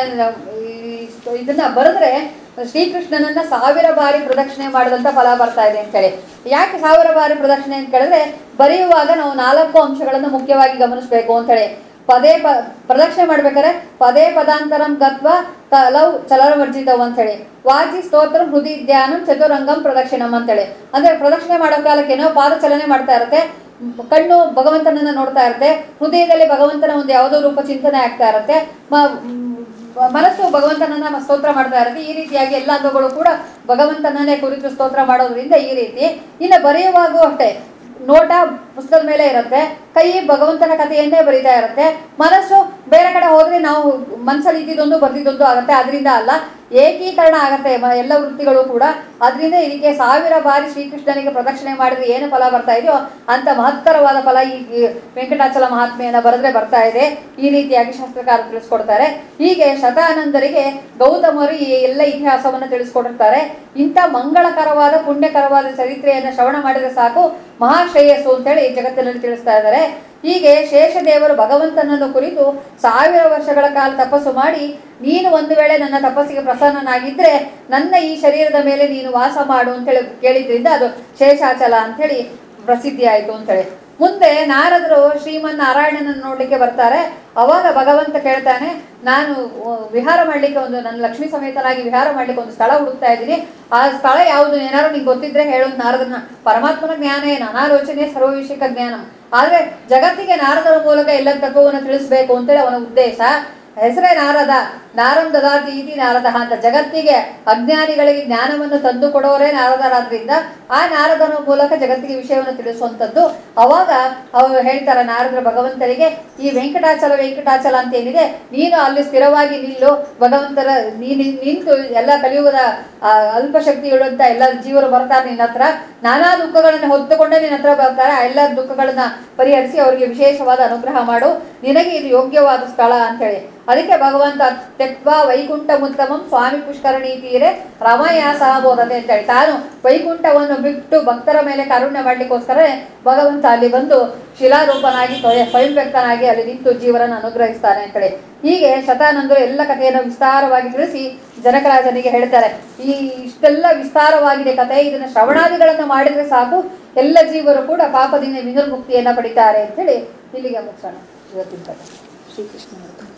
ಈ sto- ಇದನ್ನ ಬರೆದ್ರೆ ಶ್ರೀಕೃಷ್ಣನನ್ನ ಸಾವಿರ ಬಾರಿ ಪ್ರದಕ್ಷಿಣೆ ಮಾಡಿದಂತ ಫಲ ಬರ್ತಾ ಇದೆ ಅಂತೇಳಿ ಯಾಕೆ ಸಾವಿರ ಬಾರಿ ಪ್ರದಕ್ಷಿಣೆ ಅಂತ ಕೇಳಿದ್ರೆ ಬರೆಯುವಾಗ ನಾವು ನಾಲ್ಕು ಅಂಶಗಳನ್ನು ಮುಖ್ಯವಾಗಿ ಗಮನಿಸಬೇಕು ಅಂತೇಳಿ ಪದೇ ಪ ಪ್ರದಕ್ಷಿಣೆ ಮಾಡ್ಬೇಕಾದ್ರೆ ಪದೇ ಪದಾಂತರಂ ಗತ್ವ ಕಲೌ ಚಲನವರ್ಜಿತವು ಅಂತೇಳಿ ವಾಚಿ ಸ್ತೋತ್ರ ಹೃದಯ ಧ್ಯಾನಂ ಚತುರಂಗಂ ಪ್ರದಕ್ಷಿಣಂ ಅಂತೇಳಿ ಅಂದ್ರೆ ಪ್ರದಕ್ಷಿಣೆ ಮಾಡೋ ಕಾಲಕ್ಕೇನೋ ಪಾದ ಚಲನೆ ಮಾಡ್ತಾ ಇರುತ್ತೆ ಮ್, ಕಣ್ಣು ಭಗವಂತನನ್ನ ನೋಡ್ತಾ ಇರುತ್ತೆ ಹೃದಯದಲ್ಲಿ ಭಗವಂತನ ಒಂದು ಯಾವುದೋ ರೂಪ ಚಿಂತನೆ ಆಗ್ತಾ ಇರುತ್ತೆ ಮ- ಮ್, ಮನಸ್ಸು ಭಗವಂತನನ್ನ ಸ್ತೋತ್ರ ಮಾಡ್ತಾ ಇರುತ್ತೆ ಈ ರೀತಿಯಾಗಿ ಎಲ್ಲ ಅಂಗಗಳು ಕೂಡ ಭಗವಂತನನ್ನೇ ಕುರಿತು ಸ್ತೋತ್ರ ಮಾಡೋದ್ರಿಂದ ಈ ರೀತಿ ಇನ್ನು ಬರೆಯುವಾಗೂ ಅಷ್ಟೇ ನೋಟ ಪುಸ್ತಕದ ಮೇಲೆ ಇರುತ್ತೆ ಕೈ ಭಗವಂತನ ಕಥೆಯನ್ನೇ ಬರೀತಾ ಇರುತ್ತೆ ಮನಸ್ಸು ಬೇರೆ ಕಡೆ ಹೋದ್ರೆ ನಾವು ಮನಸ್ಸಲ್ಲಿ ಇದ್ದಿದ್ದೊಂದು ಬರ್ದಿದ್ದೊಂದು ಆಗುತ್ತೆ ಅದರಿಂದ ಅಲ್ಲ ಏಕೀಕರಣ ಆಗತ್ತೆ ಮ- ಎಲ್ಲ ವೃತ್ತಿಗಳು ಕೂಡ ಅದರಿಂದ ಇದಕ್ಕೆ ಸಾವಿರ ಬಾರಿ ಶ್ರೀಕೃಷ್ಣನಿಗೆ ಪ್ರದಕ್ಷಿಣೆ ಮಾಡಿದ್ರೆ ಏನು ಫಲ ಬರ್ತಾ ಇದೆಯೋ ಅಂತ ಮಹತ್ತರವಾದ ಫಲ ಈ ಈ ವೆಂಕಟಾಚಲ ಮಹಾತ್ಮೆಯನ್ನು ಬರೆದ್ರೆ ಬರ್ತಾ ಇದೆ ಈ ರೀತಿಯಾಗಿ ಶಾಸ್ತ್ರಕಾರ ತಿಳಿಸ್ಕೊಡ್ತಾರೆ ಹೀಗೆ ಶತಾನಂದರಿಗೆ ಗೌತಮರು ಈ ಎಲ್ಲ ಇತಿಹಾಸವನ್ನು ತಿಳಿಸ್ಕೊಟ್ಟಿರ್ತಾರೆ ಇಂಥ ಮಂಗಳಕರವಾದ ಪುಣ್ಯಕರವಾದ ಚರಿತ್ರೆಯನ್ನು ಶ್ರವಣ ಮಾಡಿದ್ರೆ ಸಾಕು ಮಹಾಶ್ರೇಯಸ್ಸು ಅಂತೇಳಿ ಜಗತ್ತಿನಲ್ಲಿ ತಿಳಿಸ್ತಾ ಇದ್ದಾರೆ ಹೀಗೆ ಶೇಷದೇವರು ಭಗವಂತನನ್ನು ಕುರಿತು ಸಾವಿರ ವರ್ಷಗಳ ಕಾಲ ತಪಸ್ಸು ಮಾಡಿ ನೀನು ಒಂದು ವೇಳೆ ನನ್ನ ತಪಸ್ಸಿಗೆ ಪ್ರಸನ್ನನಾಗಿದ್ದರೆ ನನ್ನ ಈ ಶರೀರದ ಮೇಲೆ ನೀನು ವಾಸ ಮಾಡು ಅಂತೇಳಿ ಕೇಳಿದ್ರಿಂದ ಅದು ಶೇಷಾಚಲ ಅಂಥೇಳಿ ಪ್ರಸಿದ್ಧಿ ಆಯಿತು ಅಂತೇಳಿ ಮುಂದೆ ನಾರದರು ಶ್ರೀಮನ್ ನಾರಾಯಣನನ್ನು ನೋಡ್ಲಿಕ್ಕೆ ಬರ್ತಾರೆ ಅವಾಗ ಭಗವಂತ ಕೇಳ್ತಾನೆ ನಾನು ಆ, ವಿಹಾರ ಮಾಡ್ಲಿಕ್ಕೆ ಒಂದು ನನ್ನ ಲಕ್ಷ್ಮೀ ಸಮೇತನಾಗಿ ವಿಹಾರ ಮಾಡ್ಲಿಕ್ಕೆ ಒಂದು ಸ್ಥಳ ಹುಡುಕ್ತಾ ಇದ್ದೀನಿ ಆ ಸ್ಥಳ ಯಾವುದು ಏನಾದ್ರು ನಿಂಗೆ ಗೊತ್ತಿದ್ರೆ ಹೇಳು ನಾರದನ ಪರಮಾತ್ಮನ ಜ್ಞಾನ ಏನು ಅನಾಲೋಚನೆ ಸರ್ವವಿಷಯಕ ಜ್ಞಾನ ಆದ್ರೆ ಜಗತ್ತಿಗೆ ನಾರದರ ಮೂಲಕ ಎಲ್ಲ ತತ್ವವನ್ನು ತಿಳಿಸ್ಬೇಕು ಅಂತೇಳಿ ಅವನ ಉದ್ದೇಶ ಹೆಸರೇ ನಾರದ ನಾರಂ ದದಾತಿ ಇತಿ ನಾರದ ಅಂತ ಜಗತ್ತಿಗೆ ಅಜ್ಞಾನಿಗಳಿಗೆ ಜ್ಞಾನವನ್ನು ತಂದು ಕೊಡೋರೇ ನಾರದರಾದ್ರಿಂದ ಆ ನಾರದನ ಮೂಲಕ ಜಗತ್ತಿಗೆ ವಿಷಯವನ್ನು ತಿಳಿಸುವಂಥದ್ದು ಅವಾಗ ಅವರು ಹೇಳ್ತಾರೆ ನಾರದ್ರ ಭಗವಂತರಿಗೆ ಈ ವೆಂಕಟಾಚಲ ವೆಂಕಟಾಚಲ ಅಂತ ಏನಿದೆ ನೀನು ಅಲ್ಲಿ ಸ್ಥಿರವಾಗಿ ನಿಲ್ಲು ಭಗವಂತರ ನೀನು ನಿಂತು ಎಲ್ಲ ಕಲಿಯುಗದ ಆ, ಅಲ್ಪಶಕ್ತಿಯುಳ್ಳಂತ ಎಲ್ಲ ಜೀವರು ಬರ್ತಾರೆ ನಿನ್ನ ಹತ್ರ ನಾನಾ ದುಃಖಗಳನ್ನು ಹೊತ್ತುಕೊಂಡೇ ನಿನ್ನ ಹತ್ರ ಬರ್ತಾರೆ ಆ ಎಲ್ಲ ದುಃಖಗಳನ್ನ ಪರಿಹರಿಸಿ ಅವರಿಗೆ ವಿಶೇಷವಾದ ಅನುಗ್ರಹ ಮಾಡು ನಿನಗೆ ಇದು ಯೋಗ್ಯವಾದ ಸ್ಥಳ ಅಂತೇಳಿ ಅದಕ್ಕೆ ಭಗವಂತ ತೆಕ್ವಾ ವೈಕುಂಠ ಮುತ್ತಮಂ ಸ್ವಾಮಿ ಪುಷ್ಕರಣಿ ತೀರೆ ರಮಯ ಸಹಬೋಧತೆ ಅಂತೇಳಿ ತಾನು ವೈಕುಂಠವನ್ನು ಬಿಟ್ಟು ಭಕ್ತರ ಮೇಲೆ ಕಾರುಣ್ಯ ಮಾಡ್ಲಿಕ್ಕೋಸ್ಕರ ಭಗವಂತ ಅಲ್ಲಿ ಬಂದು ಶಿಲಾರೂಪನಾಗಿ ಸ್ವಯ- ಸ್ವಯಂ ವ್ಯಕ್ತನಾಗಿ ಅಲ್ಲಿ ನಿಂತು ಜೀವರನ್ನು ಅನುಗ್ರಹಿಸ್ತಾನೆ ಅಂತೇಳಿ ಹೀಗೆ ಶತಾನಂದರು ಎಲ್ಲ ಕಥೆಯನ್ನು ವಿಸ್ತಾರವಾಗಿ ತಿಳಿಸಿ ಜನಕರಾಜನಿಗೆ ಹೇಳ್ತಾರೆ ಈ ಇಷ್ಟೆಲ್ಲ ವಿಸ್ತಾರವಾಗಿದೆ ಕಥೆ ಇದನ್ನು ಶ್ರವಣಾದಿಗಳನ್ನು ಮಾಡಿದ್ರೆ ಸಾಕು ಎಲ್ಲ ಜೀವರು ಕೂಡ ಪಾಪದಿಂದ ವಿನಿರ್ಮುಕ್ತಿಯನ್ನು ಪಡಿತಾರೆ ಅಂತೇಳಿ ಇಲ್ಲಿಗೆ ಮುಗಿಸೋಣ ಇವತ್ತಿನ ಕಥೆ ಶ್ರೀಕೃಷ್ಣ